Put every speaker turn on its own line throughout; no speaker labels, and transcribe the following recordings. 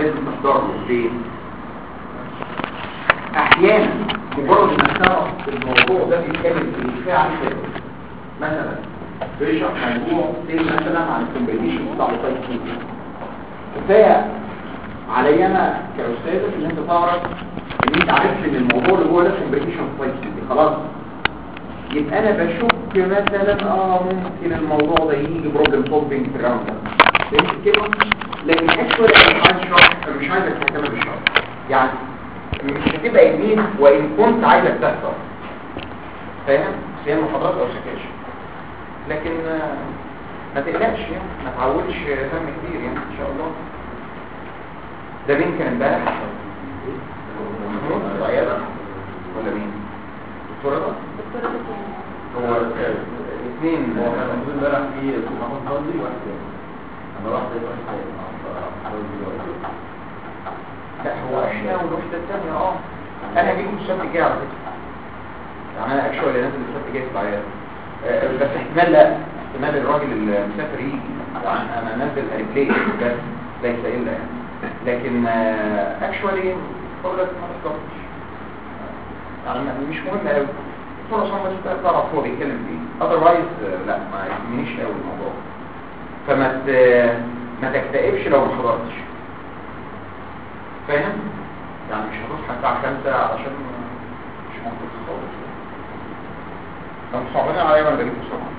لازم تحضر له ليه احيانا مجرد انك تعرف الموضوع ده بيتكلم في الدفاع عن كده مثلا بيشرح موضوع زي مثلا عن الكومبيتيشن بتاع التايب كفايه علي انا كاستاذ ان انت تعرف ان انت عرفت ان الموضوع اللي هو ده كومبيتيشن تايب خلاص يبقى انا بشك مثلا اه ممكن الموضوع ده يجي بروبلم سولفنج في الراوند ده فهمت كده لكن اكشوالي انا مش عايز شرح انا مش عايزك تهتم بالشرح يعني مش هتبقى يمين وان كنت عايزك تحضر فاهم بس هي محاضرات او سكاشن لكن آه، ما تقلقش يعني ما تعولش دم كتير يعني ان شاء الله ده مين كان امبارح محمود في العياده ولا مين دكتور رضا
دكتورة بتقول
هو الاثنين
هو كان موجود امبارح في محمد فضلي واحد تاني انا رحت لقيت واحد حي حاول دلوقتي
لا هو احنا والوحده الثانيه اه انا هجيب السبت الجاي على فكره يعني انا اكشوالي نازل السبت الجاي في العياده آه، بس احتمال لا احتمال الراجل المسافر يجي يعني انا نازل ريبلي بس ليس الا يعني لكن اكشوالي فضلت ما تقدرش يعني مش مهم قوي فرص بس تعرف هو بيتكلم في ايه اذروايز لا ما يهمنيش قوي الموضوع فما ت- ما تكتئبش لو ما حضرتش فاهم يعني مش هتصحى الساعه 5 علشان مش موجود خالص لو صعبانين عليا وانا بجيب بسرعه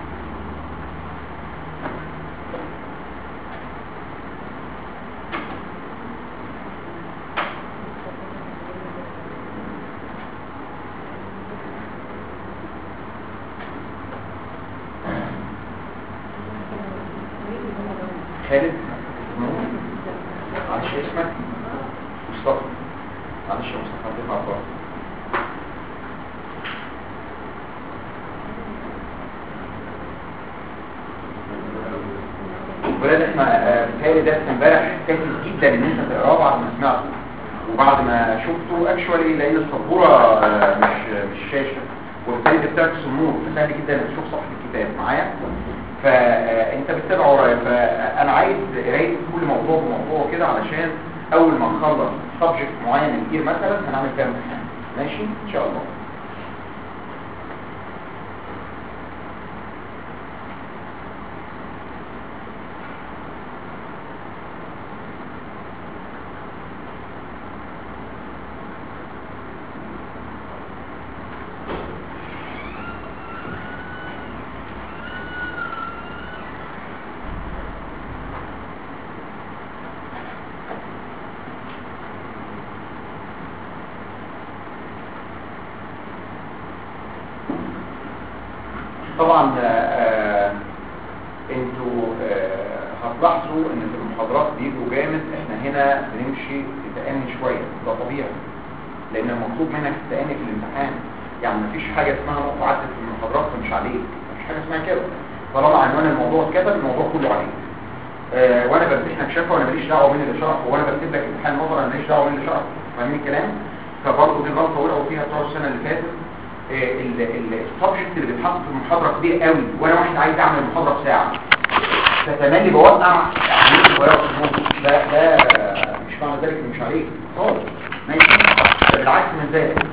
خالد معلش اسمك مصطفى معلش يا مصطفى هتطلع بره ولاد احنا آه، بتهيألي درس امبارح كافي جدا ان انت تقراه بعد ما سمعته وبعد ما شفته اكشوالي لان السبوره آه، مش مش شاشه وبالتالي انت بتعكس النور فسهل جدا انك تشوف صفحه الكتاب معايا فانت بتتابع ورايا فانا عايز قرايه كل موضوع بموضوع كده علشان اول ما نخلص سبجكت معين كتير مثلا هنعمل فيها امتحان ماشي ان شاء الله طبعا آه، آه، انتوا آه، هتلاحظوا ان في المحاضرات بيجوا جامد احنا هنا بنمشي بتأني شوية ده طبيعي لان المطلوب منك التأني في الامتحان يعني مفيش حاجة اسمها نقطة عدت في المحاضرات فمش عليك مفيش حاجة اسمها كده طالما عنوان الموضوع اتكتب الموضوع كله عليك آه، وانا بمتحنك شفا وانا ماليش دعوه مين اللي شرح وانا بكتب لك امتحان نظر انا ماليش دعوه مين اللي شرح فاهمين الكلام فبرضه دي غلطه وقعوا فيها بتوع السنه اللي فاتت السبجكت اللي بيتحط في المحاضره كبير قوي وانا واحد عايز اعمل المحاضره في ساعه فتملي بوقع عمليه صغيره في النص ده ده مش معنى ذلك إن مش عليك خالص ماشي ده بالعكس من ذلك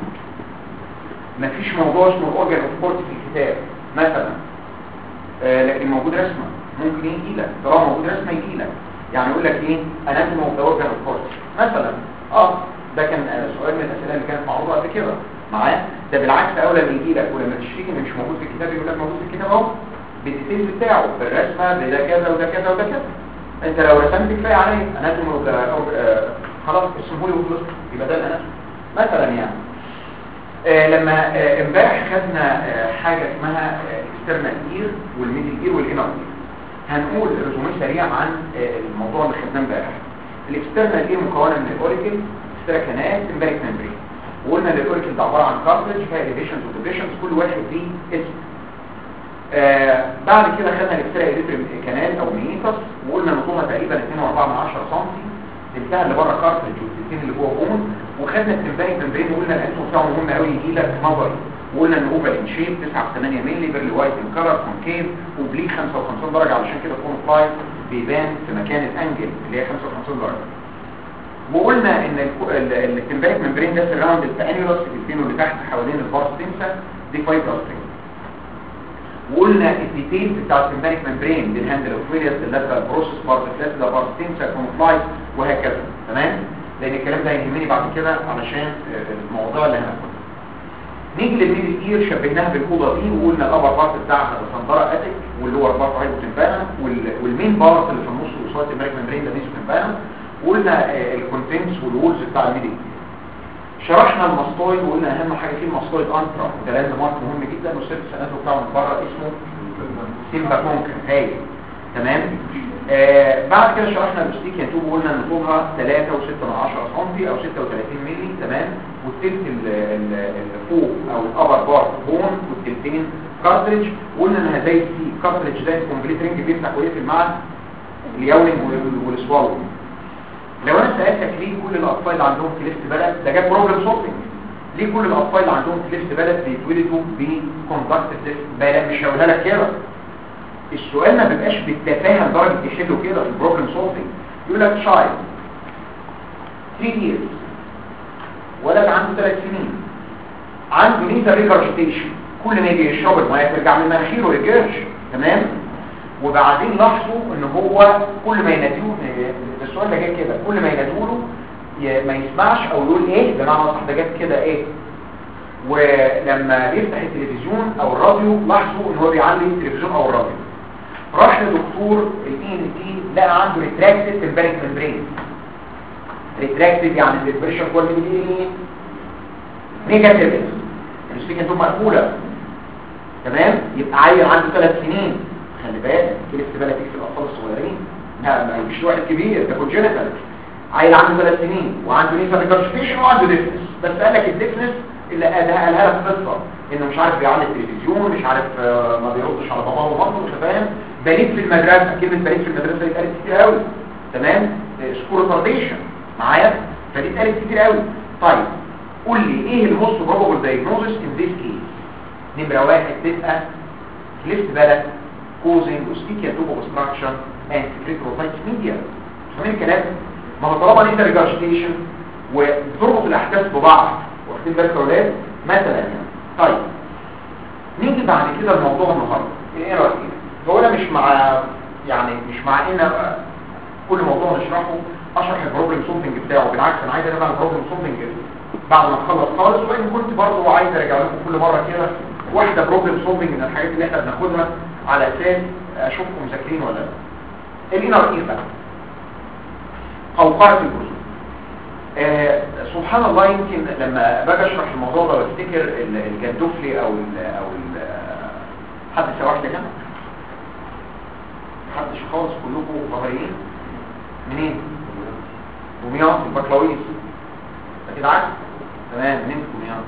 مفيش موضوع اسمه الاورجن اوف كورت في الكتاب مثلا آه لكن موجود رسمه ممكن يجي لك طالما موجود رسمه يجي لك يعني يقول لك ايه اناتومي اوف ذا اورجن اوف كورت مثلا اه ده كان آه، سؤال من الاسئله اللي كانت معروضه قبل كده معايا ده بالعكس اولى ما يجي لك ولما تشتكي إن مش موجود في الكتاب يقول لك موجود في الكتاب اهو بالديتيلز بتاعه بالرسمه بده كذا وده كذا وده كذا انت لو رسمت كفايه عليه اناتومي اوف ذا خلاص اسمه لي وخلص يبقى ده الاناتومي مثلا يعني آه لما آه، امبارح خدنا آه حاجة اسمها اكسترنال اير والميدل اير والانر اير هنقول رسومات سريع عن آه الموضوع اللي خدناه امبارح الاكسترنال اير مكونة من الاوريكل ستراكانات امبارك ممبرين وقلنا ان الاوريكل ده عبارة عن كارتلج فيها اليفيشنز وديبريشنز كل واحد ليه اسم آه بعد كده خدنا الاكسترا اليتريم كانال او مينيتس وقلنا ان طولها تقريبا 2.4 سم تلتها اللي بره كارتلج والتلتين اللي جوه بون وخدنا التمبانيك ممبرين وقلنا الانتو بتاعه مهم قوي يجي لك نظري وقلنا ان اوفال ان شيب 9 في 8 مللي بيرلي وايت ان كلر كونكيف وبليك 55 درجه علشان كده كون فلاي بيبان في مكان الانجل اللي هي 55 درجه وقلنا ان التمبانيك ممبرين ده سراوند الانيولوس الفين اللي تحت حوالين البارس تنسا دي فايبرس وقلنا الديتيلز بتاع التمبانيك ممبرين دي الهاندل اوفيريس اللاترال بروسس بارت فلاسيدا بارت تنسا كونفلاي وهكذا تمام لان الكلام ده هيهمني بعد كده علشان الموضوع اللي هناخده نيجي للميدل اير شبهناها بالاوضه دي وقلنا الابر بارت بتاعها الصندره اتك واللور بارت هايبوتمبانا والمين بارت اللي في النص قصاد التمبانيك ممبرين ده ميزوتمبانا وقلنا الكونتنتس والولز بتاع الميدل شرحنا الماستويد وقلنا اهم حاجه فيه الماستويد انترا وده لاند مارك مهم جدا والسيرف سنته بتاعه من بره اسمه سيمبا كونكا هاي تمام آه بعد كده شرحنا الاستيكيا توب وقلنا ان طولها 3 و6 من 10 سم او 36 مللي تمام والتلت اللي فوق او الابر بار بون والتلتين كارتريج وقلنا انها زي السي كارتريج ده كومبليت رينج بيفتح ويقفل مع اليونج والسوالو لو انا سالتك ليه كل الاطفال اللي عندهم كليفت بلد ده جاب بروبلم سولفنج ليه كل الاطفال اللي عندهم كليفت بلد بيتولدوا بكوندكتيف بلد مش هقولها لك كده السؤال ما بيبقاش بالتفاهه لدرجه يحلوا كده في البروبلم سولفنج يقول لك شايلد 3 years ولد عنده 3 سنين عنده نيزا ريجرجيتيشن كل ما يجي يشرب الميه ترجع من مناخيره يجرش تمام وبعدين لاحظوا ان هو كل ما ينادوه السؤال ده جاي كده كل ما ينادوله ما يسمعش او يقول ايه بمعنى صح ده جت كده ايه ولما بيفتح التلفزيون او الراديو لاحظوا ان هو بيعلي التلفزيون او الراديو راح لدكتور الاي ان تي لقى عنده ريتراكتد تمبانيك ممبرين ريتراكتد يعني البريشر كواليتي دي نيجاتيف السبيكه انتم مقفوله تمام يبقى عيل عنده ثلاث سنين خلي بالك في الاستبالة في الأطفال الصغيرين لا مش واحد كبير ده كونجنتال عيل عنده ثلاث سنين وعنده نيفا ريكارشفيشن وعنده ديفنس بس قال لك الديفنس اللي قالها قالها في قصه انه مش عارف بيعلي التلفزيون مش عارف ما بيردش على باباه ومامته مش فاهم بليد في المدرسه كلمه بليد في المدرسه دي اتقالت كتير قوي تمام سكور ريتارديشن معايا فدي اتقالت كتير قوي طيب قول لي ايه الموست بروبابل دايجنوزس ان ذيس كيس نمره واحد تبقى ليفت بالك causing ostikia tube obstruction and secretocytes media فاهمين الكلام ما هو طالما انت ريجارشتيشن وبتربط الاحداث ببعض واخدين بالك يا اولاد مثلا يعني طيب نيجي بعد كده الموضوع النهارده ايه رايك هو انا مش مع يعني مش مع ان كل موضوع نشرحه اشرح البروبلم سولفنج بتاعه بالعكس انا عايز انا البروبلم سولفنج بعد ما اخلص خالص وان كنت برضه عايز ارجع لكم كل مره كده واحده بروبلم سولفنج من الحاجات اللي احنا بناخدها على اساس اشوفكم مذاكرين ولا لا الانر اير بقى قوقعه الجزء آه سبحان الله يمكن لما باجي اشرح الموضوع ده وافتكر الجندفلي او ال او ال حد سواح ده كده محدش خالص كلكم ظاهرين منين دمياط البكلاويز ده كده عارف تمام منين في دمياط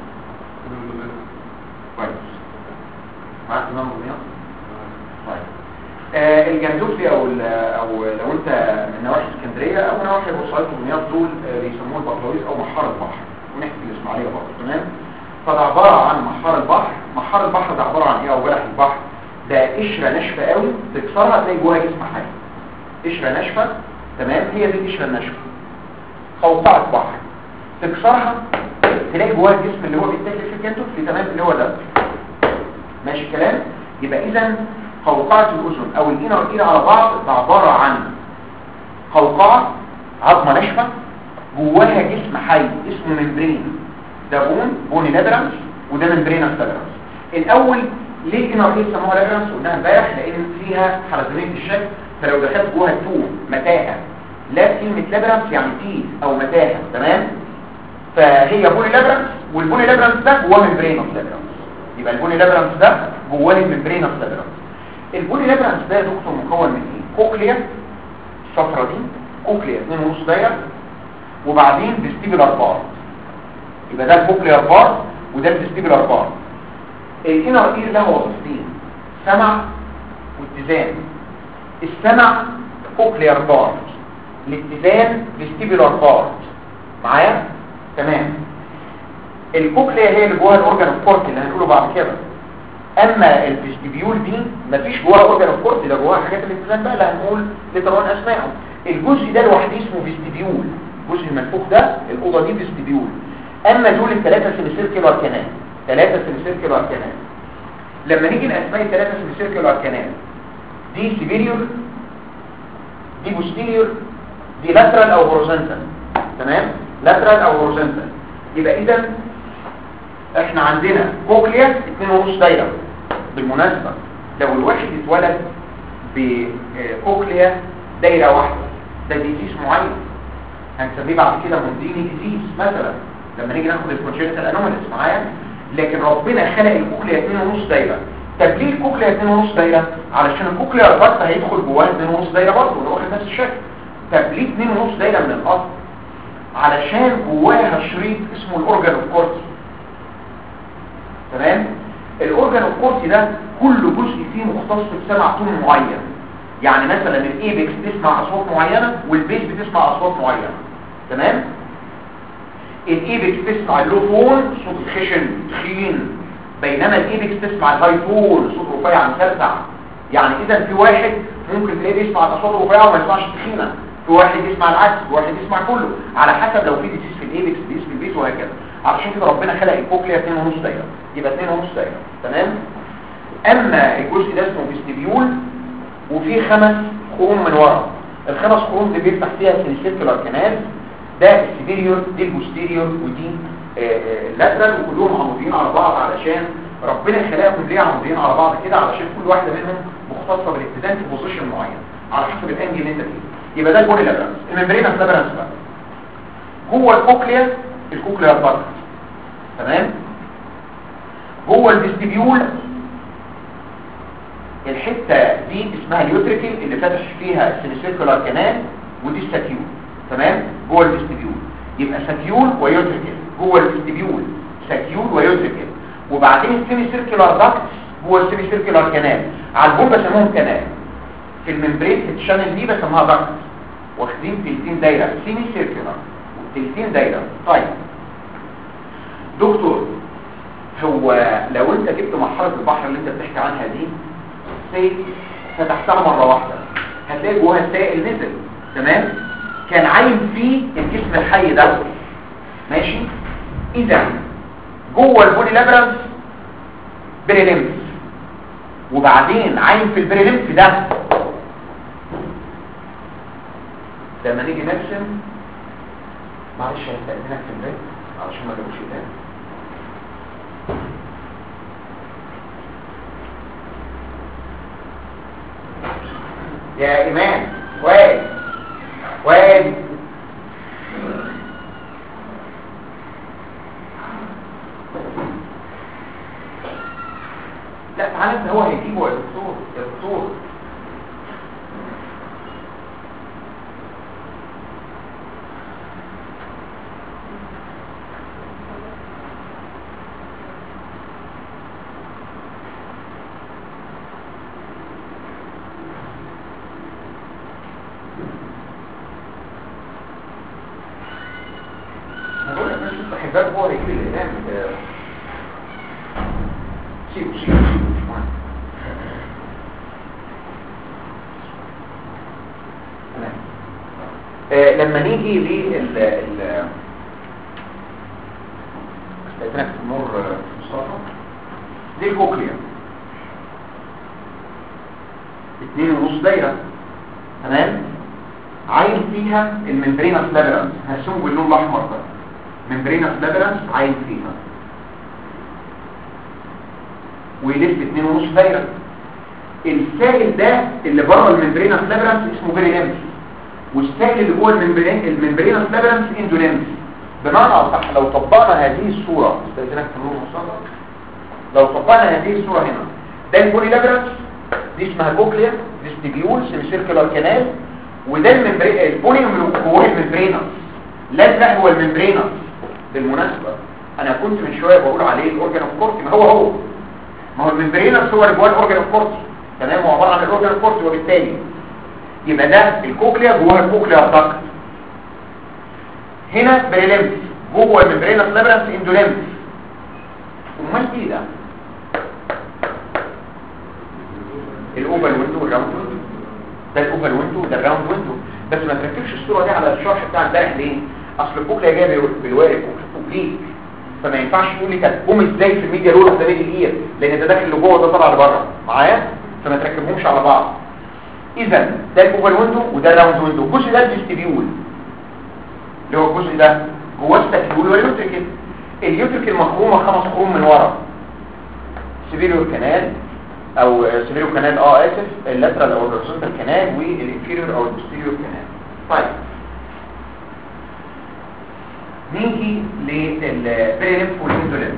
كويس معاك امام دمياط طيب آه الجندوفلي او او لو انت من نواحي اسكندريه او نواحي بورسعيد ودمياط دول آه بيسموه البطريق او محار البحر ونحكي الاسماعيليه برضه تمام فده عباره عن محار البحر محار البحر ده عباره عن ايه او بلح البحر ده قشره ناشفه قوي تكسرها تلاقي جواها جسم حي قشره ناشفه تمام هي دي القشره الناشفه قوقعه بحر تكسرها تلاقي جواها الجسم اللي هو بيتاكل في الجندوفلي تمام اللي هو ده ماشي الكلام يبقى اذا قوقعة الأذن أو الإنر إير على بعض ده عبارة عن قوقعة عظمة ناشفة جواها جسم حي اسمه ممبرين ده بون بوني لابرانس وده ممبرينس لابرانس الأول ليه الإنر إير سموها لابرانس قلناها امبارح لأن فيها حلزونية الشكل فلو دخلت جواها توه متاهة لا كلمة لابرانس يعني تيه أو متاهة تمام فهي بوني لابرانس والبوني لابرانس ده جواه ممبرينس لابرانس يبقى البوني لابرانس ده جواه الممبرينس لابرانس البولي لابرانس ده يا دكتور مكون من ايه كوكليا الصفرة دي كوكليا 2.5 دايره وبعدين فيستيبولار بار يبقى ده الكوكليار بار وده الفيستيبولار بار الانر اير له وظيفتين سمع واتزان السمع كوكليار بار الاتزان فيستيبولار بار معايا تمام الكوكليا هي اللي جواها الاورجان اوف كورت اللي هنقوله بعد كده اما الفيستيبيول دي مفيش جواها اورجان اوف كورت ده جواها حاجات الاتزان بقى اللي هنقول لطبعا اسمائهم الجزء ده لوحده اسمه فيستيبيول الجزء المنفوخ ده الاوضه دي فيستبيول اما دول الثلاثه سيميسيركلر كانال ثلاثه سيميسيركلر كانال لما نيجي نقسمها الثلاثه سيميسيركلر كانال دي سيبيريور دي بوستيريور دي لاترال او هوريزونتال تمام لاترال او هوريزونتال يبقى اذا احنا عندنا كوكليا 2.5 دايره بالمناسبه لو الواحد اتولد بكوكليا دايره واحده ده ديزيز معين هنسميه بعد كده مونديني ديزيز مثلا لما نيجي ناخد الكونجنتال انوماليز معايا لكن ربنا خلق الكوكليا 2.5 دايره طب ليه الكوكليا 2.5 دايره علشان الكوكليا الضغط هيدخل جواها 2.5 دايره برضه اللي واخد نفس الشكل طب ليه 2.5 دايره من الاصل علشان جواها شريط اسمه الاورجان الكورتي تمام الاورجان الكورتي ده كل جزء فيه مختص بسمع تون معين يعني مثلا الايبكس بتسمع اصوات معينه والبيس بتسمع اصوات معينه تمام الايبكس تسمع اللو تون صوت الخشن تخين بينما الايبكس تسمع الهاي تون صوت رفيع مسرسع يعني اذا في واحد ممكن تلاقيه بيسمع الاصوات الرفيعه وما يسمعش التخينه في واحد يسمع العكس في واحد يسمع كله على حسب لو في ديسيس في الايبكس ديسيس في البيس وهكذا علشان كده ربنا خلق الكوكليا 2.5 دايره يبقى 2.5 دايره تمام اما الجزء ده اسمه فيستيبيول وفي خمس خروم من ورا الخمس خروم دي بيفتح فيها السيركلر كانال ده السيبيريور دي البوستيريور ودي اللاترال وكلهم عموديين على بعض علشان ربنا خلقهم ليه عموديين على بعض كده علشان كل واحده منهم مختصه بالاتزان في بوزيشن معين على حسب الانجل اللي انت فيه يبقى ده البولي لابرانس الممبرينس لابرانس بقى جوه الكوكليا الكوكليا البطن تمام جوه الفيستيبيول الحته دي اسمها اليوتريكل اللي فاتح فيها السيميسيركولار كانال ودي الساكيول تمام جوه الفيستيبيول يبقى ساكيول ويوتريكل جوه الفيستيبيول ساكيول ويوتريكل وبعدين السيمي سيركولار داكت جوه السيمي سيركولار كانال على البول بسموهم كانال في الممبرين في الشانل دي بسموها داكت واخدين تلتين دايره سيمي سيركولار تلتين دايره طيب دكتور هو لو انت جبت مرحله البحر اللي انت بتحكي عنها دي سيل فتحتها مره واحده هتلاقي جواها سائل نزل تمام كان عايم فيه الجسم الحي ده ماشي اذا جوه البولي لابرانس بريليمف وبعدين عايم في البريليمف ده لما نيجي نرسم معلش هستأذنك في البيت علشان ما جابوش تاني يا إيمان واد واد لا تعالى انت هو هيجيبه يا دكتور يا دكتور انا بقول لك مش الحجاب هو هيجيب الإمام آه، سيبه سيبه سيبه مش مهم تمام. آه، لما نيجي لل ال استاذنك في النور آه، مصطفى دي الكوكليا اتنين ونص دايرة تمام عايم فيها الممبرينس لابرانس هرسمه باللون الاحمر ده ممبرينس لابرانس عايم فيها ويلف اتنين ونص دايرة السائل ده اللي بره الممبرينس لابرانس اسمه بيرينمس والسائل اللي جوه الممبرين الممبرينس لابرانس اندونمس بمعنى اصح لو طبقنا هذه الصورة استاذنك في النور مصطفى لو طبقنا هذه الصورة هنا ده البولي لابرانس دي اسمها كوكليا فيستيبيول سيميسيركولار كانال وده الممبرين البولي جوه الممبرينس الازرق هو الممبرينس بالمناسبة انا كنت من شوية بقول عليه الاورجان اوف كورتي ما هو هو ما هو الممبرينس هو اللي جوه الاورجان اوف كورتي تمام هو عباره عن الاورجان اوف كورتي وبالتالي يبقى ده الكوكليا جوه الكوكليا الضغط هنا بريلمس جوه الممبرينس لابرانس اندولمس امال ايه ده الاوفال ويندو والراوند ويندو ده الاوفال ويندو ده الراوند ويندو بس ما تركبش الصوره دي على الشرح بتاع امبارح ليه اصل الكوكليا جايه بال- بالوارد اوبليك فما ينفعش تقول لي هتقوم ازاي في الميديا رول اوف ذا ميدل اير لان ده داخل لجوه وده طالع لبره معايا فما تركبهمش على بعض اذا ده الاوفر ويندو وده الراوند ويندو الجزء ده الفيستيبيول اللي هو الجزء ده جواه الستيبيول واليوتريكل اليوتريكل مخرومه خمس خروم من ورا سيفيريور كانال او سيفيريور كانال اه اسف اللاترال او الهوريزونتال كانال والانفيريور او البوستيريور كانال طيب نيجي للبريليمف والاندوليمف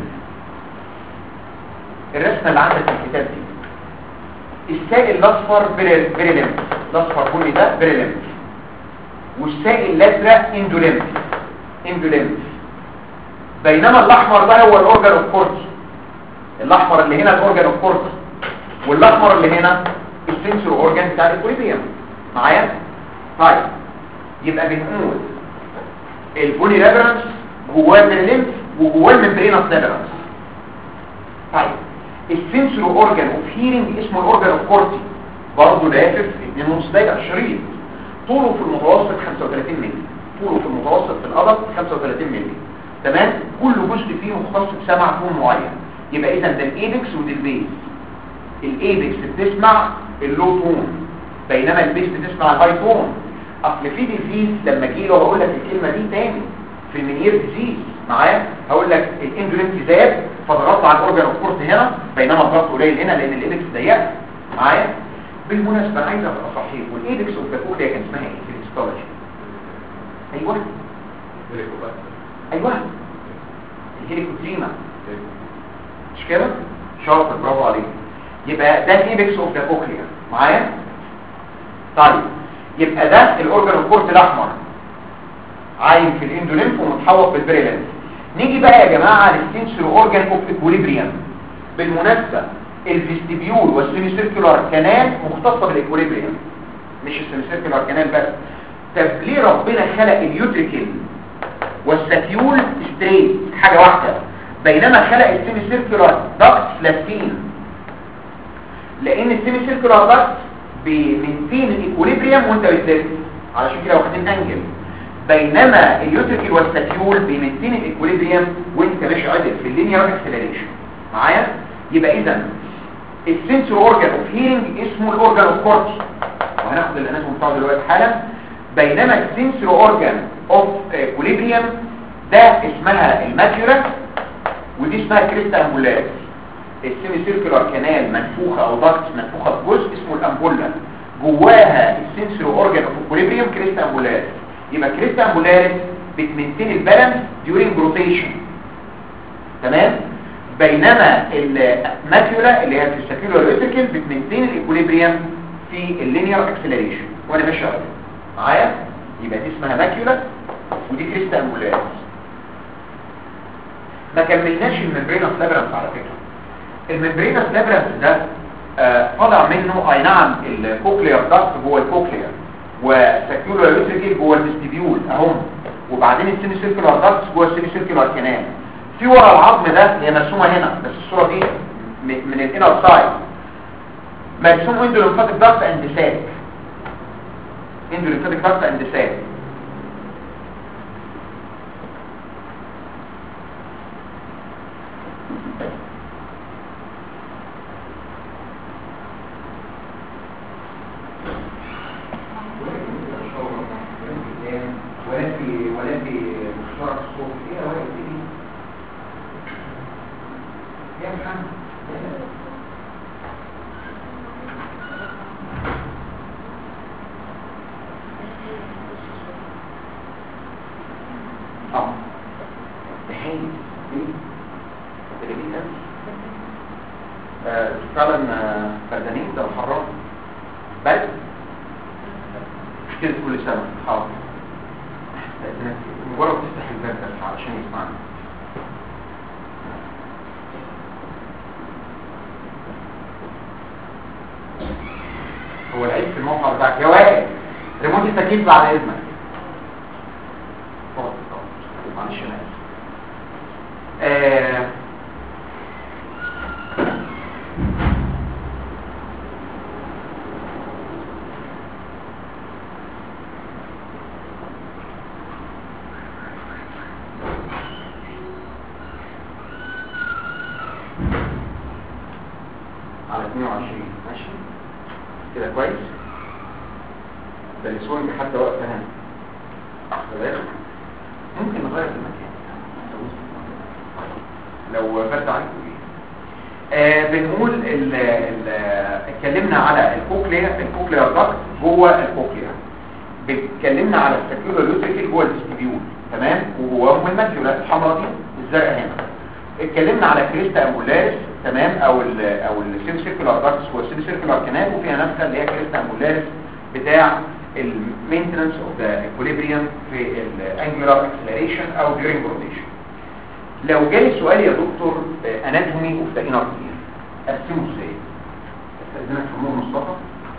الرسمه اللي عندك في الكتاب دي السائل الاصفر بريل- بريليمف الاصفر بني ده بريليمف والسائل الازرق اندوليمف اندوليمف بينما الاحمر ده هو الاورجان اوف كورتي الاحمر اللي هنا الاورجان اوف كورتي والاحمر اللي هنا السنسور اورجان بتاع الاكوليبيوم معايا طيب يبقى بنقول البولي لابرانس جواه الليمف وجواه الممبرينس لابرانس طيب السنسور اورجان اوف هيرنج اسمه الاورجان اوف كورتي برضه لافف 2.5 دقيقه شريط طوله في المتوسط 35 مللي طوله في المتوسط في الأدق 35 مللي تمام كل جزء فيه مختص بسمع تون معين يبقى اذا ده الايبكس ودي البيس الايبكس بتسمع اللو تون بينما البيس بتسمع الهاي تون اصل في ديزيز لما اجي له هقول لك الكلمه دي تاني في المنير ديزيز معايا هقول لك الاندولنت زاد فضغطت على الاورجان اوف كورت هنا بينما الضغط قليل هنا لان الايبكس ضيقه معايا بالمناسبه انا عايز ابقى صحيح والايبكس اوف ذا كوكليا كان اسمها ايه في الهيستولوجي ايوه ايوه الهيليكوتريما مش كده شاطر برافو عليك يبقى ده الايبكس اوف ذا كوكليا معايا طيب يبقى ده الاورجان الكورت الاحمر عايم في الاندوليمف ومتحوط بالبريلنس نيجي بقى يا جماعه للسنسور اورجان اوف اكوليبريم بالمناسبه الفيستيبيول والسيمي سيركولار كانال مختصه بالاكوليبريم مش السيمي سيركولار كانال بس طب ليه ربنا خلق اليوتريكل والساتيول ستريت حاجه واحده بينما خلق السيمي سيركولار داكت لافين لان السيمي سيركولار داكت بمنتين الايكوليبريم وانت بتلف علشان كده واخدين انجل بينما اليوتريكل والساتيول بمنتين الايكوليبريم وانت ماشي عدل في اللينير اكسلريشن معايا يبقى اذا السنسور اورجان اوف هيرنج اسمه الاورجان اوف كورتي وهناخد الاناتوم بتاعه دلوقتي حالا بينما السنسور اورجان اوف ايكوليبريم ده اسمها الماتيورا ودي اسمها كريستا امبولاريس السيمي سيركولار كانال منفوخه او داكت منفوخه بجزء اسمه الامبولا جواها السنسور اورجان اوف ايكوليبريم كريستا امبولاريس يبقى كريستا امبولاريس بتمنتين البالانس during روتيشن تمام بينما الماكيولا اللي هي في الساكيولار ريتيكل بتمنتين الايكوليبريم في اللينير اكسلريشن وانا ماشي عليه معايا يبقى دي اسمها ماكيولا ودي كريستا امبولاريس ما كملناش الممبرينس لابرانس على فكره الممبرينس لابرانس ده آه، طالع منه اي نعم الكوكلير داكت جوه الكوكلير والساكيولار ريتيكل جوه الفيستيبيول اهم وبعدين السيمي سيركولار داكت جوه السيمي سيركولار كانال في ورا العظم ده هي مرسومه هنا بس الصوره دي م- من الانر سايد مرسوم اندوليمفاتيك داكت اند ساك اندوليمفاتيك داكت اند ساك ولكن ولكن مشترك الصوت ايه يا ولد دي يا محمد اه تهيئ ايه تلاتين ألف آه، فعلا آه، فردانين ده الحرام بس مش كده كل سنة حاضر لأنك مجرد تفتح الباب بس علشان يسمعنا هو العيب في الموقع بتاعك يا وائل ريموت التكييف بعد اذنك اتفضل، اتفضل. معلش انا اسف آه، 22 ماشي كده كويس ده السوينج حتى وقت هنا تمام ممكن نغير المكان لو برد عليكم ايه آه بنقول ال ال اتكلمنا على الكوكليا الكوكليا ضغط جوه الكوكليا اتكلمنا على السكيولار يوتريكل جوه الديستريبيول تمام وجواهم الماكيولا الحمراء دي الزرقاء هنا اتكلمنا على كريستا امبولاريس تمام او ال او السيم سيركولار داكتس والسيم سيركولار كانال وفيها نفسها اللي هي كريستا امبولاريس بتاع المينتنس اوف ذا اكوليبريم في الانجولار اكسلريشن او during rotation لو جالي سؤال يا دكتور اناتومي اوف ذا انر اير اقسمه ازاي استاذنك في النور مصطفى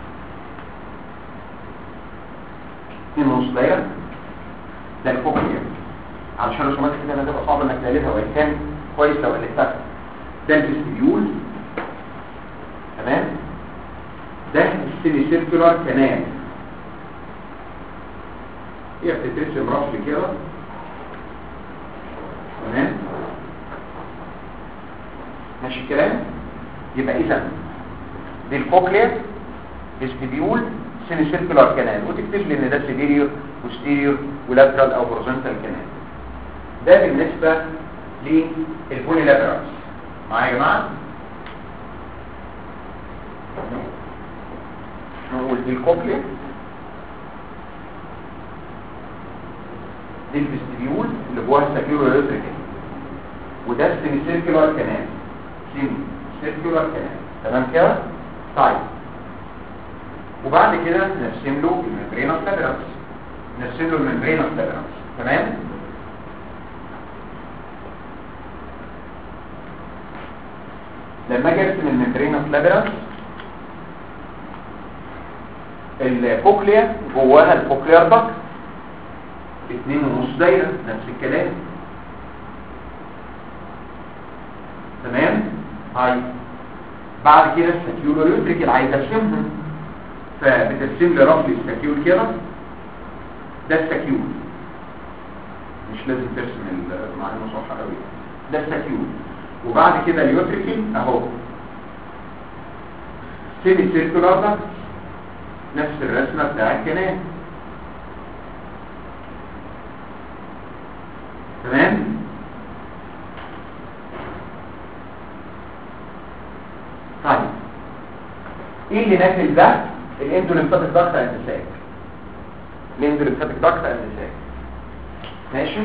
اتنين ونص دايره ده الكوكليا علشان الرسومات كده انا تبقى صعب انك تقلبها وان كان كويس لو قلبتها ده الفيستيبيول تمام ده السيمي سيركولار كانال هي بتترسم رفل كده تمام ماشي الكلام يبقى اذا دي الكوكليا فيستيبيول سيمي سيركولار كانال وتكتب لي ان ده سيديريور وستيريور ولاترال او هوريزونتال كانال ده بالنسبه للبولي لابرالز معايا يا جماعه نقول دي الكوكليا دي الفيستيبيول اللي جواها الساكيولار يوتريكال وده السيمي سيركولار كانال سيمي سيركولار كانال تمام كده طيب وبعد كده نرسم له الممبرينس لابرانس نرسم له الممبرينس لابرانس تمام لما اجي ارسم الممبرينس لابرانس الكوكليا جواها الكوكليار داكت اتنين ونص دايره نفس الكلام تمام هاي بعد كده السكيولار يوتريكال عايز ارسمهم فبترسم لي رفل السكيول كده ده السكيول مش لازم ترسم المعلومه صح قوي ده السكيول وبعد كده اليوتريكال اهو سيمي سيركولار ده نفس الرسمه بتاع الكنان تمام طيب ايه اللي ناكل ده الاندوليمفاتيك داكت انتساك الاندوليمفاتيك داكت انتساك ماشي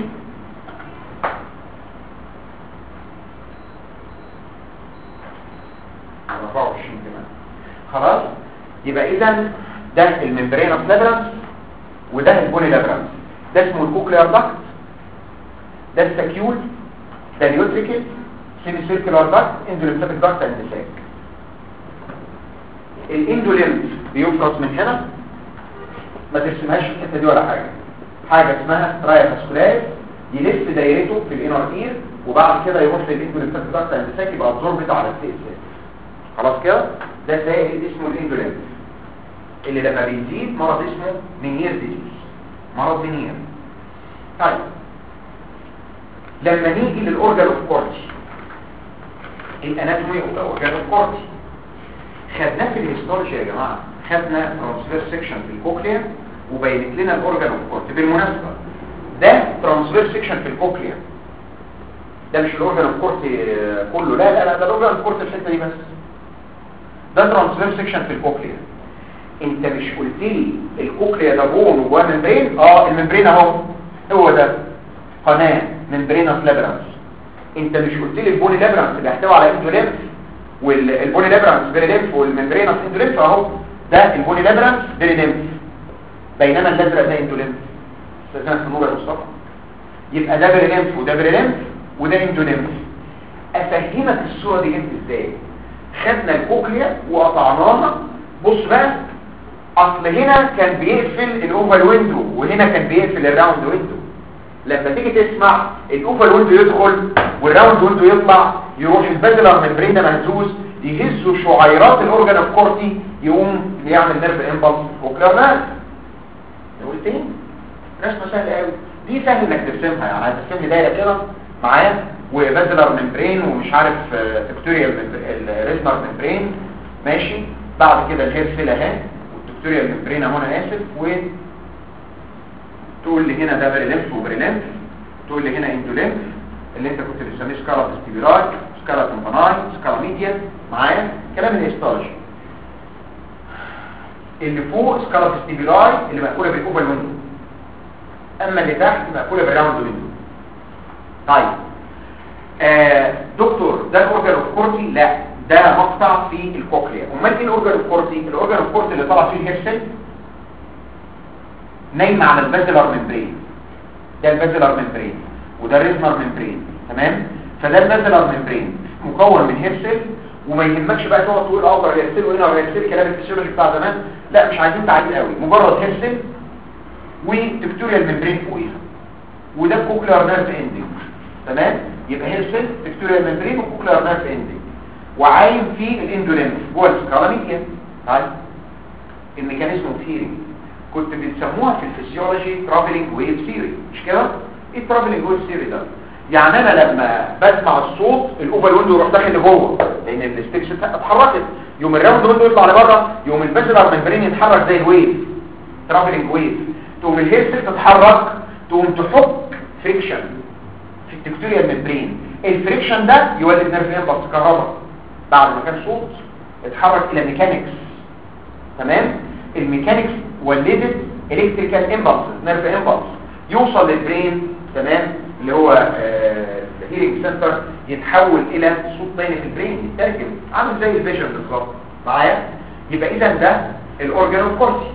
على 24 كمان خلاص يبقى اذا ده الممبرين اوف لابرانس وده البولي لابرانس ده اسمه الكوكليار داكت ده السكيول ده اليوتريكال سيمي سيركولار داكت اندوليمفاتيك داكت انتساك الاندوليمف بيفرز من هنا ما ترسمهاش في الحته دي ولا حاجه حاجه اسمها رايا فاسكولاريس يلف دايرته في الانر اير وبعد كده يروح للاندوليمفاتيك داكت انتساك يبقى ابزوربت على السي اس خلاص كده ده سائل اسمه الاندوليمف اللي لما بيزيد مرض اسمه مينير ديزيز مرض مينير طيب لما نيجي للاورجان اوف كورتي الاناتومي اوف اورجان اوف كورتي خدناه في الهيستولوجي يا جماعه خدنا ترانسفير سيكشن في الكوكليا وبينت لنا الاورجان اوف كورتي بالمناسبه ده ترانسفير سيكشن في الكوكليا ده مش الاورجان اوف كورتي كله لا لا لا ده الاورجان اوف كورتي الحته دي بس ده ترانسفير سيكشن في الكوكليا انت مش قلت لي الكوكليا ده بون وجواه ممبرين اه الممبرين اهو هو ده قناه ممبرينس لابرانس انت مش قلت لي البوني لابرانس بيحتوي على اندوليمف والبوني لابرانس بيريليمف والممبرينس اندوليمف اهو ده البوني لابرانس بيريليمف بينما الازرق ده اندوليمف استاذنك في النور يا مصطفى يبقى ده بيريليمف وده بيريليمف وده اندوليمف افهمك الصوره دي جت ازاي خدنا الكوكليا وقطعناها بص بقى اصل هنا كان بيقفل الاوفال ويندو وهنا كان بيقفل الراوند ويندو لما تيجي تسمع الاوفال ويندو يدخل والراوند ويندو يطلع يروح البازلر ممبرين ده مهزوز يهزوا شعيرات الاورجان اوف كورتي يقوم يعمل نيرف امبلس وكلار نيرف نقول تاني رسمه سهله قوي دي سهل انك ترسمها يعني هترسم لي دايره كده معايا وبازلر ممبرين ومش عارف فيكتوريال الريزنر ممبرين ماشي بعد كده الهير سيل اهي والتكتوريال ممبرين اهو انا اسف و تقول لي هنا ده بريليمف وبريليمف تقول لي هنا اندوليمف اللي انت كنت بتسميه سكالا فيستيبولاي سكالا تمباناي سكالا ميديا معايا كلام الهيستولوجي اللي فوق سكالا فيستيبولاي اللي مأكولة بالاوفال ويندو اما اللي تحت مأكولة بالراوند ويندو طيب آه دكتور ده الاورجان اوف كورتي لا ده مقطع في الكوكليا امال ايه الاورجان اوف كورتي الاورجان اوف كورتي اللي طلع فيه الهيرسل نايم على البازلر ممبرين ده البازلر ممبرين وده الريزمر ممبرين تمام فده البازلر ممبرين مكون من هيرسل وما يهمكش بقى تقعد تقول اه ده هيرسل وهنا هيرسل كلام الفسيولوجي بتاع زمان لا مش عايزين تعديل قوي مجرد هيرسل وتكتوريال ممبرين فوقيها وده الكوكلير نيرف اندنج تمام يبقى هيرسل تكتوريال ممبرين وكوكلير نيرف اندنج وعايم في الاندولينف جوه السكالاميكيا طيب الميكانيزم اوف هيرنج كنت بتسموها في الفسيولوجي ترافلنج ويف ثيوري مش كده ايه الترافلنج ويف ثيوري ده يعني انا لما بسمع الصوت الاوفر ويندو يروح داخل لجوه لان الستيكس اتحركت يوم الراوند ويندو يطلع لبره يوم البازلر ممبرين يتحرك زي الويف ترافلنج ويف تقوم الهيرسل تتحرك تقوم تحك فريكشن في التكتوريال ممبرين الفريكشن ده يولد نيرف امبلس كهرباء بعد ما كان صوت اتحرك الى ميكانيكس تمام الميكانيكس ولدت الكتريكال امبلس نيرف امبلس يوصل للبرين تمام اللي هو الهيرنج سنتر يتحول الى صوت تاني في البرين يترجم عامل زي الفيجن بالظبط معايا يبقى اذا ده الاورجان اوف كورتي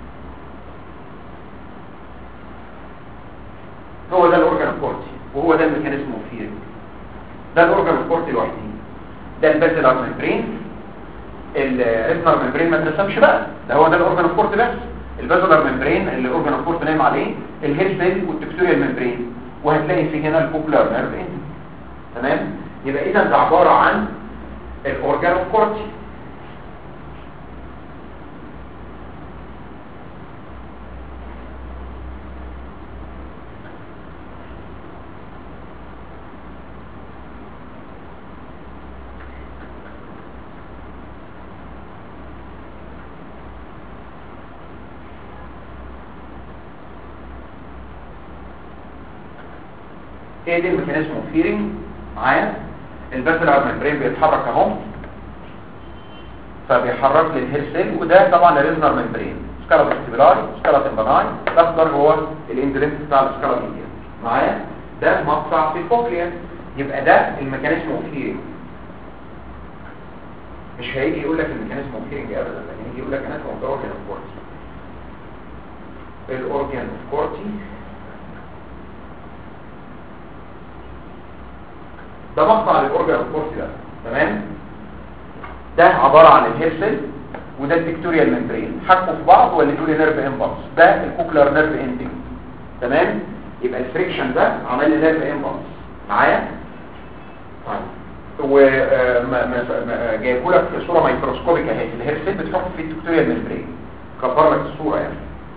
هو ده الاورجان اوف كورتي وهو ده الميكانيزم اوف هيرنج ده الاورجان اوف كورتي الوحيد ده البازلر ممبرين الريتنر ممبرين ما ترسمش بقى ده هو ده الاورجان اوف كورتي بس البازلر ممبرين اللي الاورجان اوف كورتي نايم عليه الهير سيل والتكتوريال ممبرين وهتلاقي في هنا البوبلار نيرف اند تمام يبقى اذا ده عباره عن الاورجان اوف كورتي ايه دي الميكانيزم اوف هيرنج معايا الباسلر ممبرين بيتحرك اهو فبيحرك لي الهير سيل وده طبعا الريزنر ممبرين سكالا فيستيبولاي سكالا تمباناي الاخضر هو الاندولينس بتاع السكالا ميديا معايا ده مقطع في الكوكليا يبقى ده الميكانيزم اوف هيرنج مش هيجي يقول لك الميكانيزم اوف هيرنج ابدا لكن يجي يقول لك انا اسمه اورجان اوف كورتي الاورجان اوف كورتي ده مقطع للاورجان اوف كورتي ده تمام ده عبارة عن الهيرسل وده البيكتوريال ممبرين حكوا في بعض واللي لي نيرف امبلس ده الكوكلر نيرف اندنج تمام يبقى الفريكشن ده عمل لي نيرف امبلس معايا طيب وجايبه لك في صوره ميكروسكوبيك اهي الهيرسل بتحط في البيكتوريال ممبرين كبر لك الصوره يعني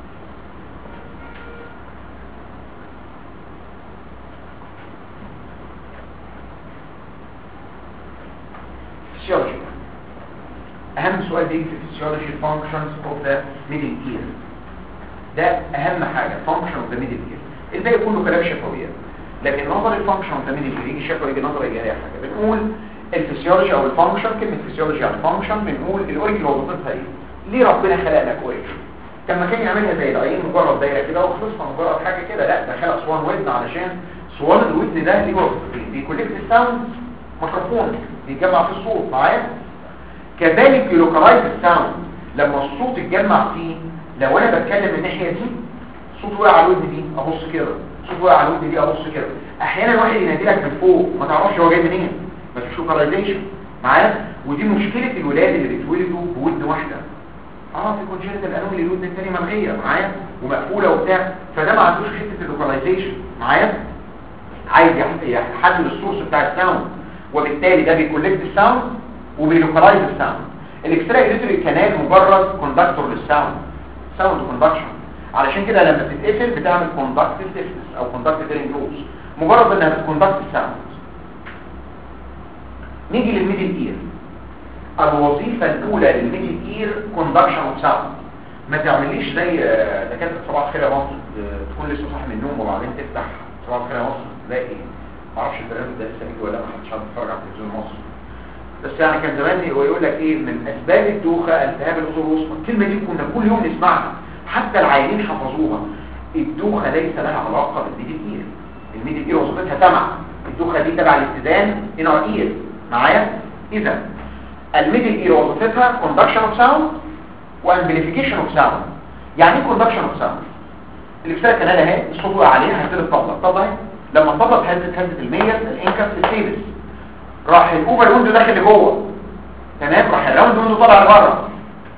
فيسيولوجي اهم سؤال بيجي في الفسيولوجي functions of the middle ear ده اهم حاجة function of the middle ear الباقي كله كلام شفوية لكن نظر الفانكشن اوف ذا middle ear يجي شفوي يجي نظر يجي اي حاجة بنقول الفسيولوجي او الفانكشن كلمة فسيولوجي يعني فانكشن بنقول الاوريكل وظيفتها ايه ليه ربنا خلق لك اوريكل كان ما كان يعملها زي العين مجرد دايره كده وخلصنا مجرد حاجه كده لا ده خلق صوان ودن علشان صوان الودن ده ليه وظيفتين بيكولكت الساوند ميكروفون بيجمع في الصوت معايا كذلك يلوكالايز الساوند لما الصوت يتجمع فيه لو انا بتكلم من الناحيه دي صوت وقع على الودن دي ابص كده صوت وقع على الودن دي ابص كده احيانا واحد ينادي لك من فوق ما تعرفش هو جاي منين مفيش لوكاليزيشن معايا ودي مشكله الولاد اللي بيتولدوا بودن واحده اه في كونجنتال انومالي الودن الثانيه ملغيه معايا ومقفوله وبتاع فده ما عندوش حته اللوكاليزيشن معايا عايز يحدد السورس بتاع الساوند وبالتالي ده بيكولكت الساوند وبيلوكالايز الساوند الاكسترا ايديتوري كانال مجرد كوندكتور للساوند ساوند كوندكشن علشان كده لما بتتقفل بتعمل كوندكتيف ديفنس او كوندكتيف هيرنج لوس مجرد انها بتكوندكت الساوند نيجي للميدل اير الوظيفة الاولى للميدل اير كوندكشن اوف ساوند ما تعمليش زي آه، دكاتره صباح الخير يا مصر آه، تكون لسه صاحي من النوم وبعدين تفتح صباح الخير يا مصر تلاقي ما اعرفش البرنامج ده لسه بيجي ولا ما حدش عارف يتفرج على التلفزيون المصري بس يعني كان زمان هو يقول لك ايه من اسباب الدوخه التهاب الاذن الوسطى الكلمه دي كنا كل يوم نسمعها حتى العيانين حفظوها الدوخه ليس لها علاقه بالميدل اير الميدل اير وظيفتها سمع الدوخه دي تبع الاتزان انر اير معايا اذا الميدل اير وظيفتها كوندكشن اوف ساوند وامبليفيكيشن اوف ساوند يعني ايه كوندكشن اوف ساوند اللي في الكنال اهي الصوت وقع عليها هتزيد الطبله الطبله اهي لما الطبله اتهزت هزت المية الانكس السيبس راح الاوفر ويندو داخل لجوه تمام راح الراوند ويندو طالع لبره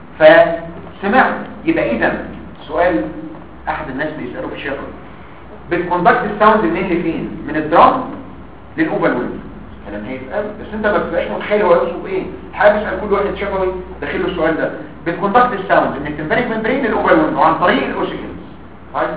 فسمعت يبقى اذا سؤال احد الناس بيسالوه في الشغل بتكوندكت الساوند منين لفين من الدرام للاوفر ويندو كلام هيسال بس انت ما بتبقاش متخيل هو يقصد ايه حابب اسال كل واحد شفوي داخل له السؤال ده بتكوندكت الساوند من التمبانيك ممبرين للاوفر ويندو عن طريق الاوسيكلز طيب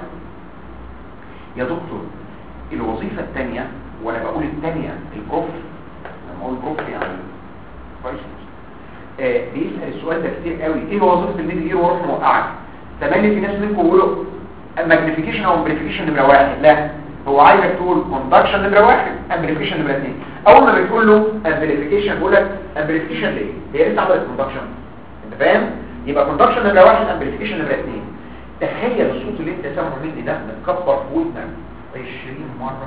يا دكتور الوظيفه الثانيه وانا بقول الثانيه البروف لما اقول بروف يعني كويس آه بيسال السؤال ده كتير قوي ايه وظيفه الميدل اير واروح موقعك تملي في ناس منكم بيقولوا ماجنيفيكيشن او امبليفيكيشن نمره واحد لا هو عايزك تقول كوندكشن نمره واحد امبليفيكيشن نمره اثنين اول ما بتقول له امبليفيكيشن بيقول لك امبليفيكيشن ليه هي لسه عملت كوندكشن انت فاهم يبقى كوندكشن نمره واحد امبليفيكيشن نمره اثنين تخيل الصوت اللي انت سامعه مني ده متكبر في ودنك 20 مره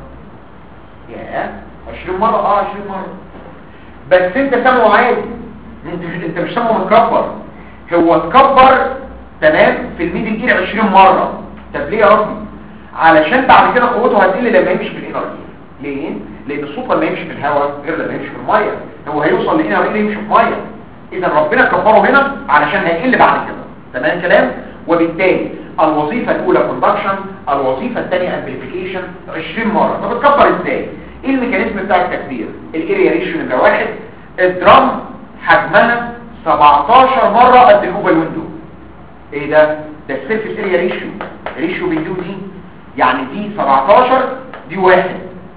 يا 20 مره اه 20 مره بس انت سامعه عادي انت انت مش سامعه متكبر هو اتكبر تمام في الميدل اير 20 مره طب ليه يا ربي علشان بعد كده قوته هتقل لما يمشي في الانر اير ليه لان الصوت لما يمشي في الهواء غير لما يمشي في الميه هو هيوصل لانر اير يمشي في ميه اذا ربنا كبره هنا علشان هيقل بعد كده تمام الكلام وبالتالي الوظيفه الاولى كوندكشن الوظيفه الثانيه امبليفيكيشن 20 مره طب بتكبر ازاي ايه الميكانيزم بتاع التكبير الاريا ريشيو نمره واحد الدرام حجمها 17 مره قد الاوفال ويندو ايه ده ده السيرفيس اريا ريشيو ريشيو بين دي ودي يعني دي 17 دي واحد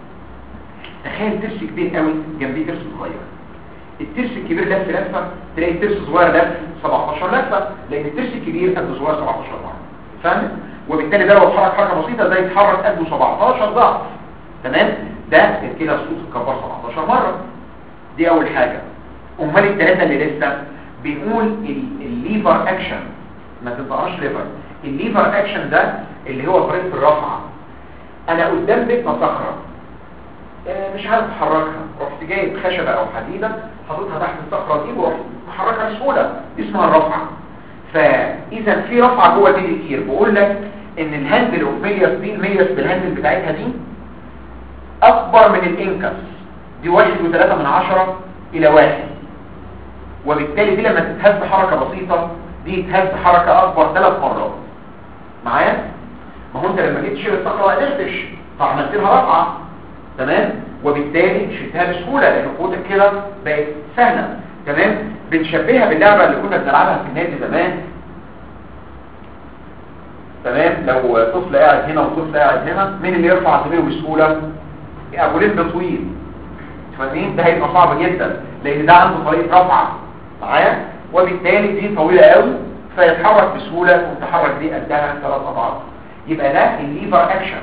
تخيل ترس كبير قوي جنبيه ترس صغير الترس الكبير لف لفه تلاقي الترس صغير لف 17 لفه لان الترس الكبير قد صغير 17 مره فاهم وبالتالي ده لو اتحرك حركه بسيطه ده يتحرك قده 17 ضعف تمام ده كده الصوت اتكبر 17 مره دي اول حاجه امال الثلاثه اللي لسه بيقول ال- الليفر اكشن ما تنطقهاش ليفر الليفر اكشن ده اللي هو طريقه الرفعه انا قدام بيتنا صخره آه، مش عارف احركها رحت جايب خشبه او حديده حاططها تحت الصخره دي ورحت محركها بسهوله دي اسمها الرفعه فاذا في رفعه جوه دي الكير بقول لك ان الهاندل اوف ميلياس دي الميلياس بالهاندل بتاعتها دي اكبر من الانكس دي واحد وثلاثة من عشرة الى واحد وبالتالي دي لما تتهز حركة بسيطة دي تهز حركة اكبر ثلاث مرات معايا ما هو انت لما جيت تشيل الصخرة ما قدرتش فعملت لها رفعة تمام وبالتالي شلتها بسهولة لان قوتك كده بقت سهلة تمام بنشبهها باللعبة اللي كنا بنلعبها في النادي زمان تمام لو طفل قاعد هنا وطفل قاعد هنا مين اللي يرفع زميله بسهولة ابو لب طويل فاهمين ده هيبقى صعب جدا لان ده عنده طريقه رفعه معايا وبالتالي دي طويله قوي فيتحرك بسهوله وتحرك دي قدها ثلاث اضعاف يبقى ده الليفر اكشن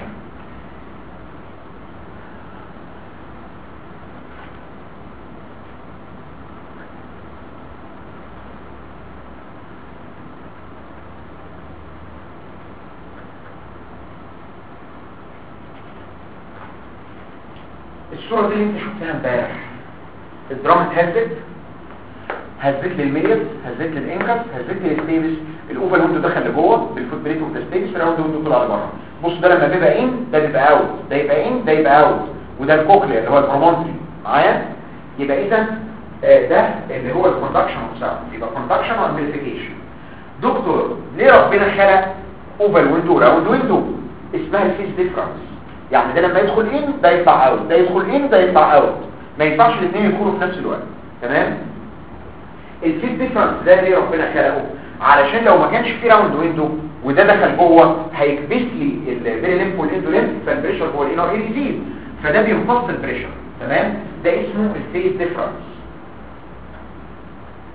الصورة دي اللي انت شفتها امبارح الدرام اتهزت هزت لي الميليس هزت لي الانكس هزت لي الستيبس الاوفر ويندو دخل لجوه بالفوت بريت اوف ذا ستيبس الراوند ويندو طلع لبره بص ده لما بيبقى ان ده بيبقى اوت ده يبقى ان ده يبقى اوت وده الكوكليا اللي هو البرومونتري معايا يبقى اذا آه، ده اللي هو الكوندكشن اوف ساوند يبقى كوندكشن وامبليفيكيشن دكتور ليه ربنا خلق اوفر ويندو راوند ويندو اسمها الفيس ديفرنس يعني ده لما يدخل ان ده يطلع اوت ده يدخل ان ده يطلع اوت ما ينفعش الاثنين يكونوا في نفس الوقت تمام الفيس ديفرنس ده ليه ربنا خلقه علشان لو ما كانش في راوند ويندو وده دخل جوه هيكبس لي البيري ليمف والاندو ليمف فالبريشر جوه الانر اير يزيد فده بيمتص البريشر تمام ده اسمه الفيس ديفرنس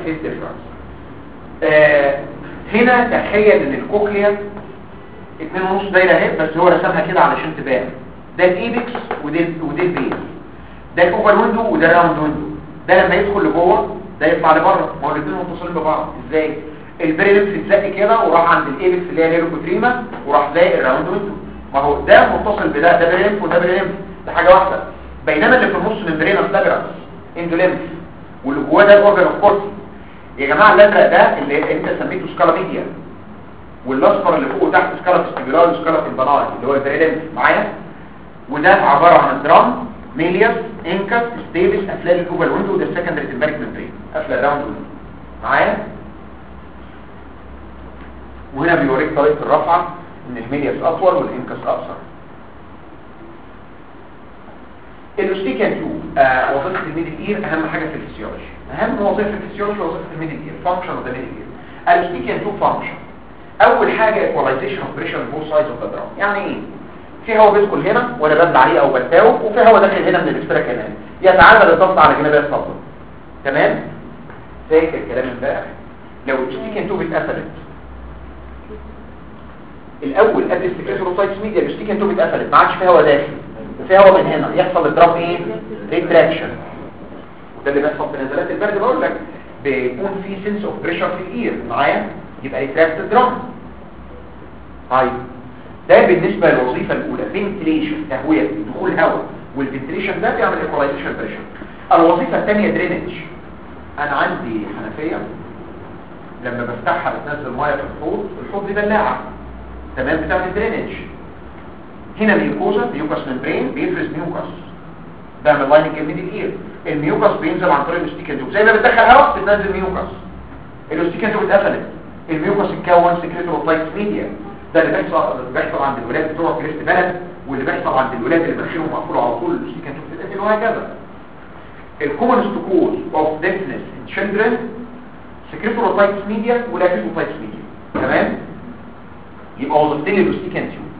فيس ديفرنس آه هنا تخيل ان الكوكليا اتنين ونص دايره اهي بس هو رسمها كده علشان تبان ده الايبكس وده وده البيز ده الاوفر ويندو وده الراوند ويندو ده لما يدخل لجوه ده يطلع لبره ما هو الاثنين متصلين ببعض ازاي البريلمس اتزق كده وراح عند الايبكس اللي هي الهيروكوتريما وراح زائق الراوند ويندو ما هو ده متصل بده ده بريلمس وده بريلمس ده حاجه واحده بينما اللي في النص ممبرينا ستابيرس اندوليمس واللي جواه ده الاورجن اوف كورتي يا جماعه الازرق ده اللي انت سميته سكالا ميديا والاصفر اللي فوق وتحت سكالا فيستيبولار وسكالا البناي اللي هو البريلمس معايا وده عباره عن درام ميلياس انكس ستيبس افلال الاوفر ويندو وده السكندري تمبارك ممبرين قفله الراوند ويندو معايا وهنا بيوريك طريقه الرفعه ان الميلياس اطول والانكس اقصر الاستيكان تيوب آه وظيفه الميدل اير اهم حاجه في الفسيولوجي اهم وظيفه في الفسيولوجي وظيفه الميدل اير فانكشن اوف ذا ميدل اير الاستيكان تيوب فانكشن اول حاجه ايكواليزيشن اوف بريشر بوث سايدز اوف ذا درام يعني ايه في هواء بيدخل هنا وانا ببل عليه او بتاوب وفي هواء داخل هنا من الاسترا كمان يتعامل الضغط على جانبي الصدر تمام فاكر كلام امبارح لو الاستيكان تيوب اتقفلت الاول قبل السكريتوروسايتس ميديا الاستيكان تيوب اتقفلت ما عادش في هواء داخل وفي هواء من هنا يحصل الدرام ايه ريتراكشن وده اللي بيحصل في نزلات البرد بقول لك بيكون في سنس اوف بريشر في الاير معايا يبقى ريتراكت الدرام طيب ده بالنسبه للوظيفه الاولى فنتليشن تهويه دخول هواء والفنتليشن ده بيعمل ايكولايزيشن بريشر الوظيفه الثانيه درينج انا عندي حنفيه لما بفتحها بتنزل ميه في الحوض الحوض دي بلاعه تمام بتعمل درينج هنا ميوكوزا ميوكاس ممبرين بيفرز ميوكاس بعمل لايننج الميدل اير الميوكاس بينزل عن طريق الاستيكان تيوب زي ما بتدخل هواء بتنزل ميوكاس الاستيكان تيوب اتقفلت الميوكاس اتكون سكريتوروتايتس ميديا ده اللي بيحصل بيحصل عند الولاد بتوع في ليست بلد واللي بيحصل عند الولاد اللي مناخيرهم مقفول على طول الاستيكان تيوب بتتقفل وهكذا الكومنست كوز اوف ديفنس ان تشيلدرن سكريتوروتايتس ميديا ولاكيتوتايتس ميديا تمام يبقى وظيفتين للاستيكان تيوب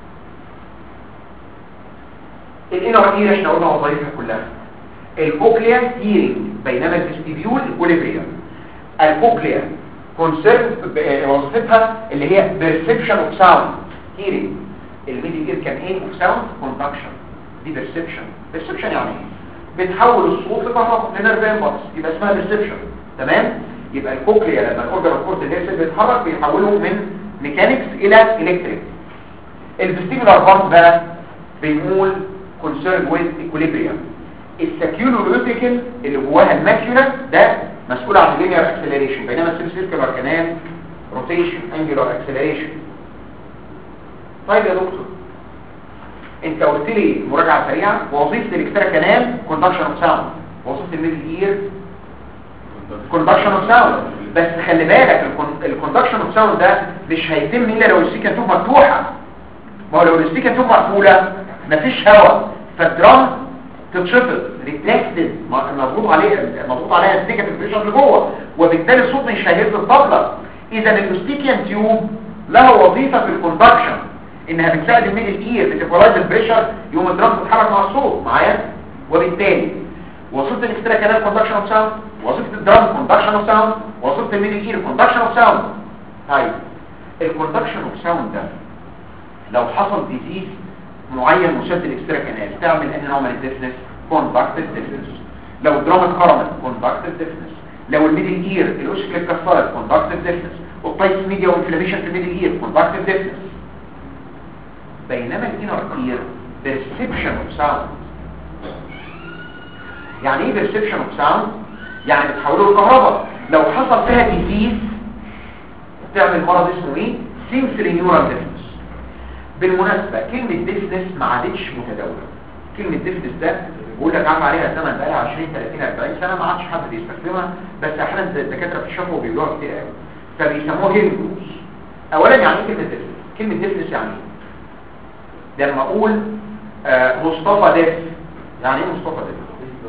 الانر اير احنا قلنا وظائفها كلها الكوكليا هيرنج بينما الفيستيبيول اكوليبريم الكوكليا كونسيرن وظيفتها اللي هي بيرسبشن اوف ساوند هيرنج الميدي اير كان ايه اوف ساوند كوندكشن دي بيرسبشن بيرسبشن يعني ايه بتحول الصوت لكهرباء لنيرف امبلس يبقى اسمها بيرسبشن تمام يبقى الكوكليا لما الاوردر كورد الهيرس بيتحرك بيحوله من ميكانيكس الى الكتريك الفيستيبولار بارت بقى بنقول concerned with equilibrium السكيولوريوتيكال اللي جواها الماكيولا ده مسؤول عن اللينير اكسلريشن بينما السيل سيركلر كانال روتيشن انجلر اكسلريشن طيب يا دكتور انت قلت لي مراجعه سريعه وظيفه الاكسترا كانال كوندكشن اوف ساوند وظيفه الميدل اير كوندكشن اوف ساوند بس خلي بالك الكوندكشن اوف ساوند ده مش هيتم الا لو السيكن توب مفتوحه ما هو لو السيكن توب مقفوله مفيش هواء فالدرام تتشفط ريتراكتد مضغوط عليه مضغوط عليها النيجاتيف بريشر لجوه وبالتالي الصوت مش هيهز الطبله اذا الاستيكيان تيوب لها وظيفه في الكوندكشن انها بتساعد الميدل اير بتيكولايز البريشر يوم الدرام تتحرك مع الصوت معايا وبالتالي وظيفه الاكسترا كانال كوندكشن اوف ساوند وظيفه الدرام كوندكشن اوف ساوند وظيفه الميدل اير كوندكشن اوف ساوند طيب الكوندكشن اوف ساوند ده لو حصل ديزيز معين مشد الاكسترا كانال تعمل ان نوع من الديفنس كوندكتيف ديفنس لو الدرام اتخرمت كوندكتيف ديفنس لو الميدل اير الاوسكل اتكسرت كوندكتيف ديفنس الطيس ميديا وانفلاميشن في الميدل اير كوندكتيف ديفنس بينما الانر اير بيرسبشن اوف ساوند يعني ايه بيرسبشن اوف ساوند يعني بتحوله لكهرباء لو حصل فيها ديزيز تعمل مرض اسمه ايه سيمفري نيورال ديفنس بالمناسبة كلمة ديفنس ما عادتش متداولة كلمة ديفنس ده بقول لك عم عليها زمن بقى لها 20 30 40 سنة ما عادش حد بيستخدمها بس احيانا الدكاترة في الشفوي بيقولوها كتير قوي فبيسموها هيلموس اولا يعني ايه كلمة ديفنس كلمة ديفنس يعني ايه لما اقول آه مصطفى ديف يعني ايه مصطفى ديف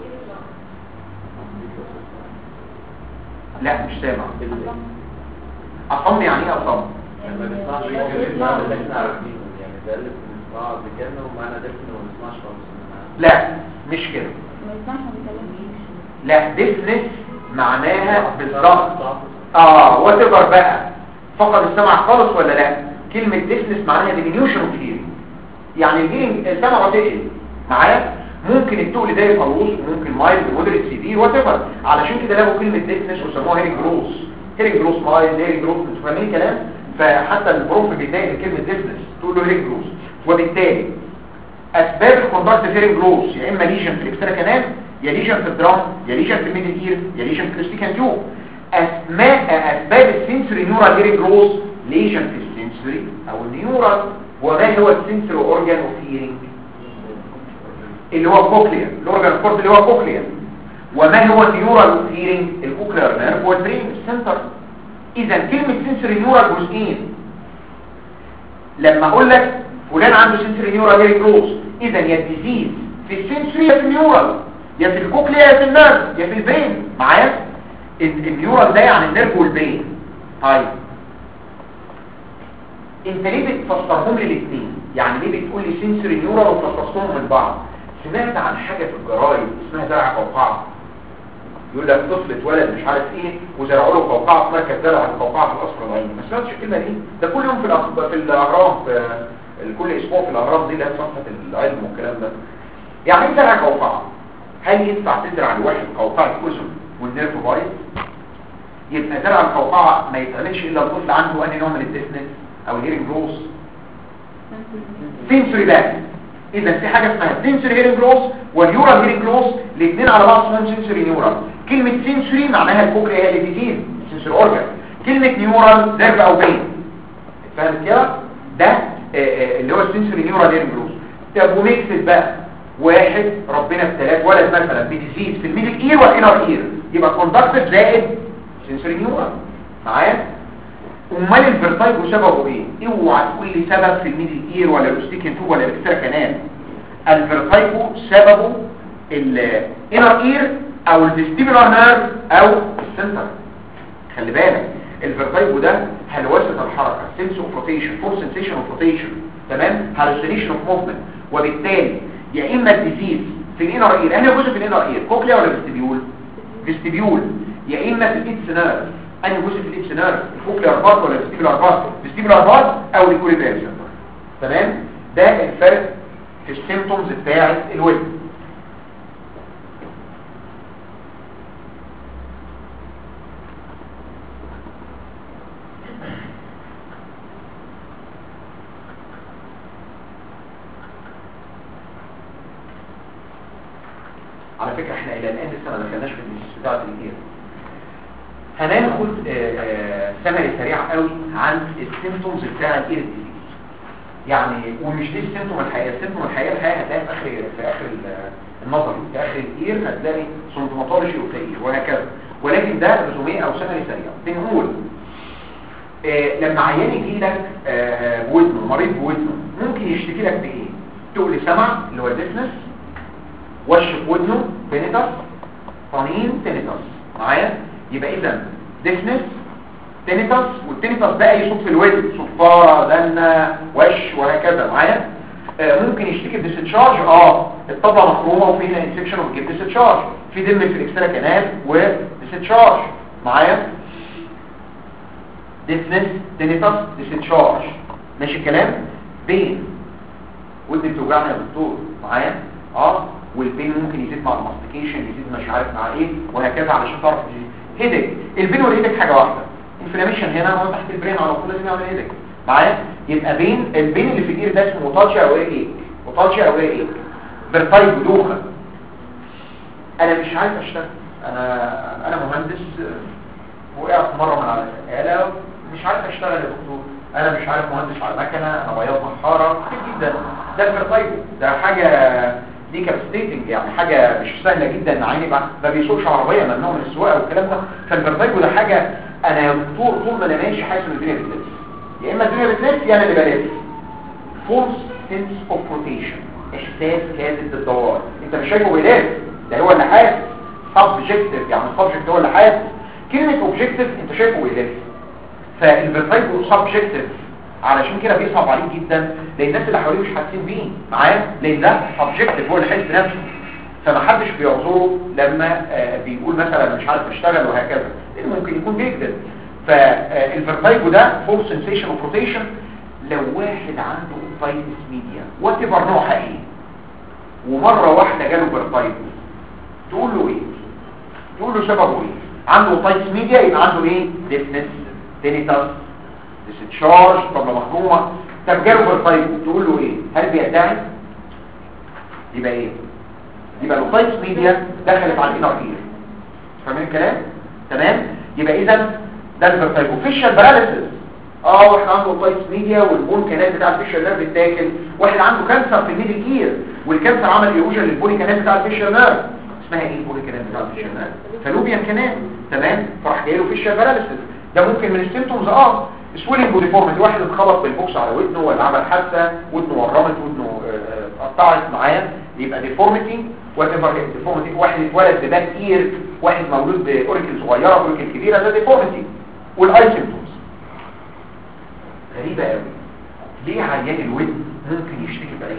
لا مش سامع اصم يعني ايه اصم
ما بنسمعش بنسمع اللي احنا عارفينه يعني ده اللي بنسمعه قبل كده ومعانا دفن وما بنسمعش خالص
لا مش كده
ما يسمعش ما بيتكلمش
لا ديفنس معناها بالظبط اه وتبر بقى فقد السمع خالص ولا لا كلمة ديفنس معناها diminution of hearing يعني الهيرنج السمع تقل معايا ممكن التقل ده يبقى لوس ممكن مايلد مودريت سيفير وات ايفر علشان كده لقوا كلمة ديفنس وسموها هيرنج لوس هيرنج لوس مايلد هيرنج لوس انتوا فاهمين الكلام فحتى البروف بيتضايق من كلمة ديفنس تقول له هيرنج لوس وبالتالي اسباب الكونتاكت هيرنج لوس يا اما ليجن في الاكسترا كانال يا ليجن في الدرام يا ليجن في الميدل اير يا ليجن في الاستيكان تيوب اسماء اسباب السنسوري نيورال هيرنج لوس ليجن في السنسوري او النيورال وما هو السنسوري اورجان اوف هيرنج اللي هو الكوكليا الاورجان كورد اللي هو الكوكليا وما هو النيورال اوف هيرنج الكوكلير نيرف والبرين السنتر اذا كلمه سنسوري نيورال جزئين لما اقول لك فلان عنده سنسوري نيورال هيرنج لوس اذا يا الديزيز في السنسوري يا في النيورال يا في الكوكليا يا في النيرف يا في البرين معايا النيورال ده يعني النيرف والبرين طيب انت ليه بتفسرهم لي الاثنين يعني ليه بتقول لي سنسوري نيورال وتفسرهم من بعض سمعت عن حاجه في الجرايد اسمها زرع قوقعه يقول لك طفل اتولد مش عارف ايه وزرعوا له قوقعه في مركز زرع القوقعه في القصر العيني ما سمعتش الكلمه دي ده كل يوم في الأخ... في الاهرام في كل اسبوع في الاهرام دي اللي هي صفحه العلم والكلام ده يعني ايه زرع قوقعه هل ينفع تزرع لواحد قوقعه اذن والنيرف بايظ يبقى زرع القوقعه ما يتعملش الا الطفل عنده انهي نوع من الديفنس او الهيرنج لوس سنسوري باك اذا في حاجه اسمها سنسوري هيرنج لوس واليورال هيرنج لوس الاثنين على بعض اسمهم سنسوري نيورال كلمه سنسوري معناها الكوكليا هي اللي بتزيد سنسوري اورجان كلمه نيورال نيرف او بين فاهم كده ده آه آه اللي هو السنسوري نيورال هيرنج لوس طب وميكس بقى واحد ربنا ابتلاك ولد مثلا بديزيز في الميدل اير والانر اير يبقى كوندكتيف زائد سنسوري نيورال معايا امال الفيرتايجو سببه ايه اوعى تقول لي سبب في الميدل اير ولا الاستيكن توب ولا الاكسترا كانال الفيرتايجو سببه الانر اير او الفيستيبولار نيرف او السنتر خلي بالك الفيرتايجو ده هلوسه الحركه سنس اوف روتيشن فور سنسيشن اوف روتيشن تمام هالوسينيشن اوف موفمنت وبالتالي يا اما الديزيز في الانر اير انا جزء في الانر اير كوكليا ولا فيستيبيول فيستيبيول يا اما في الايدس نيرف انهي جزء في الايدس نيرف الكوكليار بارت ولا الفيستيبولار بارت الفيستيبولار بارت او الكوليبير سنتر تمام ده الفرق في السيمبتومز بتاعه الويب على فكرة احنا الى الان لسه ما دخلناش في الديسيس بتاعه الاير هناخد سمري سريع قوي عن السيمتومز بتاع الاير ديزيز يعني ومش دي السيمتوم الحقيقيه السيمتوم الحقيقيه الحقيقه هتلاقي في اخر في اخر النظري في اخر الاير هتلاقي سيمتوماتولوجي وتلاقي وهكذا ولكن ده ريزوميه او سمري سريع بنقول آه لما عيان يجي لك آه بودنه مريض بودنه ممكن يشتكي لك بايه تقول سمع اللي هو الديفنس وش في ودنه تينيتس طنين تينيتس معايا يبقى اذا ديفنس تينيتس والتينيتس بقى يصوت في الودن صفاره دنا وش وهكذا معايا آه ممكن يشتكي بديستشارج اه الطبله مخرومه وفيها انفكشن وبتجيب ديستشارج في دم في الاكسترا كانال وديستشارج معايا ديفنس تينيتس ديستشارج ماشي الكلام بين ودني بتوجعني يا دكتور معايا اه والبين ممكن يزيد مع الماستيكيشن يزيد مش عارف مع ايه وهكذا علشان تعرف هيدك البين والهيدك حاجه واحده انفلاميشن هنا هو تحت البرين على طول لازم يعمل هيدك معايا يبقى بين البين اللي في الاير ده اسمه اوتالجيا او ايه اوتالجيا او ايه فيرتايب دوخه انا مش عايز اشتغل انا انا مهندس وقعت مره من على الاله مش عارف اشتغل يا دكتور انا مش عارف مهندس على مكنه انا بياض محاره كتير جدا ده الفيرتايب ده حاجه دي كابستيتنج يعني حاجة مش سهلة جدا ان عيني ما بيسوقش عربية ممنوع من السواقة والكلام ده فالفرتايجو ده حاجة انا يا دكتور طول ما انا ماشي حاسس ان الدنيا بتلف يا اما الدنيا بتلف يا انا اللي بلف فورس سنس اوف روتيشن احساس كاذب بالدوار انت مش شايفه بيلف ده هو اللي حاسس سبجكتيف يعني السبجكت هو اللي حاسس كلمة اوبجكتيف انت شايفه بيلف فالفرتايجو سبجكتيف علشان كده بيصعب عليك جدا لان الناس اللي حواليه مش حاسين بيه معايا لان ده سبجكتيف هو اللي حاسس بنفسه فمحدش بيعذره لما آه، بيقول مثلا مش عارف اشتغل وهكذا لان ممكن يكون بيكذب فالفيرتايجو ده فور سنسيشن اوف روتيشن لو واحد عنده اوتايتس ميديا وات ايفر نوعها ايه ومره واحده جاله فيرتايجو تقول له ايه تقول له سببه ايه عنده اوتايتس ميديا يبقى عنده ايه ديفنس تينيتاس ديستشارج طب مخرومه طب جاله فيرتايجو تقول له ايه هل بيدعي يبقى ايه يبقى الاوتايتس ميديا دخلت على الانر اير فاهمين الكلام تمام يبقى اذا ده الفيرتايجو فيشال باراليسيس اه واحد عنده اوتايتس ميديا والبون كانال بتاع الفيشال نيرف اتاكل واحد عنده كانسر في الميدل اير والكانسر عمل ايروجن للبوني كانال بتاع الفيشال نيرف اسمها ايه البوني كانال بتاع الفيشال نيرف فالوبيان كانال تمام فراح جاي له فيشال باراليسيس ده ممكن من السيمتومز اه سويلنج وديفورميتي واحد اتخبط بالبوكس على ودنه ولا عمل حادثه ودنه ورمت ودنه آه، آه، قطعت معاه يبقى ديفورميتي وات ايفر ديفورميتي واحد اتولد بباك اير واحد مولود باوريكل صغيره اوريكل كبيره ده ديفورميتي والاي سيمتومز غريبه قوي ليه عيان الودن ممكن يشتكي بعين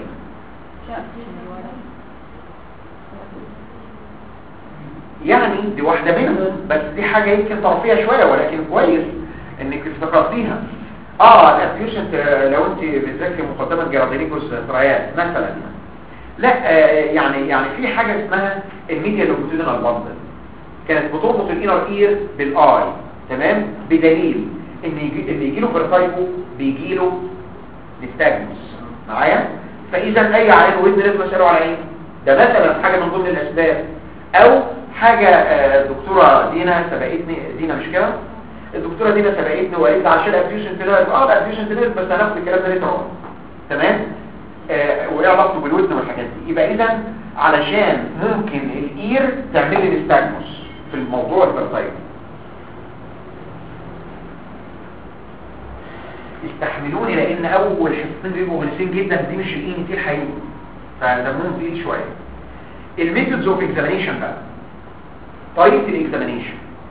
يعني دي واحدة منهم بس دي حاجة يمكن طرفية شوية ولكن كويس انك افتكرتيها اه الابيوشنت لو انت بتذاكري مقدمة جرادينيكوس ترايات مثلا يعني. لا آه يعني يعني في حاجة اسمها الميديا لونجيتودينال باندل كانت بتربط الانر اير بالاي تمام بدليل ان يجي ان يجي له فيرتايجو بيجي له نستاجمس معايا فاذا اي عين ودن لازم اساله على عين ده مثلا حاجه من ضمن الاسباب او حاجه آه، الدكتوره دينا سبقتني دينا مش كده الدكتوره دينا سبقتني وقالت لي عشان الابيوشن تيرير اه الابيوشن تيرير بس هناخد الكلام ده ليه تمام آه، وايه علاقته بالودن والحاجات دي يبقى اذا علشان ممكن الاير تعمل لي نستاجمس في الموضوع الفيرتايجو استحملوني لان اول حصتين بيبقوا غلسين جدا دي مش الاي تي الحقيقي فدمهم تقيل شويه الميثودز اوف اكزامينيشن بقى طريقه الاكزامينيشن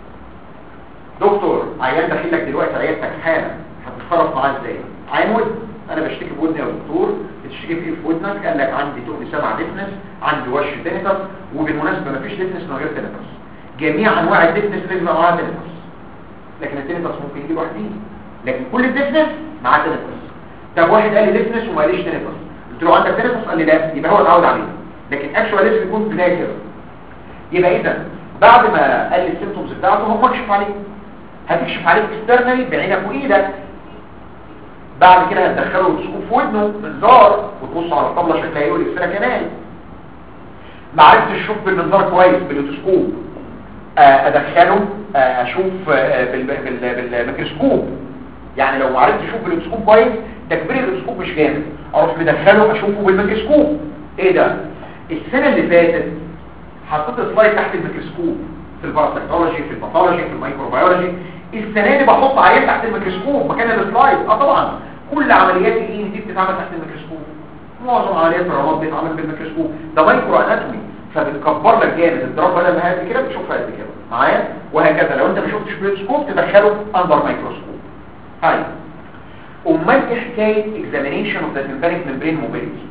دكتور عيان داخل لك دلوقتي عيادتك حالا هتتصرف معاه ازاي عين ودن انا بشتكي بودني يا دكتور بتشتكي في ايه في ودنك قال لك عندي تقل سمع ديفنس عندي وش تينيتس وبالمناسبه مفيش ديفنس من غير تينيتس جميع انواع الديفنس لازم يبقى معاها تينيتس لكن التينيتس ممكن يجي لوحديه لكن كل الديفنس معاه تينيتس طب واحد قال لي ديفنس وما قاليش تينيتس قلت له عندك تينيتس قال لي لا يبقى هو اتعود عليه لكن اكشوال لازم يكون بدايه كده يبقى اذا بعد ما قال لي السيمتومز بتاعته هم اكشف عليه هتكشف عليه اكسترنالي بعينك وايدك بعد كده هتدخله وتسقوه في ودنه منظار وتبص على الطبله شكلها ايه والاكسترا كمان ما عرفتش اشوف بالمنظار كويس بالوتوسكوب آه، ادخله آه، اشوف آه، بال- بال- بالميكروسكوب يعني لو ما عرفتش اشوف بالوتوسكوب كويس تكبير الوتوسكوب مش جامد اروح مدخله اشوفه بالميكروسكوب ايه ده السنه اللي فاتت حطيت سلايد تحت الميكروسكوب في الباراسيتولوجي في الباثولوجي في الميكروبيولوجي السنه دي بحط عيان تحت الميكروسكوب مكان السلايد اه طبعا كل عمليات الاي دي بتتعمل تحت الميكروسكوب معظم عمليات الرماد بتتعمل بالميكروسكوب ده مايكرو اناتومي فبتكبر لك جامد الدرجه بدل ما هي قد كده بتشوفها قد كده معايا وهكذا لو انت ما شفتش بالسكوب تدخله اندر ميكروسكوب هاي امال ايه حكايه اكزامينيشن اوف ذا تمبريك ممبرين موبيليتي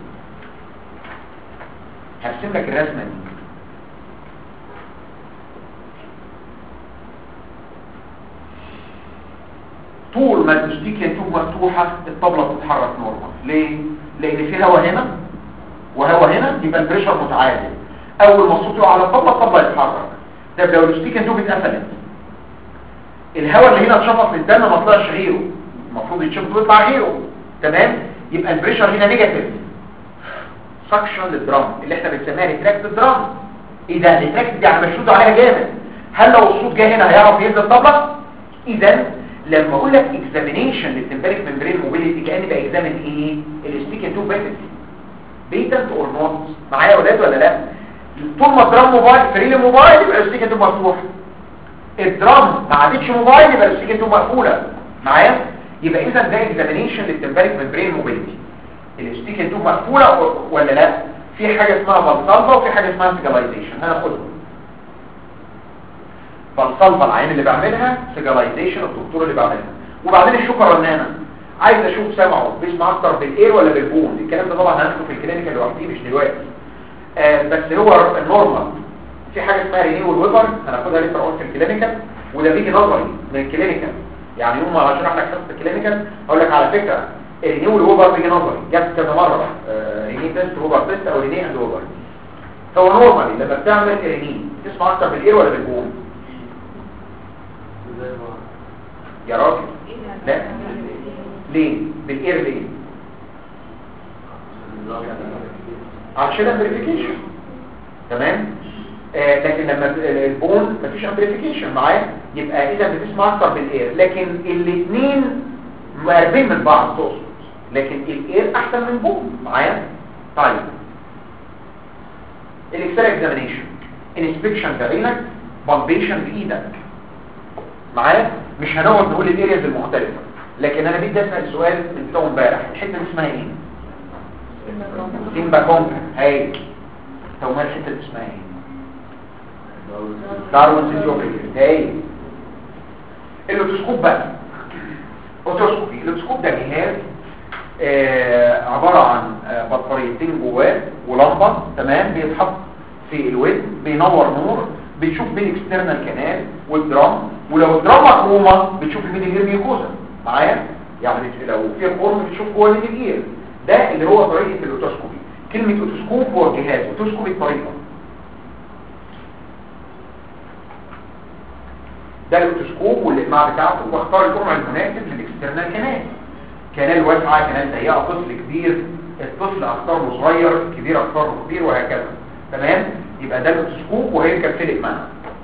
هرسم لك الرسمه دي طول ما التستيكيا تيوب مفتوحة الطبلة بتتحرك نورمال ليه؟ لأن في هواء هنا وهواء هنا يبقى البريشر متعادل أول ما الصوت يقع على الطبلة الطبلة يتحرك طب لو التستيكيا تيوب اتقفلت الهواء اللي هنا اتشفط من الدم ما طلعش غيره المفروض يتشفط ويطلع غيره تمام؟ يبقى البريشر هنا نيجاتيف سكشن للدرام اللي احنا بنسميها ريتراكت الدرام ايه ده الريتراكت دي يعني مشدود عليها جامد هل لو الصوت جه هنا هيعرف ينزل الطبلة؟ اذا لما اقول لك اكزامينيشن للتمبريك ممبرين موبيليتي كاني باكزامين ايه الاستيكن تو بيتنت بيتنت اور نوت معايا يا ولاد ولا لا طول ما الدرام موبايل فريلي موبايل يبقى الاستيكن تو مفتوح الدرام ما عادتش موبايل يبقى الاستيكن تو مقفوله معايا يبقى اذا ده اكزامينيشن للتمبريك ممبرين موبيليتي الاستيكن تو مقفوله ولا لا في حاجه اسمها فالسالفا وفي حاجه اسمها سيجلايزيشن هناخدهم فالصلبة العين اللي بعملها سيجلايزيشن الدكتور اللي بعملها وبعدين الشوكة رنانة عايز اشوف سمعه بيسمع اكتر بالاير ولا بالبون الكلام ده طبعا هناخده في الكلينيكال لوحديه مش دلوقتي آه بس هو النورمال في حاجه اسمها رينيو والويبر هناخدها لسه قلت في الكلينيكال وده بيجي نظري من الكلينيكال يعني يوم ما هشرح لك حصه الكلينيكال هقول لك على فكره الرينيو والويبر بيجي نظري جت كذا مره آه ريني تيست ووبر تيست او ريني اند ووبر هو نورمالي لما بتعمل ريني تسمع اكتر بالاير ولا بالبون يا راجل لا ليه بالاير ليه عشان امبليفيكيشن تمام آه لكن لما ب- البون مفيش امبليفيكيشن معاه يبقى اذا بتسمع اكتر بالاير لكن الاثنين مقربين من بعض تقصد لكن الاير احسن من البون معايا طيب الاكسال اكزامينيشن انسبكشن بعينك بالبيشن بايدك معايا مش هنقعد نقول الارياز المختلفه لكن انا بدي اسال سؤال من بتوع امبارح الحته دي اسمها ايه سيمبا كونكا هاي طب ما الحته دي اسمها ايه داروين سيندروم هاي اللوتوسكوب بقى اوتوسكوبي اللوتوسكوب ده جهاز آه عبارة عن آه بطاريتين جواه ولمبة تمام بيتحط في الود بينور نور بتشوف بين اكسترنال كانال والدرام ولو الدرام مخرومة بتشوف الميدل اير ميوكوزا معايا يعني لو في خرم بتشوف جوه الميدل اير ده اللي هو طريقة الاوتوسكوبي كلمة اوتوسكوب هو جهاز اوتوسكوبي الطريقة ده الاوتوسكوب والاقماع بتاعته واختار القرع المناسب للاكسترنال كانال كانال واسعة كانال ضيقة طفل كبير الطفل اختار له صغير كبير اختار له كبير وهكذا تمام يبقى ده الاوتوسكوب وهيركب في الاقماع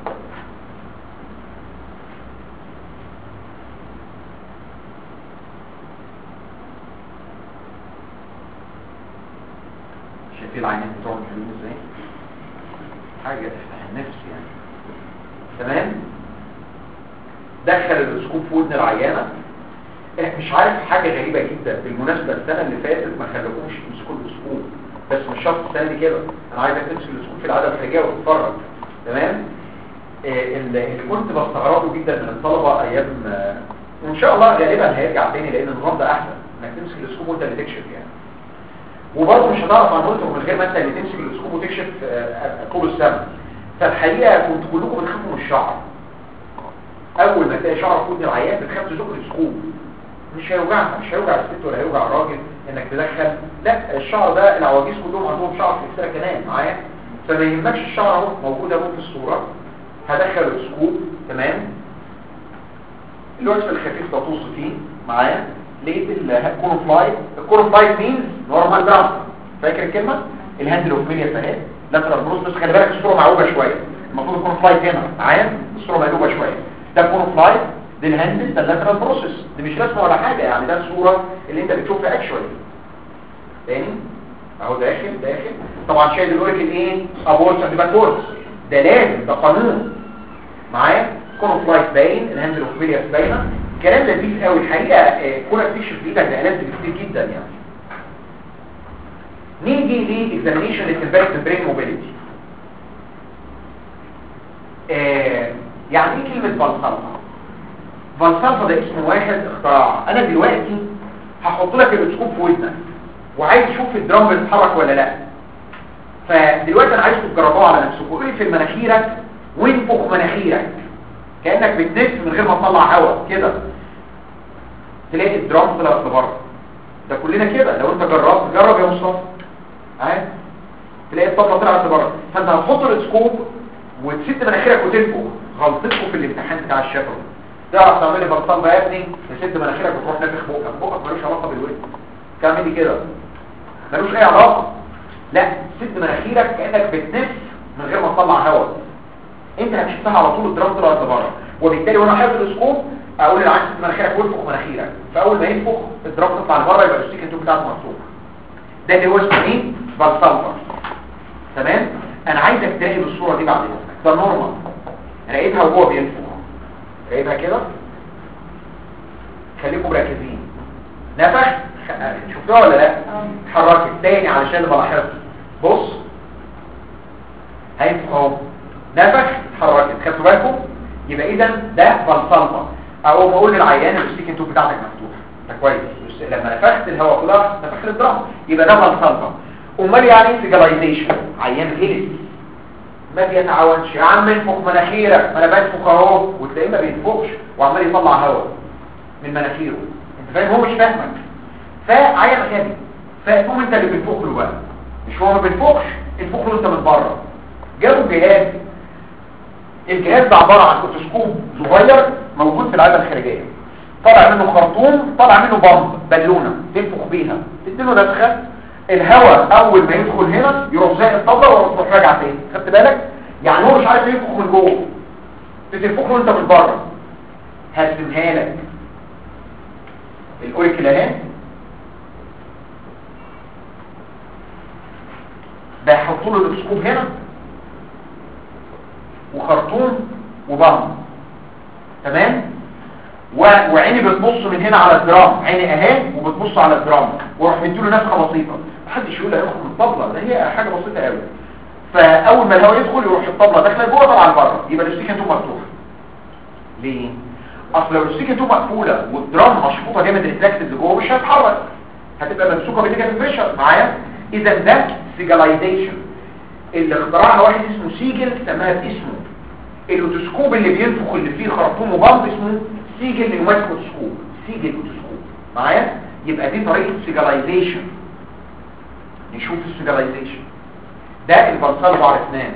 شايفين العينات بتوعهم حلوين ازاي حاجة تفتح النفس يعني تمام دخل الاوتوسكوب في ودن العيانة إيه، مش عارف حاجة غريبة جدا بالمناسبة السنة اللي فاتت ما خلوكمش تمسكوا الاوتوسكوب بس مش شرط السنة دي كده انا عايزك تمسك الاوتوسكوب في العادة الخارجية وتتفرج تمام إيه، اللي اللي كنت بستغربه جدا من الطلبة ايام آه، وان شاء الله غالبا هيرجع تاني لان النظام ده احسن انك تمسك الاوتوسكوب وانت اللي تكشف يعني وبرضه مش هتعرف عن مولتر من غير ما انت اللي تمسك الاوتوسكوب وتكشف آه، طول السنة فالحقيقة كنت كلكم بتخافوا من الشعر اول ما تلاقي شعر في ودن العيان بتخاف تزق السكوب مش هيوجعها مش هيوجع الست ولا هيوجع الراجل انك تدخل لا الشعر ده العواجيز كلهم عندهم شعر في اكسترا كمان معايا فما يهمكش الشعر اهو موجود اهو في الصوره هدخل السكوب تمام الوصف الخفيف ده طوص فيه معايا لقيت الكورنفلاي الكورنفلاي مينز نورمال دراون فاكر الكلمه الهاندل اوف ميليا اهي لاترال بروس بس خلي بالك الصوره معوجه شويه المفروض يكون فلايت هنا معايا الصوره مقلوبه شويه ده كورنفلاي دي الهاندل ده اللاترال بروسيس دي مش رسمه ولا حاجه يعني ده الصوره اللي انت بتشوفها اكشوالي تاني اهو داخل داخل طبعا شايل الاوريكل ايه ابورس اند باكورس ده لازم ده قانون معايا كورنفلاي باين الهاندل اوف ميليا باينه كلام لذيذ قوي الحقيقه آه، كونك تكشف بايدك ده ألذ بكتير جدا يعني نيجي لاكزامينيشن للتمبارك برين موبيليتي آه يعني ايه كلمة فالسالفا فالسالفا ده اسم واحد اختراع انا دلوقتي هحط لك الاوتوسكوب في ودنك وعايز اشوف الدرام بيتحرك ولا لا فدلوقتي انا عايزكم تجربوها على نفسكم اقفل مناخيرك وانفخ مناخيرك كانك بتنف من غير ما تطلع هواء كده تلاقي الدرام طلعت لبره ده كلنا كده لو انت جربت جرب يا مصطفى عادي تلاقي الطبله طلعت لبره فانت هتحط الاوتوسكوب وتسد مناخيرك وتنفخ غلطتكم في الامتحان بتاع الشفوي تعرف تعمل لي بطال بقى يا ابني تسد مناخيرك وتروح نافخ بقك بقك ملوش علاقه بالودن تعملي كده ملوش اي علاقه لا سد مناخيرك كانك بتنف من غير ما تطلع هواء انت هتشوفها على طول الدرام طلعت لبره وبالتالي وانا حاطط الاسكوب اقول للعين سد مناخيرك وانفخ مناخيرك فاول ما ينفخ الدرام تطلع لبره يبقى الستيك انتو بتاعته مفتوح ده اللي هو اسمه ايه بالسلفر تمام انا عايزك تراقب الصوره دي بعد اذنك ده نورمال راقبها وهو بينفخ راقبها كده خليكم مركزين نفخ خ- شفتوها ولا لا اتحركت تاني علشان بلاحظها بص هينفخ اهو نفخ اتحركت خدتوا بالكم يبقى اذا ده فلسفه او ما اقول للعيان الستيك انتو بتاعتك مفتوح ده كويس بس لما نفخت الهواء طلع نفخ الدرام يبقى ده فلسفه امال يعني ايه سيجلايزيشن عيان غلس ما بيتعاونش يا عم انفخ مناخيرك ما انا بنفخ اهو وتلاقيه ما بينفخش وعمال يطلع هواء من مناخيره انت فاهم هو مش فاهمك فعيان غبي فتقوم انت اللي بتنفخ له بقى مش هو ما بينفخش انفخ له انت من بره جابوا جهاز الجهاز ده عباره عن اوتوسكوب صغير موجود في العاده الخارجيه طالع منه خرطوم طالع منه بامب بالونه تنفخ بيها تديله نفخه الهواء اول ما يدخل هنا يروح زي الطبله ويروح راجع تاني خدت بالك يعني هو مش عارف ينفخ من جوه تنفخ له انت من بره هرسمها لك الاوريكل اهي بيحط له الاوتوسكوب هنا وخرطوم وبامب تمام و... وعيني بتبص من هنا على الدرام عيني اهي وبتبص على الدرام واروح مديله نفخه بسيطه محدش يقول هياخد من الطبله ده هي حاجه بسيطه قوي فاول ما الهواء يدخل يروح الطبله داخله جوه طالعه لبره يبقى الاستيكن توب مفتوح ليه اصل لو الاستيكن توب مقفوله والدرام مشفوطه جامد ريتراكتد لجوه مش هتتحرك هتبقى ممسوكه بالنيجاتيف بريشر معايا اذا ده سيجلايزيشن اللي اخترعها واحد اسمه سيجل سماها باسمه الاوتوسكوب اللي بينفخ اللي فيه خرطوم وبامب اسمه سيجل نيوماتيك اوتوسكوب سيجل اوتوسكوب معايا يبقى دي طريقه سيجلايزيشن نشوف السيجلايزيشن ده البلصال بعض اسنان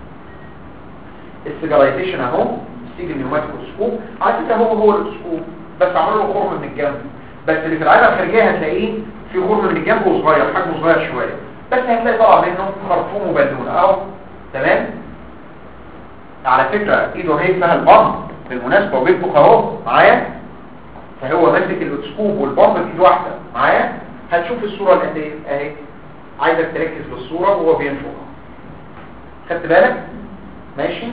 السيجلايزيشن اهو السيجل نيوماتيك اوتوسكوب على فكره هو هو الاوتوسكوب بس عملوا له خرم من الجنب بس اللي في العاده الخارجيه هتلاقيه في خرم من الجنب وصغير حجمه صغير شويه بس هتلاقي طالع منه خرطوم وبالونه اهو تمام على فكرة ايده اهي فيها البامب بالمناسبة وبينفخ اهو معايا فهو ماسك الاوتسكوب والبامب بايد واحدة معايا هتشوف الصورة الاتيه اهي عايزك تركز في الصورة وهو بينفخ خدت بالك ماشي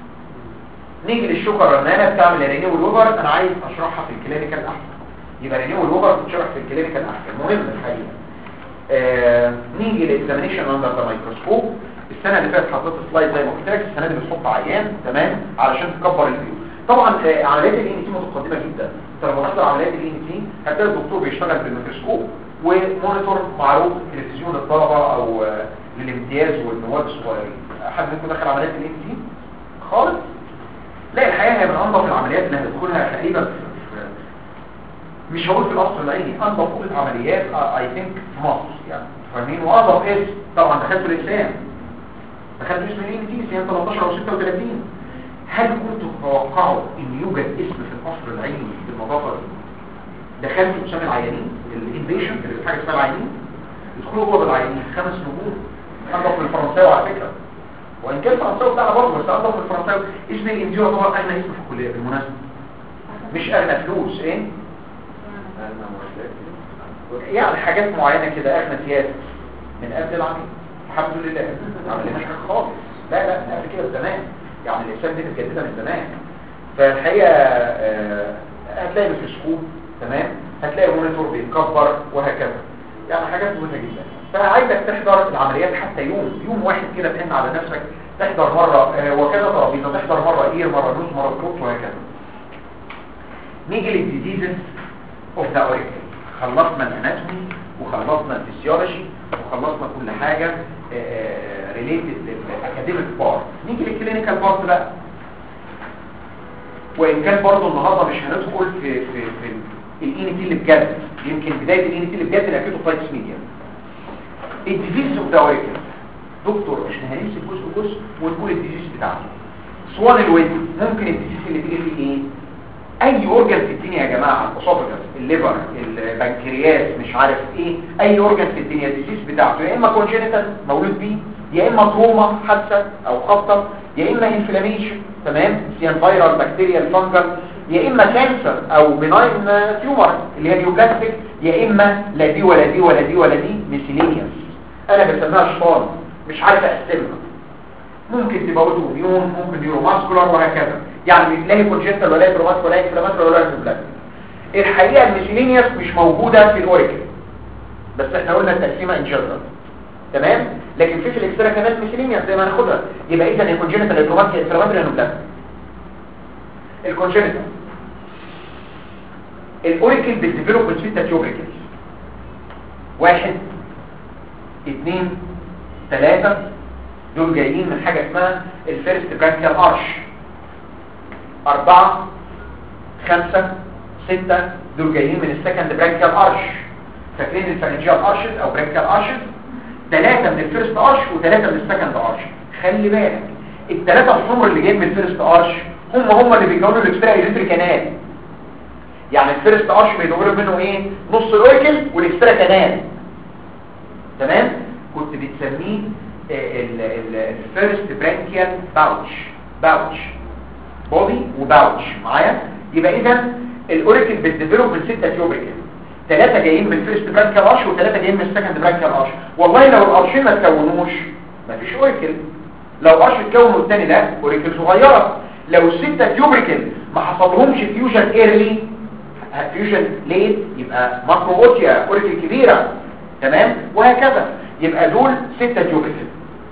نيجي للشوكة الرنانة بتعمل الرينيو والوبر انا عايز اشرحها في الكلينيكال احسن يبقى رينيو والوبر بتشرح في الكلينيكال احسن مهم الحقيقة آه نيجي للاكزامينيشن اندر ذا مايكروسكوب السنه اللي فاتت حطيت سلايد زي ما قلت لك السنه دي بتحط عيان تمام علشان تكبر الفيو طبعا آه عمليات الاي ان تي متقدمه جدا انت لما تحضر عمليات الاي ان تي هتلاقي الدكتور بيشتغل بالميكروسكوب ومونيتور معروف تلفزيون للطلبه او آه للامتياز والنواب الصغيرين حد منكم دخل عمليات الاي ان تي خالص لا الحقيقه هي من انظف العمليات اللي هتدخلها تقريبا في مش هقول في القصر العيني انظف اوضه عمليات اي ثينك في مصر يعني فاهمين وانظف اسم طبعا دخلت الاسلام دخلت اسم الان تي سنه 13 او 36 هل كنتوا تتوقعوا ان يوجد اسم في القصر العيني بالنظافه دي دخلت اسامي العيانين الانفيشن اللي حاجه اسمها العيانين يدخلوا جوه العيانين خمس نجوم انظف من الفرنساوي على فكره وان كان الفرنساوي بتاعنا برضه بس انظف من الفرنساوي اسم الانجيو يعتبر اغنى اسم في الكليه بالمناسبه مش اغنى فلوس ايه يعني حاجات معينة كده اغنى سياسة من قبل العميل الحمد لله ما عملناش حاجة خالص لا لا من قبل كده زمان يعني الإسلام دي متجددة من زمان فالحقيقة آه هتلاقي ميكروسكوب تمام هتلاقي مونيتور بيتكبر وهكذا يعني حاجات مهمة جدا فعايزك تحضر العمليات حتى يوم يوم واحد كده تهن على نفسك تحضر مرة آه وكذا ترابيزة تحضر مرة اير مرة نوز مرة كروت وهكذا نيجي للديزيزز اوف ذا اوريكل خلصنا الاناتومي وخلصنا الفسيولوجي وخلصنا كل حاجة ريليتد للاكاديميك بارت نيجي للكلينيكال بارت بقى وان كان برضه النهارده مش هندخل في في في الان تي اللي بجد يمكن بدايه الان تي اللي بجد الاكيوتوفايتس ميديا الديزيز اوف ذا اوريكل دكتور احنا هنمسك جزء جزء ونقول الديزيز بتاعته سؤال الودن ممكن الديزيز اللي تيجي فيه ايه اي اورجن في الدنيا يا جماعه الاسوفاجس الليفر البنكرياس مش عارف ايه اي اورجن في الدنيا الديزيز بتاعته يا اما كونجينيتال مولود بيه يا اما تروما حادثه او خبطه يا اما انفلاميشن تمام سيان فيرال بكتيريا فانجل يا اما كانسر او بناين تيومر اللي هي نيوبلاستيك يا اما لا دي ولا دي ولا دي ولا دي ميسيلينيوس انا بسميها شطان مش عارف اقسمها ممكن تبقى اوتو ميون ممكن نيوروماسكولار وهكذا يعني لا هي كونجنتال ولا ترومات ولا انفلاماتوري ولا انفلاماتوري الحقيقه الميسيلينيوس مش موجوده في الاوريكل بس احنا قلنا التقسيمه ان جنرال تمام لكن في في الاكسترا كمان ميسيلينيوس زي ما هناخدها يبقى اذا هي كونجنتال ترومات انفلاماتوري انفلاماتوري الكونجنتال الاوريكل بتديفلوب من ستة تيوبريكل واحد اتنين تلاتة دول جايين من حاجة اسمها الفيرست برانكيال ارش اربعة خمسة ستة دول جايين من السكند برانكيال ارش فاكرين الفرنجيال ارشز او برانكيال ارشز ثلاثة من الفيرست ارش وثلاثة من السكند ارش خلي بالك الثلاثة الحمر اللي جايين من الفيرست ارش هم هم اللي بيكونوا الاكسترا ايلكتريك كانال يعني الفيرست ارش بيدور منه ايه نص الاوريكل والاكسترا كانال تمام كنت بتسميه الفيرست برانكيال باوتش باوتش بودي وباوتش معايا يبقى اذا الاوريكل بتديفلوب من ستة تيوبريكل ثلاثة جايين من الفيرست برانكيال ارش وثلاثة جايين من السكند برانكيال ارش والله لو الارشين ما تكونوش مفيش اوريكل لو ارش اتكون والتاني لا اوريكل صغيرة لو الستة تيوبريكل ما حصلهمش فيوجن ايرلي فيوجن ليت يبقى ماكرو اوتيا اوريكل كبيرة تمام وهكذا يبقى دول ستة تيوبريكل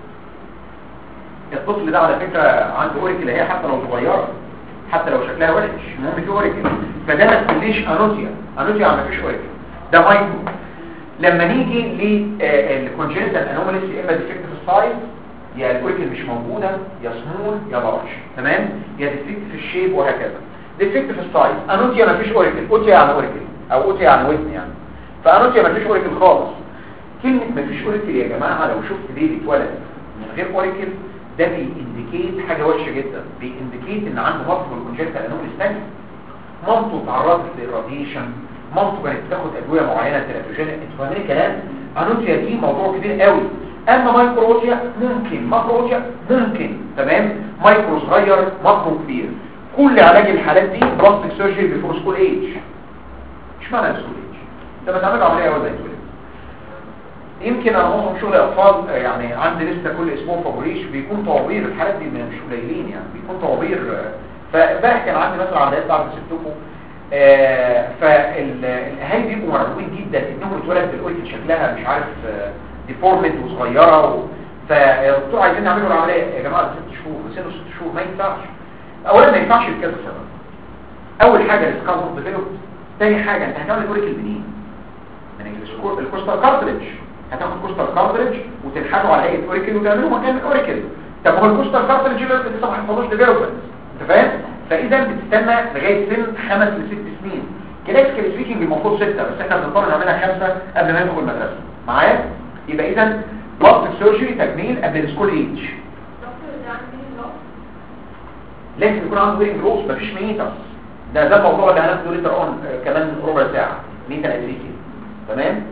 الطفل ده على فكرة عنده اوريكل هي حتى لو صغيرة حتى لو شكلها وحش المهم في اوريكل فده ما تقوليش انوتيا انوتيا ما فيش اوريكل ده مايكرو لما نيجي للكونجنتال انوماليز يا اما ديفكت في السايز يا الاوريكل مش موجوده يا سمول يا لارج تمام يا ديفكت في الشيب وهكذا ديفكت في السايز انوتيا ما فيش اوريكل اوتيا يعني اوريكل او اوتيا يعني وزن يعني فانوتيا ما فيش اوريكل خالص كلمه ما فيش اوريكل يا جماعه لو شفت بيبي اتولد من غير اوريكل ده بينديكيت حاجه وحشه جدا بينديكيت ان عنده مالتيبل كونجنتال انوماليز ثانيه مامته تعرضت للراديشن مامته كانت بتاخد ادويه معينه تيراتوجينيك انتوا فاهمين الكلام انوتيا دي موضوع كبير قوي اما مايكروتيا ممكن ماكروتيا ممكن تمام مايكرو صغير ماكرو كبير كل علاج الحالات دي بلاستيك سيرجري بيفور سكول ايج مش معنى سكول ايج انت بتعمل عمليه اول زي تقول يمكن انا معظم شغل اطفال آه، يعني عندي لسه كل اسبوع فبريش بيكون طوابير الحالات دي مش قليلين يعني بيكون طوابير آه، فامبارح كان عندي مثلا عمليات بعد سبتكم آه فالاهالي بيبقوا مرعوبين جدا انهم اتولد بالاوريكل شكلها مش عارف ديفورمنت وصغيره و... فالدكتور عايزين نعمله العمليه يا جماعه ده ست شهور سنه ست شهور ما ينفعش اولا ما ينفعش لكذا سبب اول حاجه الاسكازم ديفلوب تاني حاجه انت هتعمل اوريكل منين من السكور- الكوستال كارتريج هتاخد كوستال كارتريج وتنحته على هيئه اوريكل وتعمله مكان الاوريكل طب هو الكوستال كارتريج اللي لسه ما حصلوش ديفلوبمنت انت فاهم فاذا بتستنى لغايه سن خمس لست سنين كلاسيكال سبيكينج المفروض سته بس احنا بنضطر نعملها خمسه قبل ما يدخل المدرسه معايا يبقى اذا بلاستيك سيرجري تجميل قبل السكول ايج
دكتور ده عندي لو
لازم يكون عنده ويرنج روس مفيش ميتس ده ده الموضوع اللي هناخده ليتر اون كمان ربع ساعه ميتا ادريكي تمام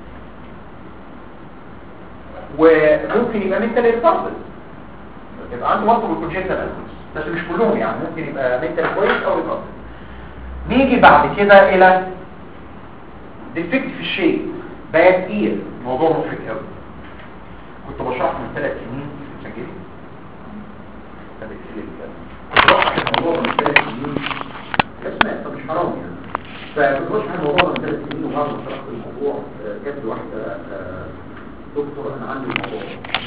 وممكن يبقى منتال ريتاردد يبقى عنده مطلب الكونجنتال انكلز بس مش كلهم يعني ممكن يبقى منتال كويس او ريتاردد نيجي بعد كده الى ديفكت في الشيء بقى تقيل موضوع مضحك قوي كنت بشرح من ثلاث سنين في مسجلي طب اقفل ال- كنت بشرح الموضوع من ثلاث سنين اسمع طب مش حرام يعني فكنت بشرح الموضوع من ثلاث سنين وبعد ما شرحت الموضوع آه، جت لي واحده آه، دكتور انا عندي الموضوع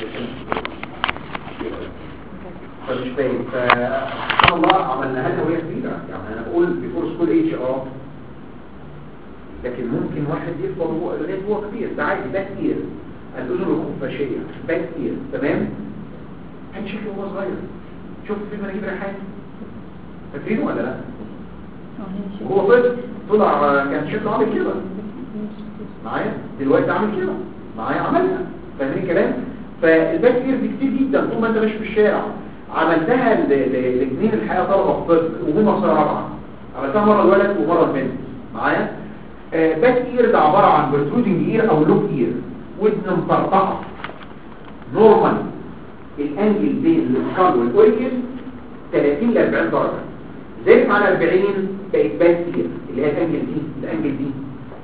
فمش باين فسبحان الله عملناها لها وهي كبيره يعني انا بقول بيفور سكول اتش اه لكن ممكن واحد يفضل هو لغايه هو كبير ده عادي ده كتير الاذن الخفاشيه ده كتير تمام كان شكله وهو صغير شوف فيلم نجيب ريحان فاكرينه ولا لا وهو طفل طلع كان شكله عامل كده معايا دلوقتي عامل كده معايا عملها فاهمين الكلام فالباك كتير دي كتير جدا طول ما انت ماشي في الشارع عملتها ل- ل- لاثنين الحقيقه طلبه في طب وهم في سنه رابعه عملتها مره الولد ومره البنت معايا آه، باك اير ده عباره عن بروترودنج اير او لوك اير ودن مطرطقه نورمال الانجل بين السكال والاوريكل 30 ل 40 درجه زادت على 40 بقت باك اير اللي هي الانجل دي الانجل دي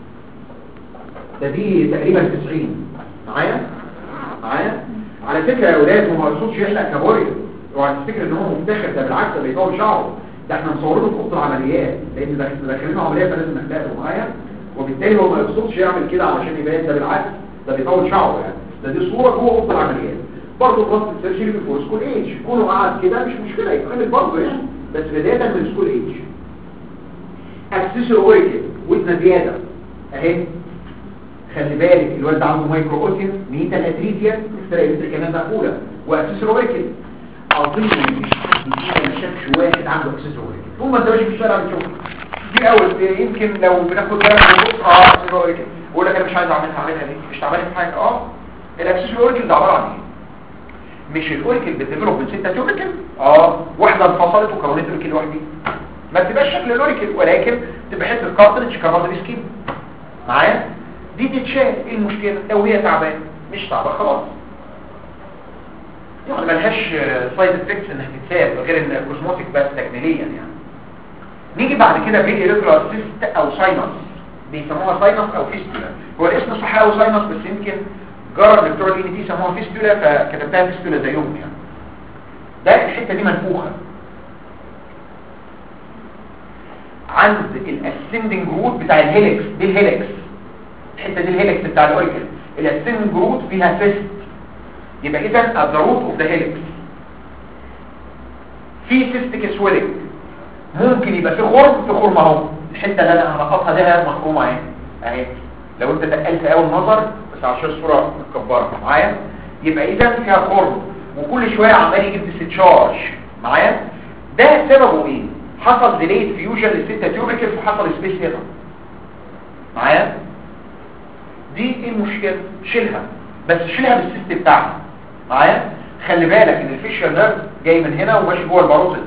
ده دي تقريبا 90 معايا معايا على فكره يا اولاد هو ما يقصدش يحلق كابوريا اوعى تفتكر ان هو مفتخر ده بالعكس ده بيطول شعره ده احنا مصورينه في اوضه العمليات لان ده احنا داخلين عمليه فلازم نحلقه معايا وبالتالي هو ما يقصدش يعمل كده علشان يبان ده بالعكس ده بيطول شعره يعني ده دي صوره جوه اوضه العمليات برضه بلاستيك سيرجري بيفور سكول ايج كونه قعد كده مش مشكله يتعمل برضه يعني بس بدايه من سكول ايج اكسسوري اوريكل ودنا زياده اهي خلي بالك الواد عنده مايكرو اوتيا ميتا اتريتيا اكسترا الكتريك كمان مقبوله واكسسوريكل اظن مفيش حد فينا ما شافش واحد عنده اكسسوريكل طول ما انت ماشي في الشارع بتشوف دي اول يمكن لو بناخد بالك من اه اكسسوريكل بقول لك انا مش عايز اعملها اعملها ليه مش تعملها في حاجه اه الاكسسوريكل ده عباره عن ايه مش الاوريكل بتديفلوب من ستة توريكل اه واحده انفصلت وكونت اوريكل لوحدي ما تبقاش شكل الاوريكل ولكن تبقى حته كارتريدج كاربون سكيم معايا دي تتشال ايه المشكله لو هي تعبانه مش تعبانه خلاص يعني ملهاش سايد افكتس انها تتساب غير ان كوزموتيك بس تكميليا يعني نيجي بعد كده بين ايريكولار سيست او ساينس بيسموها ساينس او فيستولا هو الاسم صح او ساينس بس يمكن جرب بتوع الاي تي سموها فيستولا فكتبتها فيستولا زيهم يعني ده الحته دي منفوخه عند الاسندنج روت بتاع الهيلكس دي الهيلكس الحته دي الهيلكس بتاع الاوريكل الاسندنج روت فيها فيست يبقى اذا at the root of the helix في سيستيك سويلنج ممكن يبقى في خرم في خرم اهو الحته اللي انا هنقطها دي مخرومه اهي اهي لو انت تقلت قوي النظر بس عشان الصوره متكبره معايا يبقى اذا فيها خرم وكل شويه عمال يجيب ديستشارج معايا ده سببه ايه حصل ديليت فيوجن للستة تيوبيكل فحصل سبيس هنا معايا دي ايه المشكله شيلها بس شيلها بالسيست بتاعها معايا خلي بالك ان الفيشر نيرف جاي من هنا وماشي جوه الباروتيد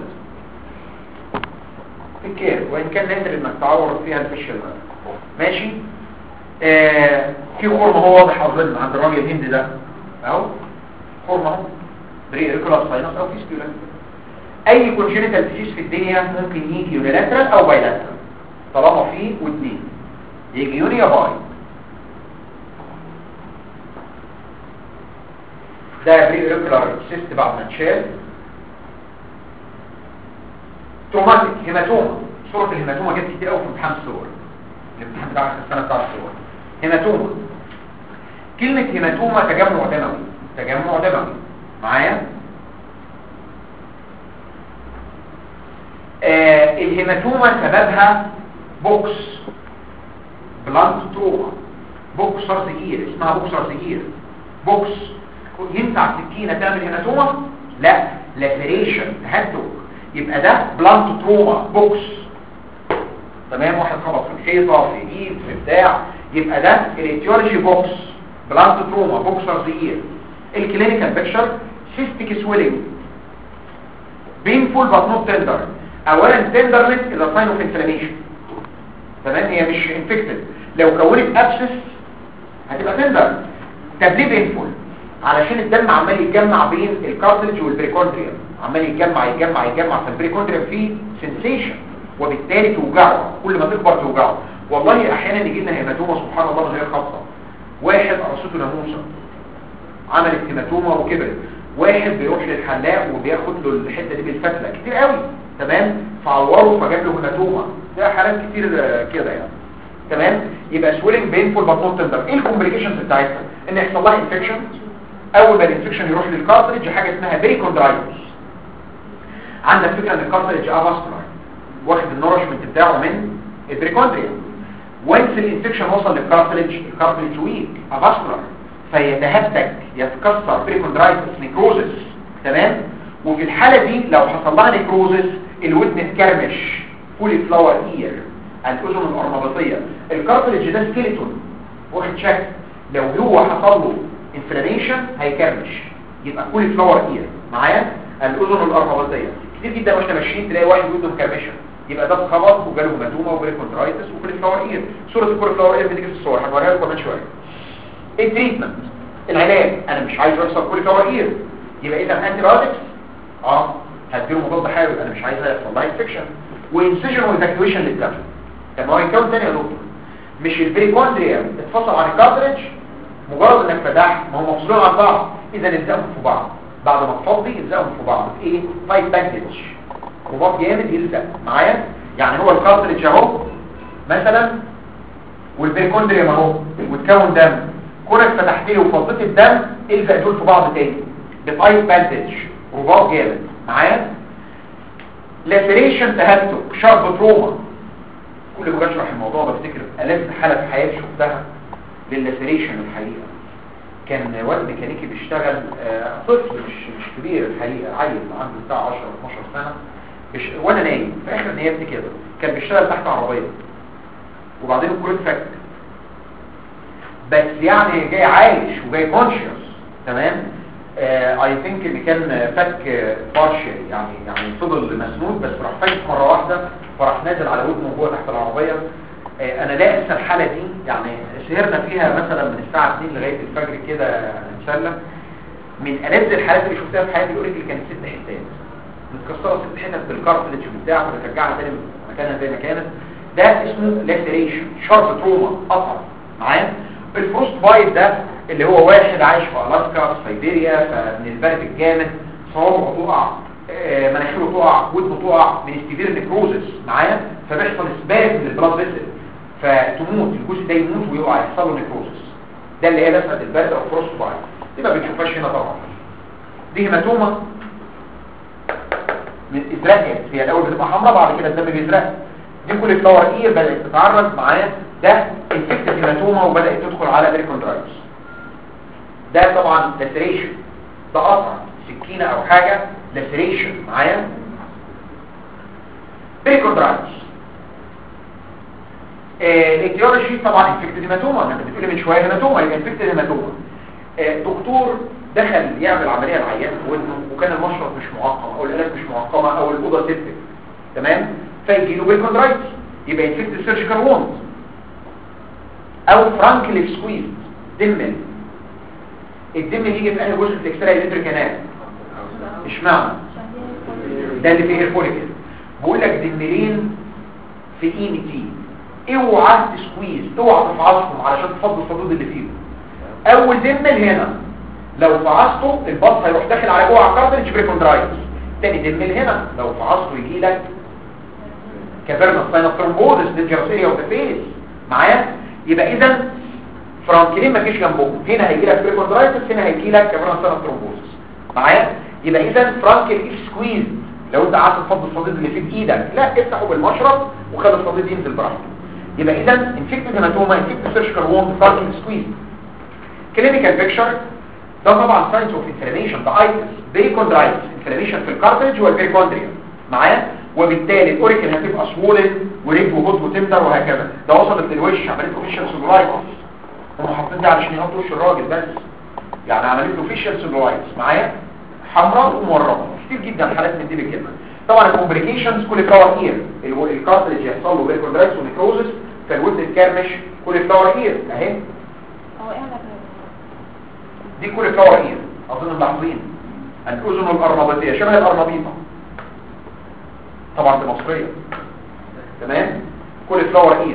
فكر وان كان نادر انك تعور فيها الفيشر نيرف ماشي آه في خرم هو واضح اظن عند الراجل الهندي ده اهو خرم اهو بري ريكولاس ساينس او فيستولا اي كونجينيتال ديزيز في الدنيا ممكن يجي يونيلاترال او بايلاترال طالما فيه ودين يجي يوني يا باي ده بري ريكولار سيست بعد ما اتشال تروماتيك هيماتوما صورة الهيماتوما جت كتير قوي في امتحان الصور الامتحان بتاع آخر السنة بتاع الصور هيماتوما كلمة هيماتوما تجمع دموي تجمع دموي معايا آه الهيماتوما سببها بوكس بلانت تروما بوكس صغير اسمها بوكس صغير بوكس ينفع سكينة تعمل هيماتوما لا لافريشن تهدك يبقى ده بلانت تروما بوكس تمام واحد خبط في الحيطة في ايد في بتاع يبقى ده الاتيولوجي بوكس بلانت تروما بوكس صغير الكلينيكال بيكتشر سيستيك سويلنج بينفول بات نوت تندر اولا تندرنس اذا ساين اوف انفلاميشن تمام هي مش انفكتد لو كونت ابسس هتبقى تندر طب ليه بينفول علشان الدم عمال يتجمع بين الكارتلج والبريكوندريوم عمال يتجمع يتجمع يتجمع فالبريكوندريوم فيه سنسيشن وبالتالي توجعه كل ما تكبر توجعه والله احيانا يجي لنا هيماتوما سبحان الله من غير خاصه واحد قرصته ناموسه عملت هيماتوما وكبرت واحد بيروح للحلاق وبياخد له الحته دي بالفتله كتير قوي تمام فعوره فجاب له هيماتوما ده حالات كتير كده يعني تمام يبقى سويلنج بينفول بطنوت تندر ايه الكومبليكيشنز بتاعتها ان يحصل لها انفكشن اول ما الانفكشن يروح للكارتريج حاجه اسمها بريكوندرايتس عندك فكره ان الكارتريج افاسكولار واخد النورشمنت بتاعه من البريكوندريا وانس الانفكشن وصل للكارتريج الكارتريج ويك افاسكولار فيتهتك يتكسر بريكوندرايتس نيكروزس تمام وفي الحاله دي لو حصل لها نيكروزس الودن تكرمش فولي فلاور اير الاذن الارنبطيه الكارتريج ده سكيلتون واخد شكل لو هو حصل له انفلاميشن هيكرمش يبقى كل فلاور اير معايا الاذن الارنبطيه كتير جدا واحنا ماشيين تلاقي واحد عنده مكرمشه يبقى ده اتخبط وجاله هيماتوما وبريكوندرايتس وكل فلاور اير صوره الكل فلاور اير بتيجي في الصور هنوريها لكم كمان شويه التريتمنت العلاج انا مش عايز يحصل كل فلاور اير يبقى اذا انتي بايوتكس اه هديله مضاد حيوي انا مش عايز يحصل لها انفكشن وانسجن وايفاكيويشن للدم طب ما هو يكون تاني يا دكتور مش البريكوندريا اتفصل عن الكارتريج مجرد انك فتحت ما هو مفصولين عن بعض اذا الزقهم في بعض بعد ما تفضي الزقهم في بعض ايه تايت باكج رباط جامد يلزق معايا يعني هو الكارتريج اهو مثلا والبريكوندريوم اهو وتكون دم كونك فتحت لي وفضيت الدم الزق دول في بعض تاني بتايت باكج رباط جامد معايا لاسريشن تهتك شرب تروما كل ما بشرح الموضوع بفتكر ألف حالة في حياتي شفتها لللاسريشن الحقيقه كان واد ميكانيكي بيشتغل آه، طفل مش مش كبير الحقيقه عيل عنده بتاع 10 12 سنه بش... وانا نايم في اخر نيابتي كده كان بيشتغل تحت عربيه وبعدين الكروت فك بس يعني جاي عايش وجاي كونشس تمام اي ثينك ان كان فك بارشل يعني يعني فضل مسنود بس راح فايت مره واحده فراح نازل على ودنه وهو تحت العربيه آه، انا لا انسى الحاله دي يعني سهرنا فيها مثلا من الساعه 2 لغايه الفجر كده نتسلى من ألذ الحالات اللي شفتها في حياتي يقول لك اللي كانت ست حتات متكسره ست حتت بالكارتلج بتاعها وترجعها تاني مكانها زي ما كانت ده اسمه لاسريشن شارب تروما قطع معايا الفروست بايت ده اللي هو واحد عايش في الاسكا في سيبيريا فمن البرد الجامد صوابعه تقع آه، مناخيره تقع ودنه تقع من ستيفير نيكروزس معايا فبيحصل اسباز من البلاد فيسل فتموت الجزء ده يموت ويقع يحصل له نيكروزس ده اللي هي لسعه البرد او فروست بايت دي ما بنشوفهاش هنا طبعا دي هيماتوما من ازرق هي الاول بتبقى حمراء بعد كده الدم بيزرق دي كل فلاور اير بدات تتعرض معاه ده انفكتد هيماتوما وبدات تدخل على بريكوندرايتس ده طبعا لاسريشن ده قطع سكينه او حاجه لاسريشن معايا بريكوندرايتس الايتيولوجي طبعا انفكتد هيماتوما انت بتقولي من شويه هيماتوما يبقى انفكتد هيماتوما آه، دكتور دخل يعمل عمليه العيان في ودنه وكان المشرط مش معقم او الالات مش معقمه او الاوضه سيبتك تمام فيجي له بالكوندرايتس يبقى انفكتد سيرجيكال ووند او فرانكليف سكويز دمل الدم يجي في انهي جزء في الاكسترا الكتريك كانال اشمعنى ده اللي فيه ايرفوليكل بقول لك دملين في اي ام تي اوعى تسكويز اوعى تفعصهم علشان تفضي الصدود اللي فيه اول دمل هنا لو فعصته الباص هيروح داخل على جوه على الكارتريج بريكوندرايتس تاني دمل هنا لو فعصته يجي لك كافيرنا ساينس ترومبوزس دينجرس اريا اوف ذا فيس معايا يبقى اذا فرانكلين مفيش جنبهم هنا هيجي لك بريكوندرايتس هنا هيجي لك كافيرنا ساينس ترومبوزس معايا يبقى اذا فرانكل اف سكويز لو انت قعدت تفضي الصديد اللي في بايدك لا افتحه بالمشرط وخلي الصديد ينزل براحته يبقى اذا انفكتد هيماتوما انفكتد سيرجيكال ووند فرانكل سكويز كلينيكال بيكتشر ده طبعا ساينس اوف انفلاميشن ده ايتس بيكوندرايتس انفلاميشن في الكارتريج والبيركوندريا معايا وبالتالي الاوريكل هتبقى سوولن وريد وبوت وتمدر وهكذا ده وصلت للوش عمليه اوفيشال سيلولايتس هم حاطين ده علشان يحطوا وش الراجل بس يعني عمليه اوفيشال سيلولايتس معايا حمراء ومورمه كتير جدا حالات من دي بالكلمه طبعا الكومبليكيشنز كل فلاور اير الكارتريج يحصل له بيركوندرايتس ونيكروزس فالودن الكرمش كل فلاور اير اهي
هو ايه علاقة
دي كل فلاور اير اظن ملاحظين الاذن الارنبيطيه شبه الارنبيطه طبعا دي مصريه تمام كل فلاور اير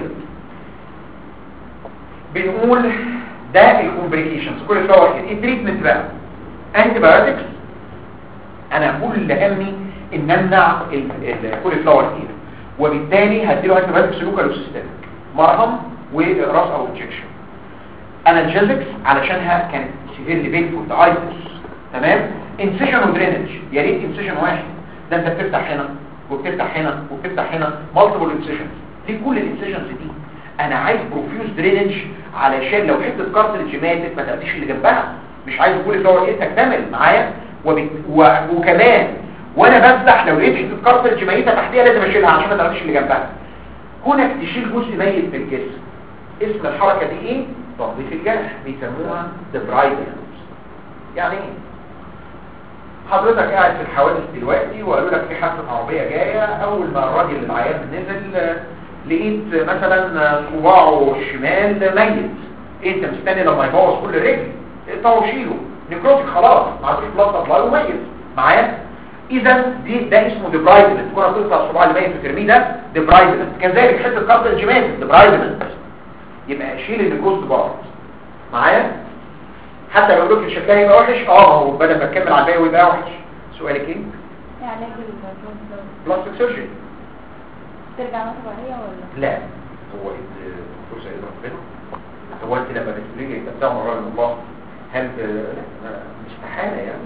بنقول ده الكومبليكيشنز كل فلاور اير التريتمنت بقى انتي بايوتكس انا كل همي ان امنع الكول فلاور اير وبالتالي هديله انتي بايوتكس لوكال وسيستميك مرهم وراس او انجكشن انالجيزكس علشانها كانت سيفيرلي بينفول ايتس تمام انسيشن ودرينج يا ريت انسيشن واحد ده انت بتفتح هنا وبتفتح هنا وبتفتح هنا مالتيبل انسيشنز ليه كل الانسيشنز دي انا عايز بروفيوز درينج علشان لو حته كارتريج ماتت ما تاذيش اللي جنبها مش عايز كل فلاور ايه تكتمل معايا وبت... و... وكمان وانا بفتح لو لقيت حته كارتريج ميته تحتيها لازم اشيلها عشان ما تاذيش اللي جنبها كونك تشيل جزء ميت من الجسم اسم الحركه دي ايه تنظيف الجرح بيسموها دبرايدنس يعني ايه حضرتك قاعد في الحوادث دلوقتي وقالوا لك في حادثه عربيه جايه اول ما الراجل العيان نزل آه، لقيت مثلا آه، صباعه الشمال ميت انت مستني لما يبوظ كل رجل اقطعه شيله نكروتيك خلاص ما عندوش بلاد سبلاي وميت معايا اذا دي ده اسمه ديبرايدمنت كنا تقطع الصباع اللي ميت وترميه ده ديبرايدمنت كذلك حته كارتريج ماتت ديبرايدمنت يبقى شيل النيكوز بارت معايا حتى لو لك شكلها يبقى وحش اه هو بدل ما تكمل على الباقي ويبقى وحش سؤالك ايه
ايه علاج البروتون
بلاستيك سيرجري
ترجع نصب عليها ولا
لا هو الدكتور سيد ربنا هو انت لما بتقولي لي انت بتعمل رأي الله هل لا استحالة يعني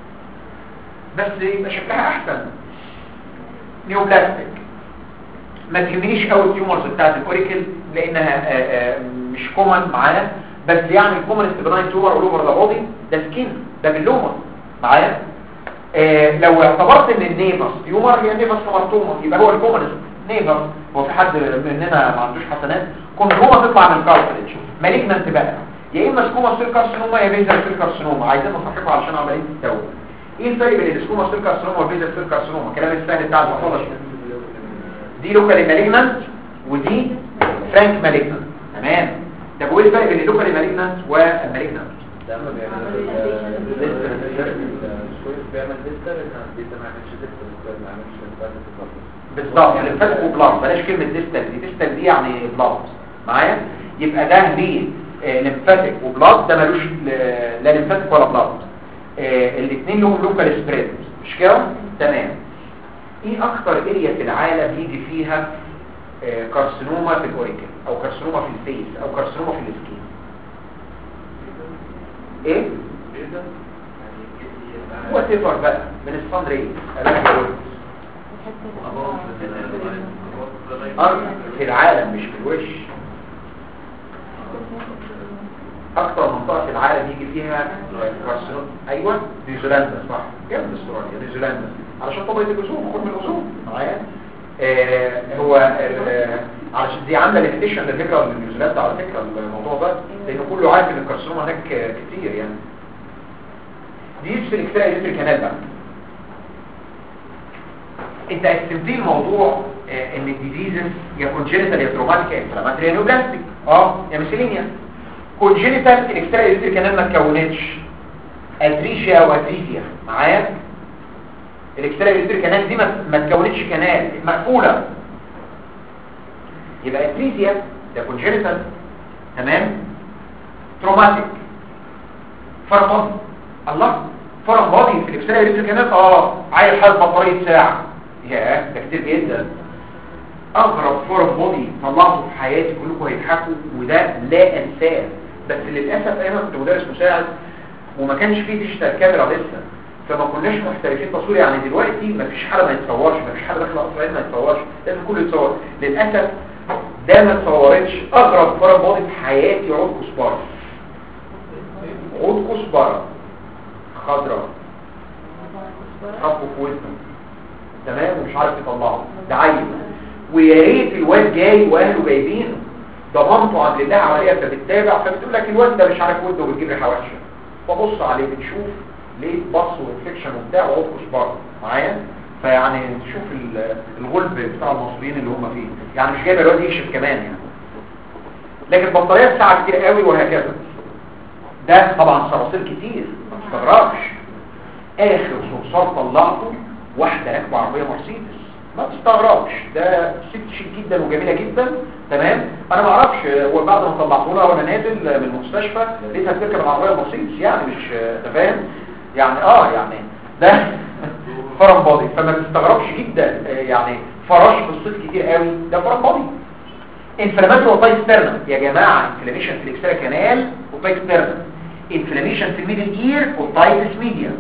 بس يبقى شكلها احسن نيو بلاستيك ما تهمنيش قوي التيومرز بتاعت الاوريكل لانها آه، آه، مش كومن معانا بس يعني الكومن بناين تيومر اول اوفر ذا بودي ده سكين ده ميلوما معايا آه، لو اعتبرت ان النيفس تيومر هي نيفس كومارتوما يبقى هو الكومن نيفس هو في حد مننا ما عندوش حسنات كومارتوما تطلع من الكارتريج مالجنانت بقى يا اما سكوما سيل كارسينوما يا بيزل سيل كارسينوما عايزين نصححه علشان عمليه التوبه ايه الفرق بين السكوما سيل كارسينوما والبيزل سيل كارسينوما الكلام السهل بتاع الباثولوجي دي لوكالي مالجنانت ودي فرانك مالجنانت تمام طب وايه الفرق بين اللوكالي مالجنانت والمالجنانت
ده ما بيعمل الشويس بيعمل ديستر انها بيتا ما يعملش ديستر ما يعملش ديستر
بالظبط يعني الفرق وبلاط بلاش كلمه ديستال دي ديستال دي يعني بلاط معايا يبقى ده ليه آه، لمفاتيك وبلاط ده ملوش ل- لا لمفاتيك ولا بلاط الاثنين لهم لوكال سبريد مش كده تمام ايه اكتر اريا في العالم يجي فيها آه، كارسينوما في الاوريكل او كارسينوما في الفيس او كارسينوما في السكين ايه هو تفر بقى من الصن ريز أرض في العالم مش في الوش اكتر منطقة في العالم يجي فيها كارسينوم ايوه نيوزيلندا صح جنب استراليا نيوزيلندا علشان طبقة الاوزون خد من الاوزون معايا آه هو آه علشان دي عامله ليميتيشن للفكره لنيوزيلندا على فكره الموضوع ده لان كله عارف ان الكارسينوم هناك آه، كتير يعني دي في الاكتاء الكتريك كانال بقى انت قسمت لي الموضوع آه، ان الديزيزز يا كونجينيتال يا تروماتيك يا انفلاماتوري يا نيوبلاستيك اه يا ميسيلينيا كونجينيتال الاكسترا الكتريك كانال ما اتكونتش اتريشيا او اتريزيا معايا الاكسترا الكتريك كانال دي ما ما اتكونتش كانال مقفوله يبقى اتريزيا ده كونجينيتال تمام تروماتيك فرمض الله فرم بادي في الاكسترا الكتريك كانال اه عايز حاله بطاريه ساعه ياه ده كتير جدا اغرب فورم بودي طلعته في حياتي كلكم هيضحكوا وده لا انساه بس للاسف انا كنت مدرس مساعد وما كانش فيه ديجيتال كاميرا لسه فما كناش محترفين تصوير يعني دلوقتي ما فيش حاله ما يتصورش ما فيش حاله داخله اسرائيل ما يتصورش لازم كله يتصور للاسف ده ما اتصورتش اغرب فورم بودي في حياتي عود كزبره عود كزبره خضراء حطه في ودنه تمام ومش عارف يطلعه ده عيل ويا ريت الواد جاي واهله جايبينه ده مامته عند الله عمليه فبتتابع فبتقول لك الواد ده مش عارف ودنه بتجيب ريحه وحشه فبص عليه بتشوف ليه بص وانفكشن وبتاع وعود كزبره معايا فيعني تشوف ال- الغلب بتاع المصريين اللي هم فيه يعني مش جايب الواد يكشف كمان يعني لكن البطاريات ساعه كتير قوي وهكذا ده طبعا صراصير كتير ما تستغربش اخر صرصار طلعته واحده راكبه عربيه مرسيدس ما تستغربش ده ست شيك جدا وجميله جدا تمام انا ما اعرفش هو بعد ما طلعته لها وانا نازل من المستشفى لقيتها بتركب العربيه مرسيدس يعني مش انت فاهم يعني اه يعني ده فرم بادي فما تستغربش جدا آه، يعني فراش في الصيف كتير قوي ده فرم بادي انفلاماتوري وتايسترنم يا جماعه انفلاميشن في الاكسترا كانال وتايسترنم انفلاميشن في الميدل اير والتايتس ميديا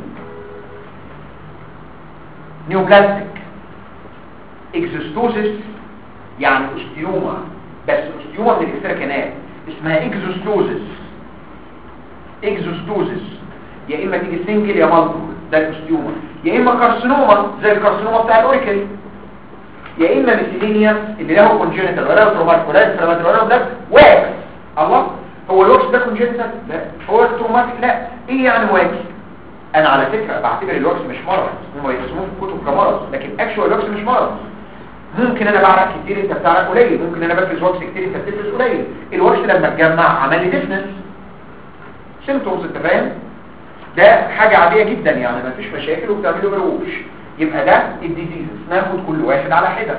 نيوبلاستيك اكزوستوزيس يعني اوستيوما بس اوستيوما من الاكسترا كانال اسمها اكزوستوزيس اكزوستوزيس يا اما تيجي سنجل يا مالتيبل ده الاوستيوما يا اما كارسينوما زي الكارسينوما بتاع الاوريكل يا اما ميسيلينيا اللي له كونجنتال ولا له تروماتيك ولا له انفلاماتوري ولا له بلاك واكس الله هو الواكس ده كونجنتال لا هو التروماتيك لا ايه يعني واكس انا على فكره بعتبر الواكس مش مرض هم يرسموه في الكتب كمرض لكن اكشوال الواكس مش مرض ممكن انا بعرق كتير انت بتعرق قليل ممكن انا بفرز واكس كتير انت بتفرز قليل الواكس لما اتجمع عمل لي ديفنس سيمتومز انت فاهم ده حاجة عادية جدا يعني ما فيش مشاكل وبتعمله بروش يبقى ده الديزيزز ناخد كل واحد على حدة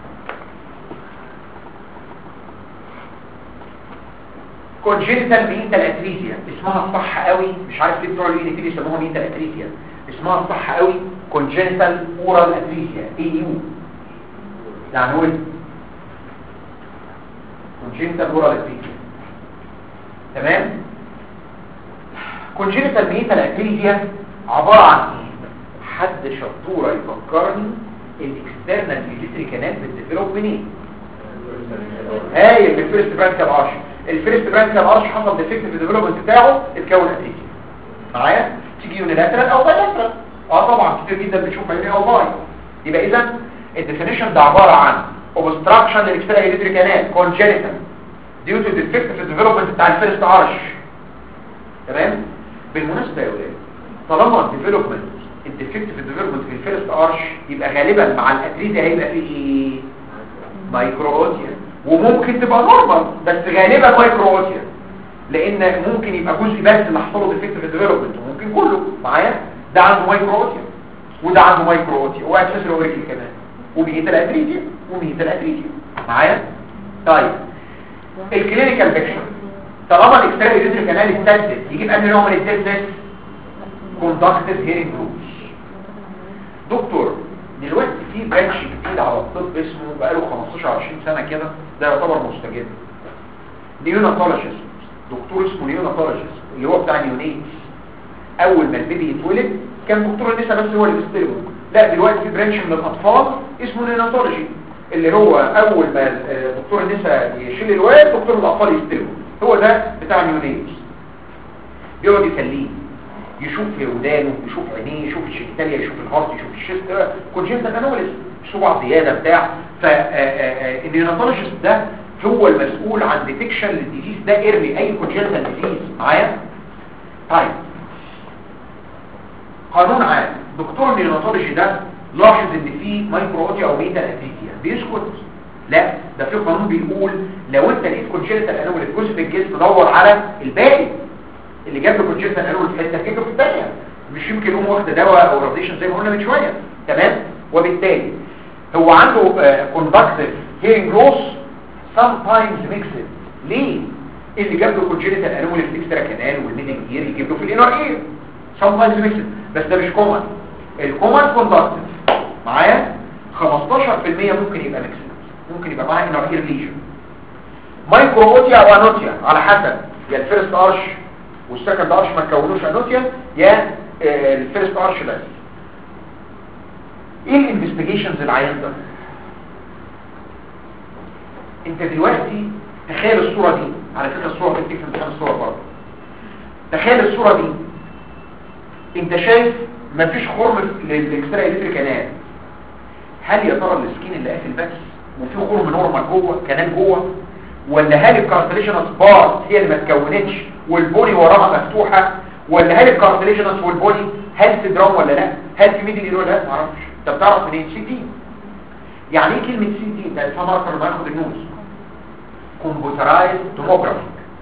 كونجنتال مينتال اتريزيا اسمها الصح قوي مش عارف ليه بتوع الاي تي بيسموها مينتال اتريزيا اسمها الصح قوي كونجنتال اورال اتريزيا اي يو يعني هو كونجنتال اورال اتريزيا تمام كونجنتال ميتال اتريزيا عبارة عن ايه حد شطورة يفكرني الاكسترنال ميليتري كانال بتديفلوب منين هاي الفيرست برانكال ارش الفيرست برانكال ارش حصل ديفكت في الديفلوبمنت بتاعه اتكون اتريتيا معايا تيجي يونيلاترال او بايلاترال اه طبعا كتير جدا بنشوف عيني او باي يبقى اذا الديفينيشن ده عباره عن obstruction للاكسترا هيليتري كانال congenital due to defect في الديفلوبمنت بتاع الفيرست ارش تمام بالمناسبه يا ولاد طالما الديفلوبمنت الديفكت في الديفلوبمنت في الفيرست ارش يبقى غالبا مع الاتريزيا هيبقى فيه ايه مايكرووتيا وممكن تبقى نورمال بس غالبا مايكرووتيا لان ممكن يبقى جزء بس اللي حصل له ديفكت في الديفلوبمنت وممكن كله معايا ده عنده مايكرووتيا وده عنده مايكرووتيا واكسسوري اوريكل كمان وميت الاتريزيا وميت الاتريزيا معايا طيب الكلينيكال بيكشر طالما الاكسترا يوريتري كانال اتسدد يجيب انهي نوع من الديفنس كوندكتيف هيرنج لوز دكتور دلوقتي في برانش جديد على الطب اسمه بقاله 15 20 سنه كده ده يعتبر مستجد نيوناتولوجيست دكتور اسمه نيوناتولوجيست اللي هو بتاع نيونيتس اول ما البيبي يتولد كان دكتور النساء بس هو اللي بيستلمه لا دلوقتي في برانش من الاطفال اسمه نيوناتولوجي اللي هو اول ما آه، دكتور النساء يشيل الواد دكتور الاطفال يستلمه هو ده بتاع نيونيتس بيقعد يسليه يشوف ودانه يشوف عينيه يشوف الشيكتاليا يشوف الهارت يشوف الشيست كونجنتال انوماليز صباع زياده بتاع فالنيوناتولوجيست ده هو المسؤول عن ديتكشن للديزيز ده ايرلي اي كونجنتال ديزيز معايا طيب قانون عام دكتور النيوناتولوجي ده لاحظ ان في مايكرووتيا او ميتا اتريتيا بيسكت لا ده في قانون بيقول لو انت لقيت كونجنتال انومالي في جزء من الجسم دور على الباقي اللي جاب له كونجنتال انومالي في حته تجيبه في الثانيه مش يمكن يقوم واخد دواء او راديشن زي ما قلنا من شويه تمام وبالتالي هو عنده كوندكتيف هيرنج لوس sometimes mixed ليه اللي جاب له كونجنتال انومالي في الاكسترا كانال والميدل اير يجيب له في الانر اير sometimes mixed بس ده مش كومن الكومن كوندكتيف معايا 15% ممكن يبقى ميكسد ممكن يبقى معاه انر اير ليجن مايكرو اوتيا او انوتيا على حسب يا الفيرست ارش والسكند ارش ما تكونوش انوتيا يا آه، الفيرست ارش بس ايه الانفستيجيشنز العيان ده انت دلوقتي تخيل الصورة دي على فكرة الصورة بتديك في امتحان الصورة برضه تخيل الصورة دي انت شايف مفيش خرم للاكسترا الكتريك كانال هل يا ترى السكين اللي قافل بس وفي خرم نورمال جوه كانال جوه ولا هل الكارتليجينس بارت هي اللي ما اتكونتش والبوني وراها مفتوحه ولا هل الكارتليجينس والبوني هل في درام ولا لا هل في ميدل اير ولا لا ما اعرفش انت بتعرف منين سي تي يعني ايه كلمه سي تي ده الفهم اكتر ما ياخد النوز كمبيوترايز توموجرافي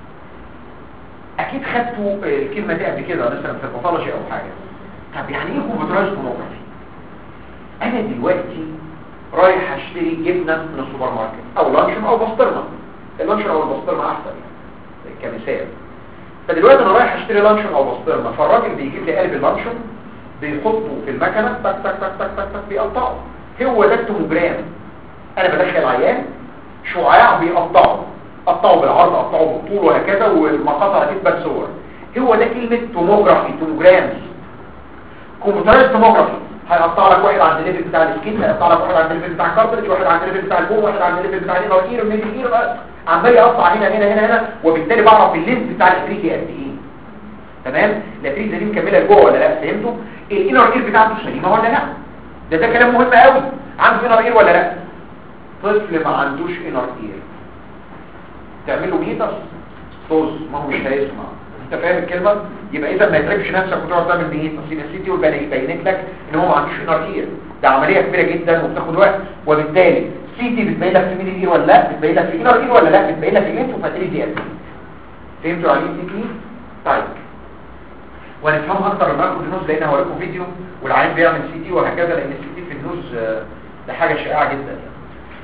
اكيد خدتوا الكلمه دي قبل كده مثلا في الباثولوجي او حاجه طب يعني ايه كمبيوترايز توموجرافي انا دلوقتي رايح اشتري جبنه من السوبر ماركت او لانشون او بسطرمه اللانشون او البسطرمه احسن يعني كمثال فدلوقتي انا رايح اشتري لانشون او بسطرمه فالراجل بيجيب لي قلب اللانشون بيحطه في المكنه تك تك تك تك تك تك بيقطعه هو ده التوموجرام انا بدخل عيان شعاع بيقطعه قطعه بالعرض قطعه بالطول وهكذا والمقاطع هتثبت صور هو ده كلمه توموجرافي توموجرامز كمبيوترايز توموجرافي هيقطع لك واحد عند الليفل بتاع السكين هيقطع لك واحد عند الليفل بتاع الكارتريج واحد عند الليفل بتاع البون واحد عند الليفل بتاع الانر اير الميدل اير عمال يقطع هنا هنا هنا هنا وبالتالي بعرف اللينس بتاع الافريقي قد ايه تمام الافريقي دي مكمله لجوه ولا لا فهمتوا الانر اير بتاعته سليمه ولا لا ده ده كلام مهم قوي عنده انر اير ولا لا طفل ما عندوش انر اير تعمل له ميتس طز ما هو مش هيسمع انت فاهم الكلمه يبقى اذا ما يتعبش نفسك وتقعد تعمل ميتس يبقى السي تي والبني يبين لك ان هو ما عندوش انر اير ده عمليه كبيره جدا وبتاخد وقت وبالتالي سي تي بتبين لك في ميدل اير ولا لا بتبين لك في انر اير ولا لا بتبين لك في لينس وفاتري دي فهمتوا يعني ايه سي تي طيب وهنفهم اكتر لما اخد النوز لان هوريكم فيديو والعيان بيعمل سي تي وهكذا لان السي تي في النوز آه، ده حاجه شائعه جدا يعني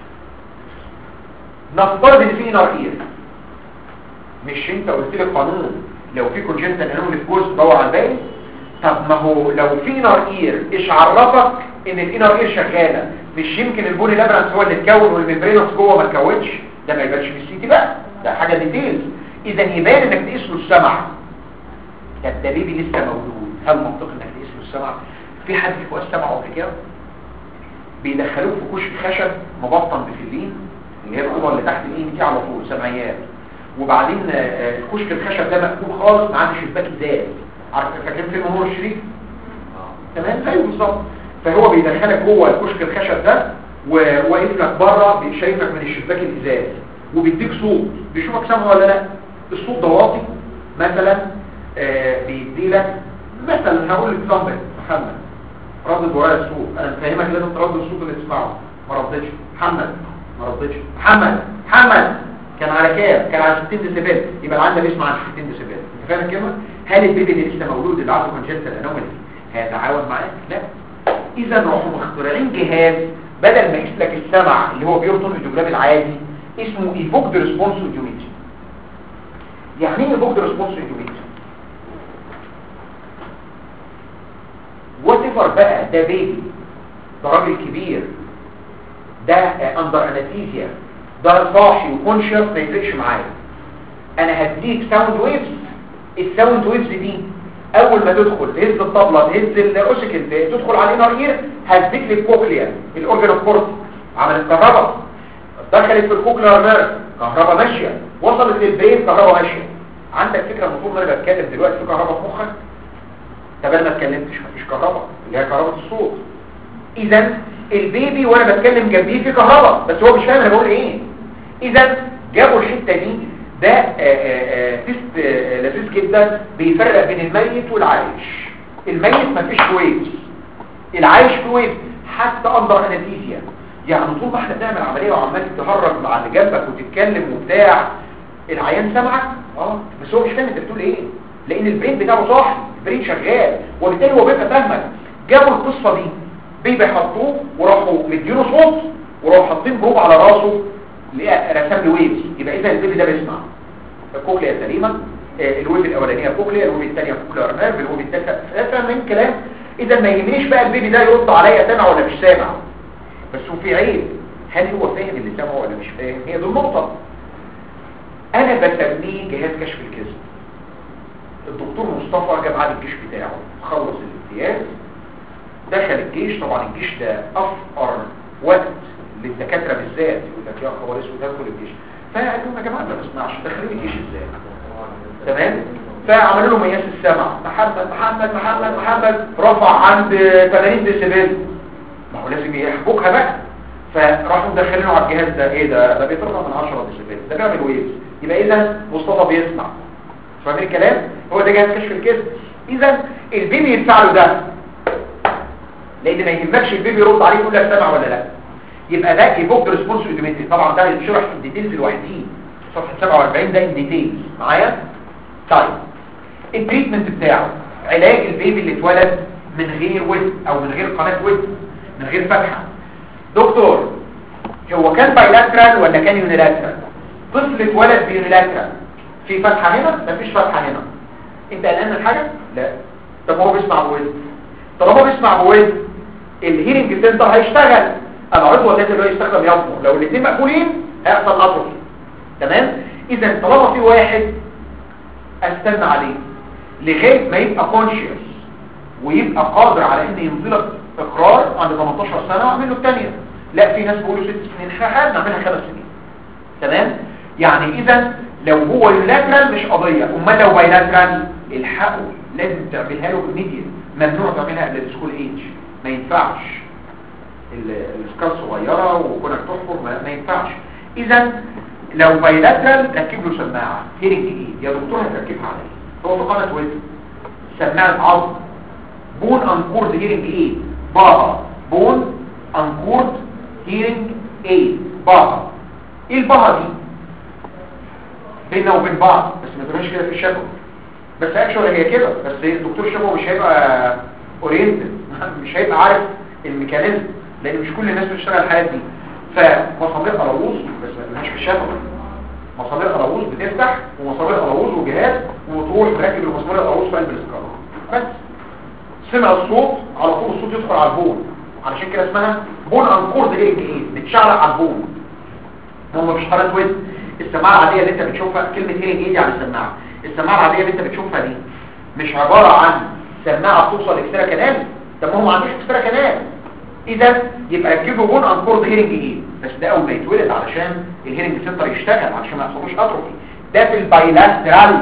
نفترض ان في انر اير مش انت قلت لي قانون لو في كونجنتال انومالي في جزء دور على الباقي طب ما هو لو في انر اير ايش عرفك ان الانر اير شغاله مش يمكن البولي لابرانس هو اللي اتكون والممبرينس جوه ما اتكونش ده ما يبانش في السي تي بقى ده حاجه ديتيلز اذا يبان انك تقيس له السمع ده الدبيبي لسه موجود هل منطقي انك تقيس له السمع في حد فيكم قاس سمعه قبل كده بيدخلوه في كشك خشب مبطن بفلين اللي هي الاوضه اللي تحت الاي دي على طول سمعيات وبعدين آه، آه، الكشك الخشب ده مقفول خالص ما عندش شباك ازاز عارف فاكرين فيلم نور الشريف تمام زيه بالظبط فهو بيدخلك جوه الكشك الخشب ده وواقف لك بره شايفك من الشباك الازاز وبيديك صوت بيشوفك سامع ولا لا الصوت ده واطي مثلا آه بيدي لك مثلا هقول لك اكزامبل محمد ردد ورايا الصوت انا مفهمك لازم تردد الصوت اللي تسمعه ما ردتش محمد ما ردتش محمد محمد كان على كام كان على 60 ديسيبل يبقى العيان ده بيسمع على 60 ديسيبل انت فاهم الكلمه هل البيبي اللي لسه مولود اللي عنده كونجنتال انومالي هيتعاون معاك لا اذا راحوا مخترعين جهاز بدل ما يقيس لك السمع اللي هو بيرطن الجدران العادي اسمه ايفوكد ريسبونس اوديوميتر يعني ايه ايفوكد ريسبونس اوديوميتر وات ايفر بقى ده بيبي ده راجل كبير ده اندر انستيزيا ده صاحي وكونشس ما يفرقش معايا انا هديك ساوند ويفز الساوند ويفز دي اول ما تدخل تهز الطبلة تهز الاوسيكل تدخل على الانر اير هتديك لي الكوكليا الاورجن اوف كورت عملت كهرباء دخلت في الكوكلير نيرف كهرباء ماشيه وصلت للبرين كهرباء ماشيه عندك فكره المفروض ان انا بتكلم دلوقتي في كهرباء في مخك طب انا ما اتكلمتش مفيش كهرباء اللي هي كهرباء الصوت اذا البيبي وانا بتكلم جنبيه في كهرباء بس هو مش فاهم انا بقول ايه اذا جابوا الحته دي ده آه، آه، آه، تيست آه، لذيذ جدا بيفرق بين الميت والعايش الميت مفيش ويفز العايش في ويفز حتى اندر انستيزيا يعني طول ما احنا بنعمل عمليه وعمال تهرج مع اللي جنبك وتتكلم وبتاع العيان سامعك اه بس هو مش فاهم انت بتقول ايه لان البرين بتاعه صاحي البرين شغال وبالتالي هو بيبقى فاهمك جابوا القصه دي بيبي حطوه وراحوا مديله صوت وراحوا حاطين بروب على راسه لقى رسم له ويفز يبقى اذا البيبي ده بيسمع الكوكليا سليمه آه، الويف الاولانيه كوكليا الويف الثانيه كوكليا نيرف الويف الثالثه فاهم الكلام اذا ما يهمنيش بقى البيبي ده يرد عليا سامع ولا مش سامع بس هو في عيب هل هو فاهم اللي سامعه ولا مش فاهم هي دي النقطه انا بسميه جهاز كشف الكذب الدكتور مصطفى جاب عاد الجيش بتاعه خلص الامتياز دخل الجيش طبعا الجيش ده افقر وقت للدكاتره بالذات يقول لك يا خبر اسود هدخل الجيش فقال لهم يا جماعه ما بسمعش دخلوا الجيش ازاي تمام فعملوا له مياس السمع محمد محمد محمد محمد رفع عند 80 ديسيبل ما هو لازم يحبكها بقى فراحوا مدخلينه على الجهاز ده ايه ده ده بيترفع من 10 ديسيبل ده بيعمل ويفز يبقى اذا مصطفى بيسمع فاهمين الكلام هو ده جهاز كشف الكذب اذا البيبي يدفع له ده لان ما يهمكش البيبي يرد عليه يقول لك سامع ولا لا يبقى ده ايفوك ريسبونس اوتوماتيك طبعا ده يشرح في الديتيلز لوحديه صفحه 47 ده الديتيلز معايا طيب التريتمنت بتاعه علاج البيبي اللي اتولد من غير ود او من غير قناه ود من غير فتحه دكتور هو كان بايلاترال ولا كان يونيلاترال طفل اتولد بيونيلاترال في فتحه هنا مفيش فتحه هنا انت قلقان من حاجه لا طب هو بيسمع بود طالما بيسمع بود الهيرنج سنتر هيشتغل العضو الذي اللي هو يستخدم يضمه لو الاثنين مقفولين هيحصل اتروفي تمام اذا طالما في واحد استنى عليه لغايه ما يبقى كونشيوس ويبقى قادر على ان ينطلق اقرار عند 18 سنه واعمل له الثانيه لا في ناس بيقولوا ست سنين احنا نعملها خمس سنين تمام يعني اذا لو هو يولاترال مش قضيه امال لو بايلاترال الحقه لازم تعملها له immediate ممنوع تعملها قبل السكول ايج ما ينفعش الاسكار صغيره وكونك تحفر ما, ما ينفعش اذا لو بايلاترال ركب له سماعه هيرنج ايد يا دكتور هتركبها عليه هو في قناه ويب سماعه عظم بون انكورد هيرنج ايد بابا بون انكورد هيرنج ايد بابا ايه البابا دي بيننا وبين بعض بس ما تبقاش كده في الشفوي بس اكشوال هي كده بس الدكتور الشفوي مش هيبقى اورينتد مش هيبقى عارف الميكانيزم لان مش كل الناس بتشتغل الحاجات دي فمصابيح قلاووز بس ما تبقاش في الشفوي مصابيح قلاووز بتفتح ومصابيح قلاووز وجهاز وتروح تركب المصابيح القلاووز في قلب الاسكار بس سمع الصوت على طول الصوت يدخل على البون علشان كده اسمها بون انكورد ايه ايه بتشعلق على البون هم مش حالات ود السماعه العاديه اللي انت بتشوفها كلمه هيرنج ايه يعني السماعه السماعه العاديه اللي انت بتشوفها دي مش عباره عن سماعه بتوصل اكسترا كانال طب ما هو ما عندوش اكسترا كانال اذا يبقى ركبوا بون انكورد هيرنج ايه بس ده اول ما يتولد علشان الهيرنج سنتر يشتغل علشان ما يحصلوش اتروفي ده في البايلاترال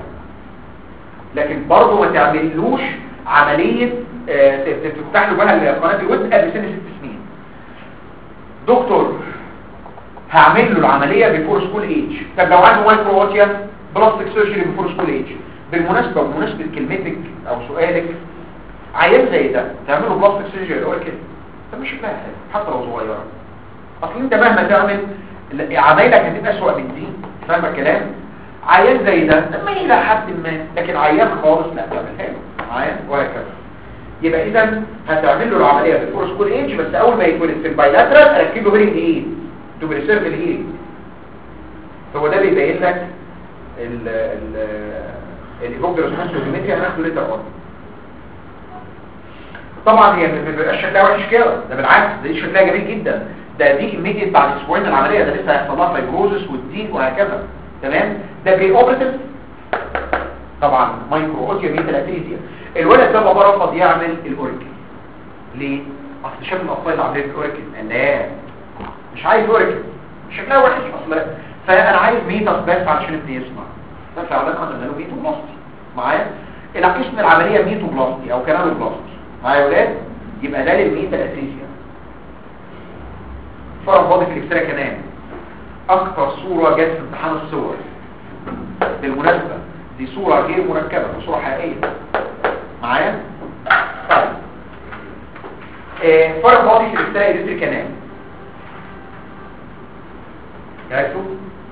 لكن برضه ما تعملوش عمليه آه، ت- تفتح له بقى قناه الود قبل سن ست سنين دكتور هعمل له العمليه بيفور سكول ايج طب لو عنده مايكرو اوتيا بلاستيك سيرجري بيفور سكول ايج بالمناسبه بمناسبه كلمتك او سؤالك عيان زي ده تعمل له بلاستيك سيرجري الاول كده طب مش شكلها حلو حتى لو صغيره اصل انت مهما تعمل ال- عمايلك هتبقى اسوأ من دي فاهم الكلام عيان زي ده لما الى حد ما لكن عيان خالص لا تعملها له معايا وهكذا يبقى اذا هتعمل له العمليه بالفور سكول ايج بس اول ما يتولد في البايلاترال اركب له هيرنج ايه تو بريسيرف الهيرنج هو ده بيبين لك ال ال الايفوك ريسبونس اوتوماتيك هناخده ليتر اون طبعا هي ما بيبقاش شكلها وحش كده ده بالعكس دي شكلها جميل جدا ده دي ايميديت بعد اسبوعين العمليه ده لسه هيحصل لها فايبروزس والدين وهكذا تمام ده بري اوبريتيف طبعا مايكرو اوتيا ميتال اتريزيا الولد ده بابا رفض يعمل الاوريكل ليه اصل شاف الاطفال اللي عاملين الاوريكل لا مش عايز اوريكل شكلها وحش اصلا فانا عايز ميتاس بس علشان ابني يسمع ففعلا عملنا له ميتو بلاستي معايا الى قسم العمليه ميتو بلاستي او كانالو بلاستي معايا يا ولاد يبقى ده للميتا الاساسيه فرق فاضي في الاكسترا كمان اكتر صوره جت في امتحان الصور بالمناسبه دي صوره غير مركبه دي صوره حقيقيه معايا طيب آه، فرق فاضي في الاكسترا الكتريك كمان جاهزوا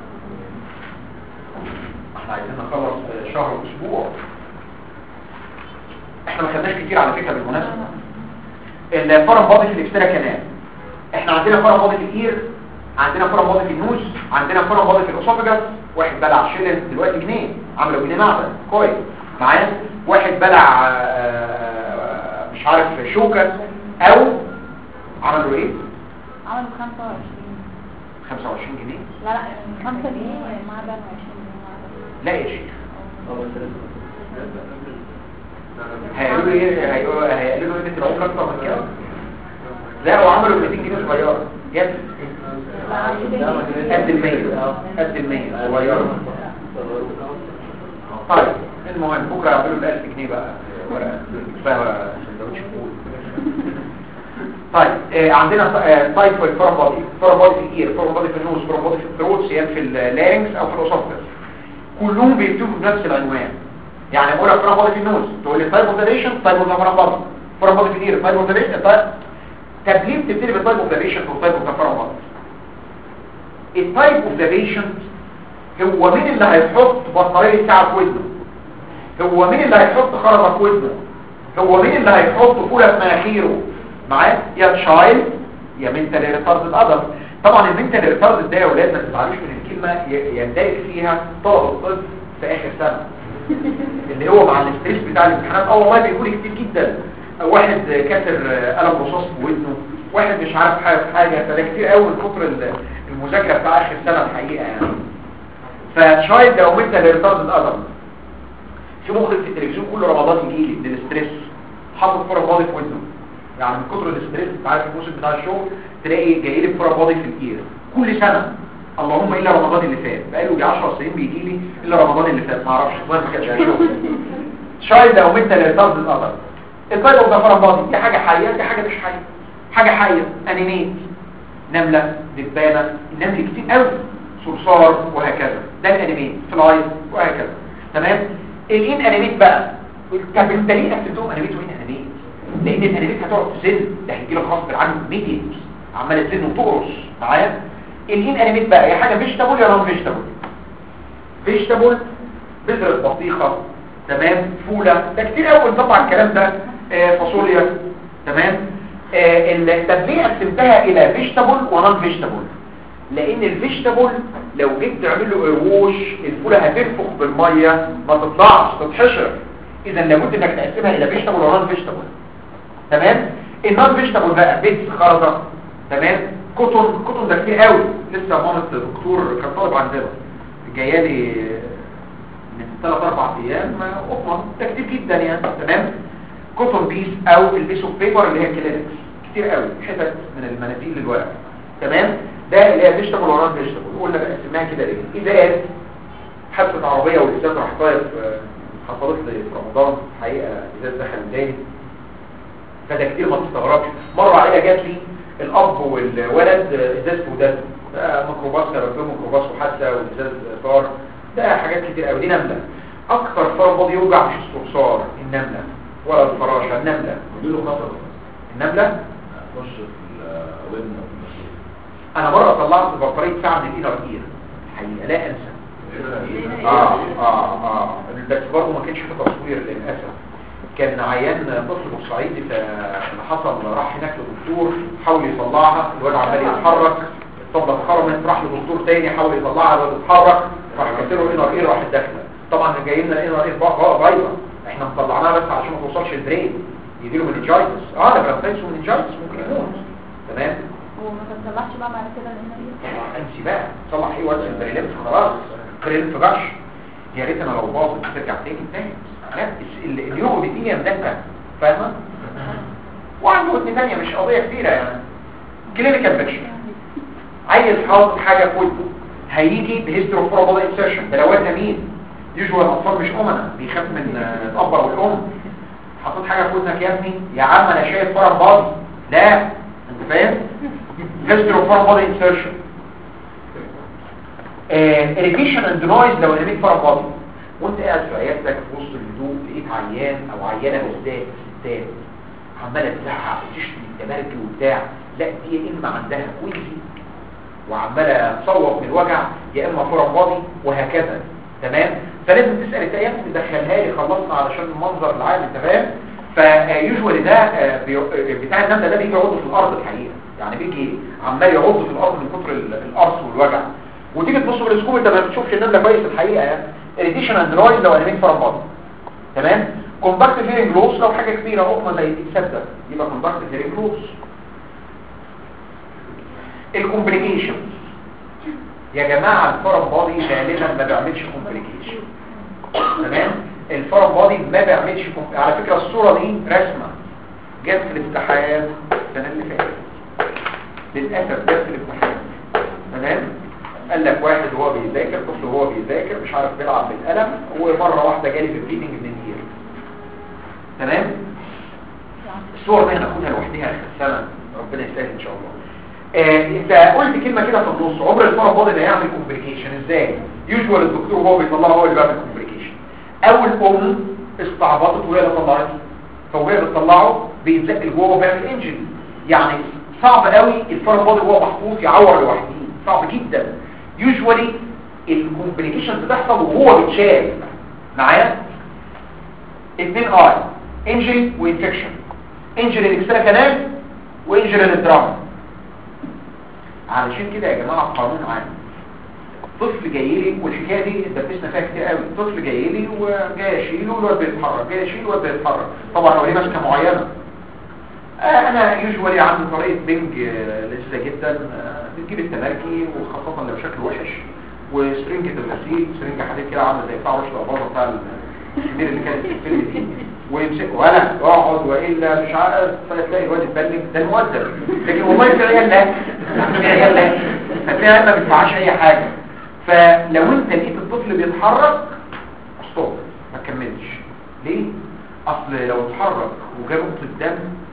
احنا عايزين نخلص آه، شهر واسبوع احنا ما خدناش كتير على فكره بالمناسبه الفرم بادي في الاكسترا كمان احنا عندنا فرم بادي في الاير عندنا فرم بادي في النوز عندنا فرم بادي في الاسوفجاس واحد بلع شلل دلوقتي جنيه عملوا جنيه معدن كويس معايا واحد بلع آه، مش عارف شوكه او عملوا ايه
عملوا 25
25 جنيه
لا لا 5 جنيه معدن و20 جنيه معدن
لا يا شيخ هيقولوا لي ايه هيقولوا هيقولوا لي انت العمر اكتر من كده لا هو عملوا 200 جنيه صغيره جت قد المية قد المية صغيره طيب المهم بكره يعملوا ال 1000 جنيه بقى ورقه كفايه سندوتش فول طيب آه عندنا آه تايفويد فورم بودي فورم بودي في الاير فورم بودي في النوز فورم بودي في الثروت سواء في اللارنكس او في الاسوفجس كلهم بيكتبوا بنفس العنوان يعني بقول لك فورم بودي في النوز تقول لي تايب اوف ديليشن تايب اوف فورم بودي فورم بودي في الاير تايب اوف ديليشن طب ليه بتبتدي بالتايب اوف ديليشن والتايب اوف فورم بودي التايب اوف ديليشن هو مين اللي هيحط بطاريه ساعه في ودنه هو مين اللي هيحط خرزه في ودنه هو مين اللي هيحط فوله في مناخيره معاه يا تشايلد يا منتال ريتارد ادر طبعا المنتال ريتارد ده يا اولاد ما تزعلوش من الكلمه ي- يندرج فيها طلب الطب في اخر سنه اللي هو مع الاستريس بتاع الامتحانات اه والله بيقول لي كتير جدا واحد كسر قلم رصاص في ودنه واحد مش عارف حاجه في حاجه فده كتير قوي من كتر ال- المذاكره بتاع اخر سنه الحقيقه يعني فتشايلد او منتال ريتارد ادر في مخرج في التلفزيون كل رمضان يجي لي من الاستريس حاطط فورة فاضي في ودنه يعني من كتر الاستريس انت عارف الموسم بتاع الشغل تلاقي جاي لي فورة فاضي في الاير كل سنه اللهم الا رمضان اللي فات بقاله يجي 10 سنين بيجي لي الا رمضان اللي فات ما اعرفش الظاهر ما كانش في شغل شايلد او منتال ريتارد الادر الفايبر ده فورة فاضي دي حاجه حيه دي حاجه مش حيه حاجه حيه انيميت نمله دبانه النمل كتير قوي صرصار وهكذا ده الانيميت فلاي وهكذا تمام الان انيميت بقى طب انت ليه اكتبتهم انيميت وين انيميت لان الانيميت هتقعد تزن ده هيجي لك غصب عنه ميديت عماله تزن وتقرص معايا الان انيميت بقى يا حاجه فيجيتابل يا نون فيجيتابل فيجيتابل بذره بطيخه تمام فوله ده كتير قوي طبعا الكلام ده آه فاصوليا تمام آه ال- طب ليه قسمتها الى فيجيتابل ونون فيجيتابل لان الفيجيتابل لو جيت تعمل له قروش الفوله هتنفخ بالميه ما تطلعش تتحشر اذا لابد انك تقسمها الى فيجيتابل ونون فيجيتابل تمام النون فيجيتابل بقى بيتس خرزه تمام كوتون كوتون ده كتير قوي لسه مامة دكتور كان طالب عندنا جايه لي من 3 4 ايام قطن ده كتير جدا يعني تمام كوتون بيس او البيس اوف بيبر اللي هي كلينكس كتير قوي حتت من المناديل للورق تمام ده اللي هي فيجيتابل وران فيجيتابل قلنا بقى اسمها كده ليه ازاز حادثه عربيه والازاز راح طاير في- حصلت لي في رمضان حقيقه ازاز دخل وداني فده كتير ما تستغربش مره عائله جات لي الاب والولد ازاز في ودانه ده ميكروباص كان فيه ميكروباص وحادثه والازاز طار ده حاجات كتير قوي دي نمله اكتر فرد بادي يوجع مش الصرصار النمله ولا الفراشه النمله
وديله خطر
النمله
خش في الودن
انا مره طلعت بطاريه ساعه من الانر اير الحقيقه لا انسى اه اه اه بس برضه ما كانش في تصوير للاسف كان عيان طفل بورسعيدي فاللي حصل راح هناك لدكتور حاول يطلعها الواد عمال يتحرك الطبله اتخرمت راح لدكتور تاني حاول يطلعها الواد اتحرك راح كسره انر اير راحت داخله طبعا جاي لنا الانر اير بايظه احنا مطلعناها بس عشان ما توصلش البرين يجيله منجايتس اه ده برانكايتس ومنجايتس ممكن يموت تمام
هو ما تتصلحش بقى بعد كده لان هي
انسي بقى صلح ايه وقت البريلمس خلاص بريلمس جاش يا ريت انا لو باظت ترجع تاني تاني لا الس- ال- اليوم بالدنيا مدكه فاهمه وعنده ودن تانية مش قضيه كبيره يعني كلينيكال بيكشر عيل حاطط حاجه في ودنه هيجي بهيستوري فور بودي انسيرشن ده لو وزنها مين يوجوال الاطفال مش امنا بيخاف من آه، الاب او الام حطيت حاجه في ودنك يا ابني يا عم انا شايف فرق باظ لا انت فاهم هيستوري فور بودي انسيرشن irrigation and noise لو رميت فرق باطن وانت قاعد في عيادتك في وسط الهدوء لقيت عيان او عيانه بالذات ستات عماله تزعق وتشتم التبرج وبتاع لا دي يا اما عندها كويزي وعماله تصوت من الوجع يا اما فرق باطي وهكذا تمام فلازم تسال التايام تدخلها لي خلصنا علشان المنظر العام انت فاهم فيوجوالي ده آه، بي- آه، بتاع النمله ده بيجي يعض في الارض الحقيقه يعني بيجي عمال يعض في الارض من كتر ال- القرص والوجع وتيجي تبص بالسكوب انت ما بتشوفش النمله كويس الحقيقه يعني اريتيشن اند نويز لو انميت فرمات تمام كومباكت هيرنج لوس لو حاجه كبيره قطمه زي دي تصدق يبقى كومباكت هيرنج لوس الكومبليكيشن يا جماعه الفرم بادي غالبا ما بيعملش كومبليكيشن تمام الفرم بادي ما بيعملش كوم... على فكره الصوره دي رسمه جت في الامتحان السنه اللي فاتت للاسف جت في الامتحان تمام قال لك واحد وهو بيذاكر طفل وهو بيذاكر مش عارف بيلعب بالقلم ومره واحده جالي في بليدنج من النير تمام الصور دي هناخدها لوحدها اخر السنه ربنا يسهل ان شاء الله آه انت قلت كلمه كده في النص عمر الفرق فاضي اللي هيعمل كومبليكيشن ازاي يوجوال الدكتور وهو بيطلع هو اللي بيعمل كومبليكيشن او الام استعبطت وهي اللي طلعته فوهي بتطلعه بيتزق لجوه وبيعمل انجري يعني صعب قوي الفرق فاضي وهو محطوط يعور لوحده صعب جدا يوجوالي الكومبليكيشن بتحصل وهو بيتشال معايا اتنين اي انجري وانفكشن انجري الاكسترا كانال وانجري للدراما علشان كده يا جماعه قانون عام طفل جاي لي والحكايه دي اتدبسنا فيها كتير قوي طفل جاي لي وجاي اشيله والواد بيتحرك جاي اشيله والواد بيتحرك طبعا هو ليه ماسكه معينه آه انا يوجوالي عندي طريقه بنج آه، لذيذه جدا آه، بتجيب التمركي وخاصه لو شكله وحش وسرنجة الغسيل سرنجة حديد كده عامله زي بتاع رشد اباظه بتاع الكبير اللي كانت في الفيلم دي ويمسك ولا اقعد والا مش عارف فتلاقي الواد اتبلم ده المؤدب لكن والله في عيال لا في عيال لا فتلاقي عيال ما بتدفعش اي حاجه فلو انت لقيت الطفل بيتحرك ستوب ما تكملش ليه اصل لو اتحرك وجاب نقطه دم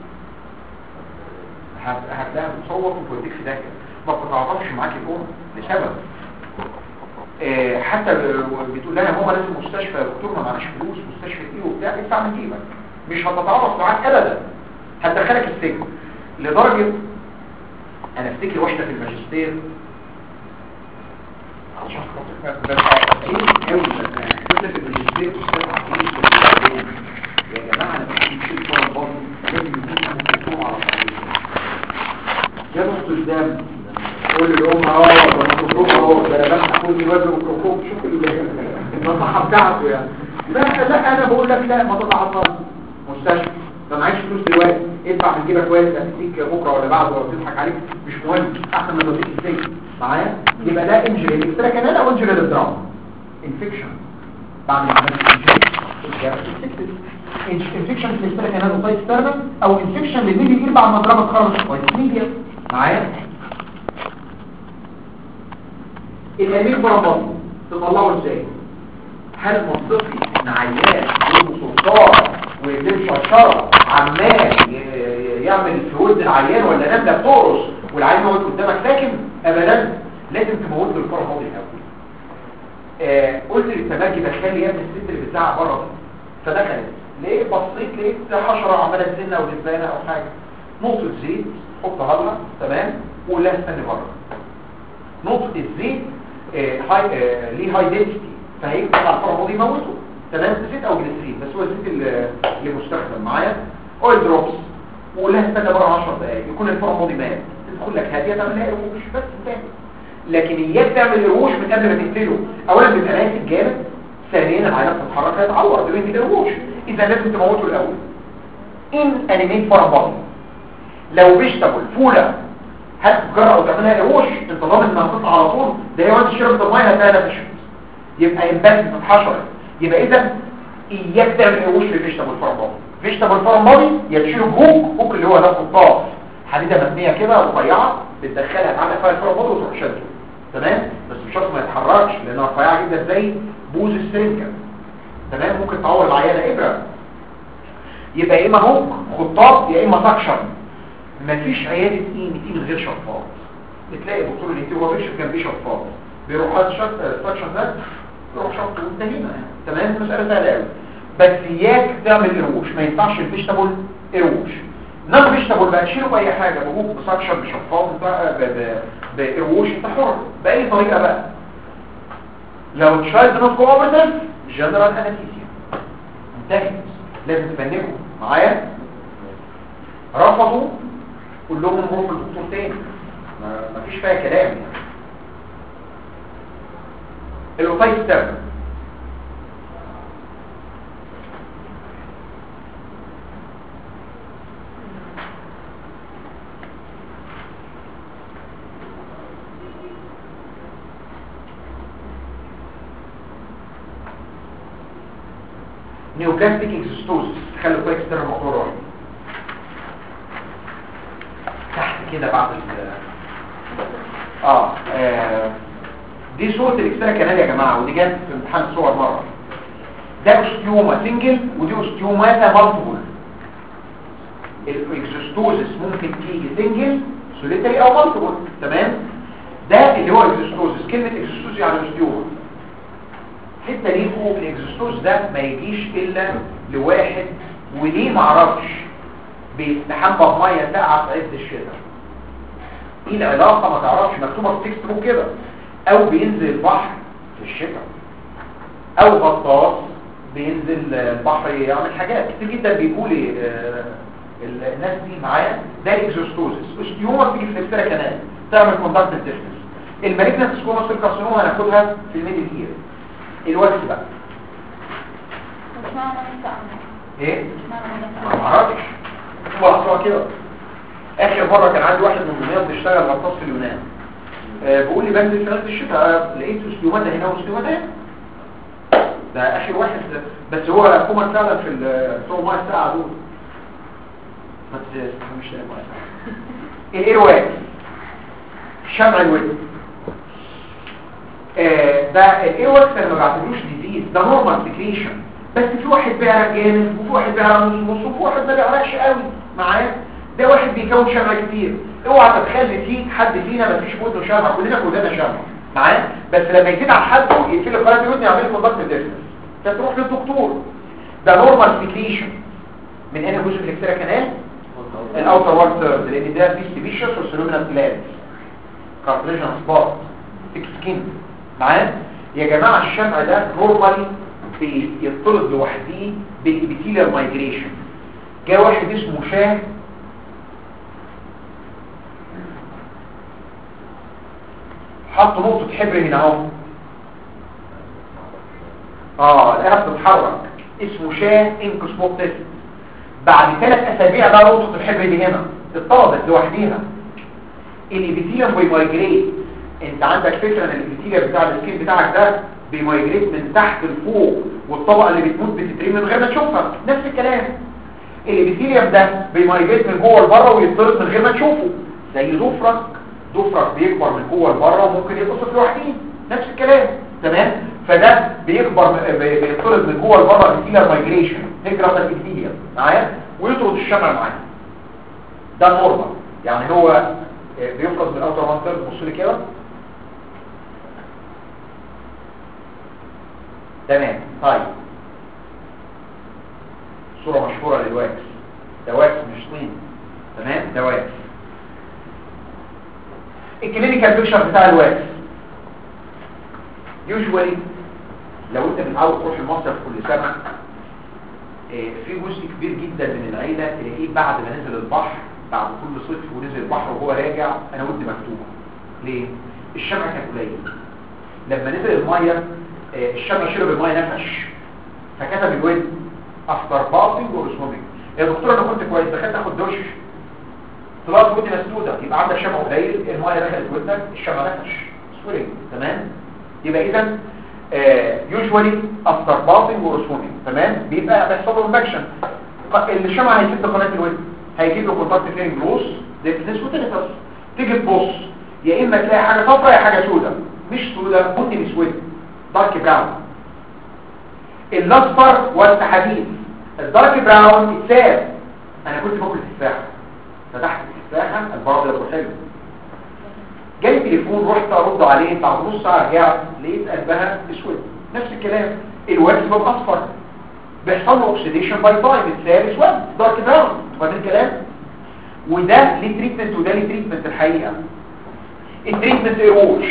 هت- هتلاقيها بتصوت وتوديك في داهيه ما بتتعاطفش معاك الام لسبب آه، حتى ب- بتقول لها ماما لازم مستشفى يا دكتور ما معناش فلوس مستشفى ايه وبتاع ادفع من جيبك مش هتتعاطف معاك ابدا هتدخلك السجن لدرجه انا افتكر واحده في الماجستير عشان خاطر بس ايه قوي كنت في الماجستير استاذ عقيل في التعليم. يا جماعه لما تيجي تشيل صور باظ لازم يكون مكتوب على التعليم. ده نص الدم قول للأم اه ده ميكروفون اهو ده انا بفتح كل واد ميكروفون شوف ال- النصيحة بتاعته يعني لا لا انا بقول لك لا ما تتعطل مستشفى ده معيش فلوس دلوقتي ادفع من جيبك كويس هتديك بكره ولا بعده ولا تضحك عليك مش مهم احسن ما توديك السجن معايا يبقى ده انجري الاكسترا كانال او انجري للدراما انفكشن بعد ما عملت انجري انفكشن في السيرك كانال اوتايت ستيرنم او انفكشن للميدي اير بعد ما ضربت خرج كويس ميديا معايا الامين برمض تطلعه ازاي هل منطقي ان عيان يجيبه سلطان ويجيب شرشره عمال ي- ي- يعمل في ود العيان ولا نمله بتقرص والعيان يقعد قدامك ساكن ابدا لازم تموت له الفرماضي الاول آه قلت للتماجي دخل يا ابن الست اللي بتزعق بره دي فدخلت ليه بصيت لقيت حشره عماله تزن او دبانه او حاجه نقطه زيت حطها لها تمام وقول لها استني بره نقطه الزيت آه هاي آه ليه هاي دنسيتي فهيكتب على الفرماضي يموته تمام زيت او جليسرين بس هو الزيت اللي اللي مستخدم معايا اويل دروبس وقول لها استنى بره 10 دقائق يكون الفرماضي مات تدخل لك هاديه تعمل لها قروش بس انتهت لكن اياك تعمل قروش من قبل ما تقتله اولا بيبقى ماسك جامد ثانيا العينات تتحرك هيتعور ده بيدي قروش اذا لازم تموته الاول ان انيميت فرماضي لو فيجيتابل فوله هتتجرأ او تعملها قروش انت ضامن انها تطلع على طول ده هي وانت شربت الميه هتلاقيها نفشت يبقى امباكت اتحشرت يبقى اذا اياك تعمل قروش في فيجيتابل فرماضي فيجيتابل فرماضي يا تشيله بهوك هوك اللي هو ده قطاف حديده مبنيه كده رفيعه بتدخلها تعلق فيها الفرماضي وتروح شده تمام بس بشرط ما يتحركش لانها رفيعه جدا زي بوز السرنجه تمام ممكن تعور العيانه ابره يبقى يا اما هوك خطاط يا اما سكشن مفيش عياده اي ام تي من غير شفاط بتلاقي دكتور الانتي هو بيكشف جنبيه شفاط بيروح حاطط سكشن ده يروح شفط وانتهينا تمام مساله سهله قوي بس اياك تعمل قروش ما ينفعش الفيجيتابل قروش نون فيجيتابل بقى تشيله باي حاجه بهوك بسكشن بشفاط بقى ب- ب- بقروش انت حر باي طريقه بقى لو تشايلد نوت كوبرتيف جنرال انستيزيا انتهت لازم تفنكوا معايا رفضوا قول لهم نروح للدكتور تاني ما- مفيش فيها كلام يعني الاوتايت ستيرن نيوكاستيك اكزوستوزس خلوا كويس ترى الموضوع رايح تحت كده بعد ال اه آه، دي صورة الاكسترا كانال يا جماعة ودي جت في امتحان الصور مرة ده اوستيوما سنجل ودي اوستيوماتا مالتيبل الاكزوستوزس ممكن تيجي سنجل سوليتري او مالتيبل تمام ده اللي هو اكزوستوزس كلمة اكزوستوز يعني اوستيوما حتة ليه فوق الاكزوستوز ده ما يجيش الا لواحد وليه معرفش بيستحمى بميه ساقعه في عز الشتاء ايه العلاقه ما تعرفش مكتوبه في تكست بوك كده او بينزل البحر في الشتاء او غطاس بينزل البحر يعمل حاجات كتير جدا بيقول لي آه، ال- الناس دي معايا ده الاكزوستوزس اوستيوما بتيجي في الاكسترا كانال تعمل كونتاكت ديستنس المالجنت سكوما سيل كارسينوما هناخدها في الميدل اير الوقت بقى
مش معنى انت اعمل
ايه
مش معنى
ما
انت
اعرفش هو اصلا كده اخر مره كان عندي واحد من دمياط بيشتغل غطاس في اليونان آه بيقول لي بنزل في عز الشتاء آه، لقيت اسلوبات هنا واسلوبات هنا ده اخر واحد بس هو كوما فعلا في ال- بتوع الميه الساعه دول ما تستحملش الميه الايرواك شمع الود آه، ده الايرواك انا ما بعتبروش ديزيز ده نورمال سكريشن بس في واحد بيعرق جامد وفي واحد بيعرق نص نص وفي واحد ما بيعرقش قوي معايا ده واحد بيكون شمع كتير اوعى تتخيل فيك حد فينا ما فيش ودنه شمع كلنا كلنا شمع معايا بس لما يزيد عن حده يقفل له قناه الودن يعمل له ضغط الدفن فتروح للدكتور ده نورمال سكريشن من انا جزء في الاكسترا كانال الاوتر وان ثيرد لان ده في سبيشس والسلومينال جلاند كارتريجن سبوت ثيك سكين معايا يا جماعه الشمع ده نورمالي بيطرد لوحده بالابيثيليال مايجريشن جاء واحد اسمه شاه حط نقطة حبر هنا اهو اه الآلة بتتحرك اسمه شاه انكسموبتس بعد ثلاث اسابيع بقى نقطة الحبر دي هنا اتطردت لوحديها الابيثيليوم بيمايجريت انت عندك فكرة ان الابيثيليوم بتاع السكين بتاعك ده بيمايجريت من تحت لفوق والطبقه اللي بتموت بتترمي من غير ما تشوفها نفس الكلام الابيثيليوم ده بيمايجريت من جوه لبره ويطرد من غير ما تشوفه زي ضفرك ضفرك بيكبر من جوه لبره وممكن يتقصف لوحده نفس الكلام تمام فده بيكبر بي- بيطرد من جوه لبره ابيثيليوم مايجريشن هجره الابيثيليوم معايا ويطرد الشمع معاه ده النورمال يعني هو آه، بيفرز من الاوتر وان ثيرد بص لي كده تمام طيب صورة مشهورة للواكس ده واكس مش طين تمام ده واكس الكلينيكال بيكشر بتاع الواكس يوجوالي لو انت متعود تروح المصيف كل سنة آه، في جزء كبير جدا من العيلة تلاقيه بعد ما نزل البحر بعد كل صيف ونزل البحر وهو راجع انا ودي مكتوبة ليه؟ الشمع كان قليل لما نزل المية آه، الشمع شرب المية نفش فكتب الود افتر باطنج ورسومينج يا دكتور انا كنت كويس دخلت اخد دش طلعت ودني مسدوده يبقى عندك شمع قليل الميه دخلت ودنك الشمع نفش سويلنج تمام يبقى اذا يوجوالي افتر باطنج ورسومينج تمام بيبقى بيحصل له انفكشن الشمع هيسد قناه الودن هيجيب له كونتاكت فين جلوس ديفنس وتنفس تيجي تبص يا اما تلاقي حاجه صفراء يا حاجه سوداء مش سوداء بني مسود دارك براون الاصفر والتحديد الدارك براون اتساب انا كنت باكل تفاحه فتحت التفاحه البعض يبقى حلو جالي تليفون رحت ارد عليه بعد نص ساعه رجعت لقيت قلبها اسود نفس الكلام الواكس بقى اصفر بيحصل له اوكسيديشن باي تايم اتساب اسود دارك براون فاهم الكلام وده ليه تريتمنت وده ليه تريتمنت الحقيقه التريتمنت ايروش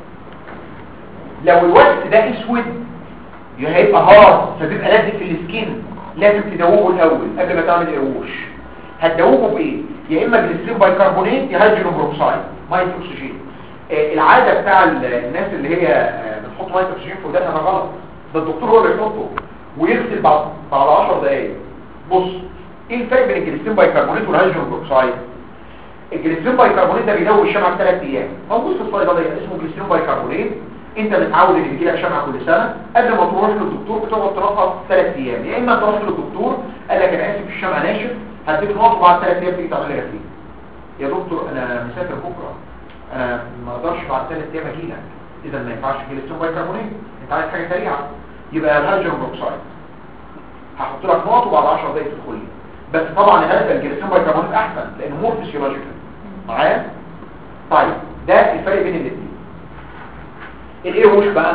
لو الوقت ده اسود هيبقى هارد فبيبقى لازق في السكين لازم تدوبه الاول قبل ما تعمل قروش هتدوبه بايه يا اما جليسرين بايكربونات يا هيدروجين بروكسايد ميه اكسجين آه العاده بتاع ال- الناس اللي هي آه، بتحط ميه اكسجين في ودانها ده غلط ده الدكتور هو اللي يحطه ويغسل بعد بعد 10 دقائق بص ايه الفرق بين الجليسرين بايكربونات والهيدروجين بروكسايد الجليسرين بايكربونات ده بيدوب الشمعة في 3 ايام موجود في الصيدليه اسمه جليسرين بايكربونات انت متعود ان يجيلك شمعة كل سنه قبل ما تروح للدكتور بتقعد تنقص 3 ايام يا اما تروح للدكتور قال لك انا اسف الشمعة ناشف هديك نقط وبعد 3 ايام تيجي تعمل لي غسيل يا دكتور انا مسافر بكره انا ما اقدرش بعد 3 ايام اجي لك اذا ما ينفعش جليسرين بايكربونات انت عايز حاجه سريعه يبقى الهيدروجين بروكسايد هحط لك نقط وبعد 10 دقايق تدخل لي بس طبعا غالبا الجليسرين بايكربونات احسن لانه مور فيسيولوجيكال معايا طيب ده الفرق بين الاثنين الايه وش بقى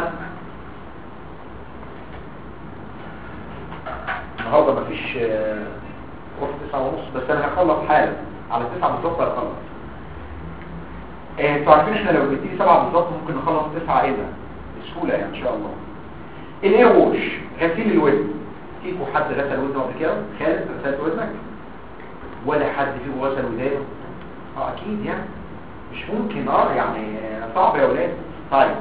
النهارده مفيش آه، روح تسعة ونص بس انا هخلص حالا على تسعة بالظبط هخلص آه، انتوا عارفين احنا لو جبتيلي سبعة بالظبط ممكن نخلص تسعة ايه ده بسهولة يعني ان شاء الله الايه وش غسيل الودن فيكوا حد غسل ودنه قبل كده خالد غسلت ودنك ولا حد فيكم غسل ودانه اه اكيد يعني مش ممكن اه يعني آه، صعب يا ولاد طيب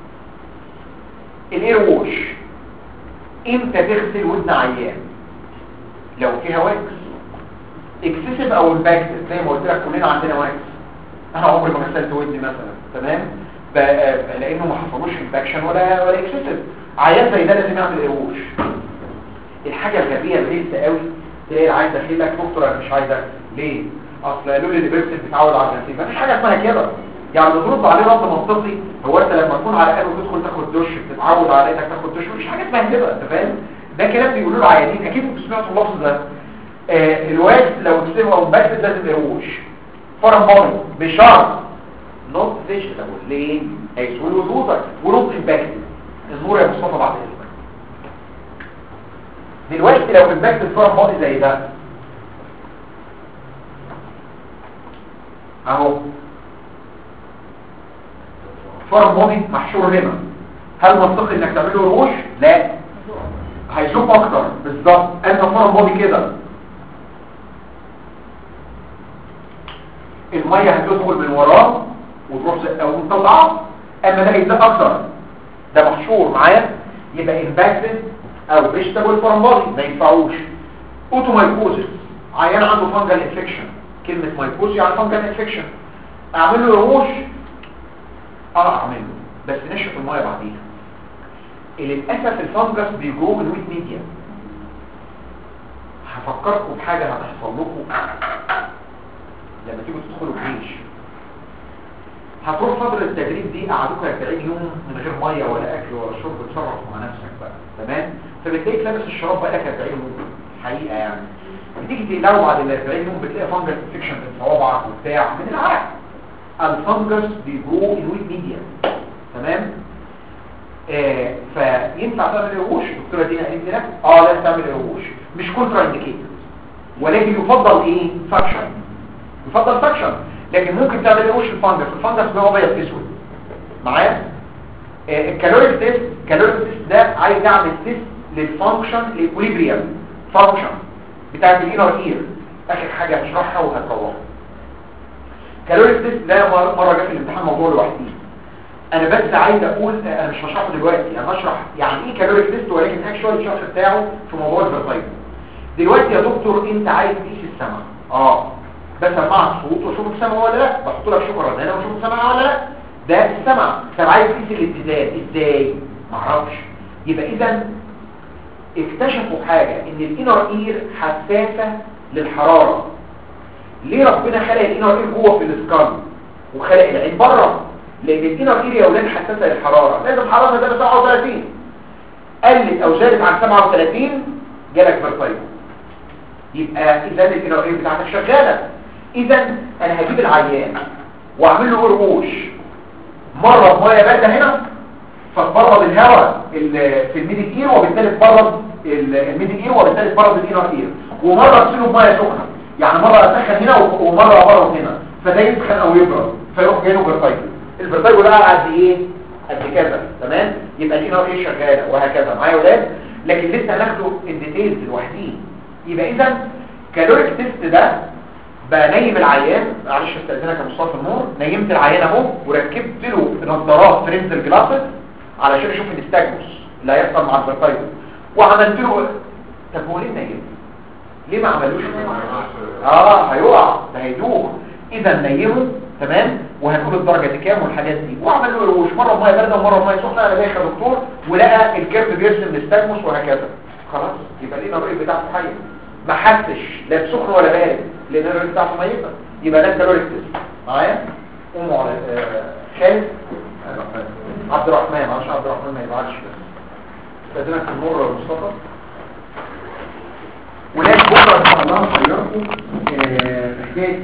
الاير ووش امتى تغسل ودن عيان لو فيها واكس اكسسيف او امباكتد زي ما قلت لك كلنا عندنا واكس انا عمري ما غسلت ودني مثلا تمام ب- آه، لانه ما حصلوش امباكشن ولا ولا اكسسيف عيان زي ده لازم يعمل اير ووش الحاجه الغبيه الغلسه قوي تلاقي العيان داخل لك دكتور انا مش عايز أغسل. ليه اصل قالوا لي اللي بتتعود على الغسيل مفيش حاجه اسمها كده يعني بترد عليه رد منطقي هو انت لما تكون على قلب وتدخل تاخد دش بتتعود على انك تاخد دش مفيش حاجه اسمها كده انت فاهم ده كلام بيقولوا له عيانين اكيد انتوا سمعتوا اللفظ ده آه الواكس لو تسيبه او بس لازم يروش فرم باري بشرط نوت فيجيتابل ليه هيسوي وجودك ونوت امباكتد النور يا مصطفى بعد اذنك دلوقتي لو امباكتد فرم باري زي ده اهو فرم بودي محشور هنا هل منطقي انك تعمله روش لا هيشوف اكتر بالظبط انت فرم بودي كده الميه هتدخل من وراه وتروح زي او مطلعه اما ده هيزق اكتر ده محشور معايا يبقى امباكتد او فيجيتابل فرم بودي ما ينفعوش اوتومايكوزس عيان عنده فانجل انفكشن كلمه مايكوز يعني فانجل انفكشن اعمل له روش اه اعمله بس نشف الميه بعديها للاسف الفانجس بيجرو من ويت ميديا هفكركم بحاجه هتحصل لكم لما تيجوا تدخلوا الجيش هتروح فترة التدريب دي قعدوك 40 يوم من غير مية ولا اكل ولا شرب تصرف مع نفسك بقى تمام فبتلاقيك لابس الشراب بقالك 40 يوم حقيقة يعني بتيجي تقلعه بعد ال 40 يوم بتلاقي فانجس انفكشن في صوابعك وبتاع من العرق الفانجس بيجرو ان ويت ميديا تمام آه فينفع تعمل قروش الدكتوره دينا قالت لك اه لازم تعمل قروش مش كونترا انديكيتد ولكن يفضل ايه فاكشن يفضل فاكشن لكن ممكن تعمل قروش الفانجس الفانجس ده هو بيض اسود معايا آه الكالوريك تيست الكالوريك تيست ده عايز يعمل تيست للفانكشن الاكوليبريم فانكشن بتاعت الانر اير اخر حاجه هشرحها وهتروحها كالوريك تيست ده مره جه في الامتحان موضوع لوحده انا بس عايز اقول انا مش هشرحه دلوقتي انا هشرح يعني ايه كالوريك تيست ولكن اكشوال الشرح بتاعه في موضوع الفيرتايب دلوقتي يا دكتور انت عايز تقيس السمع اه بسمعك صوت واشوفك سامع ولا لا بحط لك شكرا هنا واشوفك سامع ولا لا ده السمع طب عايز تقيس الاتزان ازاي معرفش يبقى اذا اكتشفوا حاجه ان الانر اير حساسه للحراره ليه ربنا خلق الانر اير جوه في الاسكال وخلق العين بره لان الانر اير يا اولاد حساسه للحراره لازم حرارتها ده 37 قلت او زادت عن 37 جالك فيرتايجو يبقى اذا الانر اير بتاعتك شغاله اذا انا هجيب العيان واعمل له قرقوش مره بميه بارده هنا فتبرد الهواء في الميدل اير وبالتالي تبرد الميدل اير وبالتالي تبرد الانر اير ومره اغسله بميه سخنه يعني مره اسخن هنا ومره ابرد هنا فده يسخن او يبرد فيروح جاي له فيرتايجو الفيرتايجو ده قد ايه قد كذا تمام يبقى الانر اير شغاله وهكذا معايا يا ولاد لكن لسه هناخده الديتيلز لوحدين يبقى اذا كالوريك تيست ده بنيم العيان معلش استاذنك يا مصطفى النور نيمت العيان اهو وركبت له نظارات فرينزل جلاسز علشان اشوف الاستاجموس اللي هيحصل مع الفيرتايجو وعملت له طب هو ليه نيم ليه ما عملوش اه هيقع ده هيدوخ اذا نيمه تمام وهنقول الدرجه دي كام والحاجات دي وعمل له روش مره بميه بارده ومره بميه سخنه انا داخل دكتور ولقى الكيرف بيرسم الاستاجموس وهكذا خلاص يبقى لينا الرؤيه بتاعته حيه ما حسش لا بسخن ولا بارد لان الرؤيه بتاعته ميته يبقى ده كالوريك تيست معايا قوموا على خالد عبد الرحمن معلش عبد الرحمن ما يزعلش بس استاذنك النور يا مصطفى ولاد بكره ان شاء الله هنعرفوا حكايه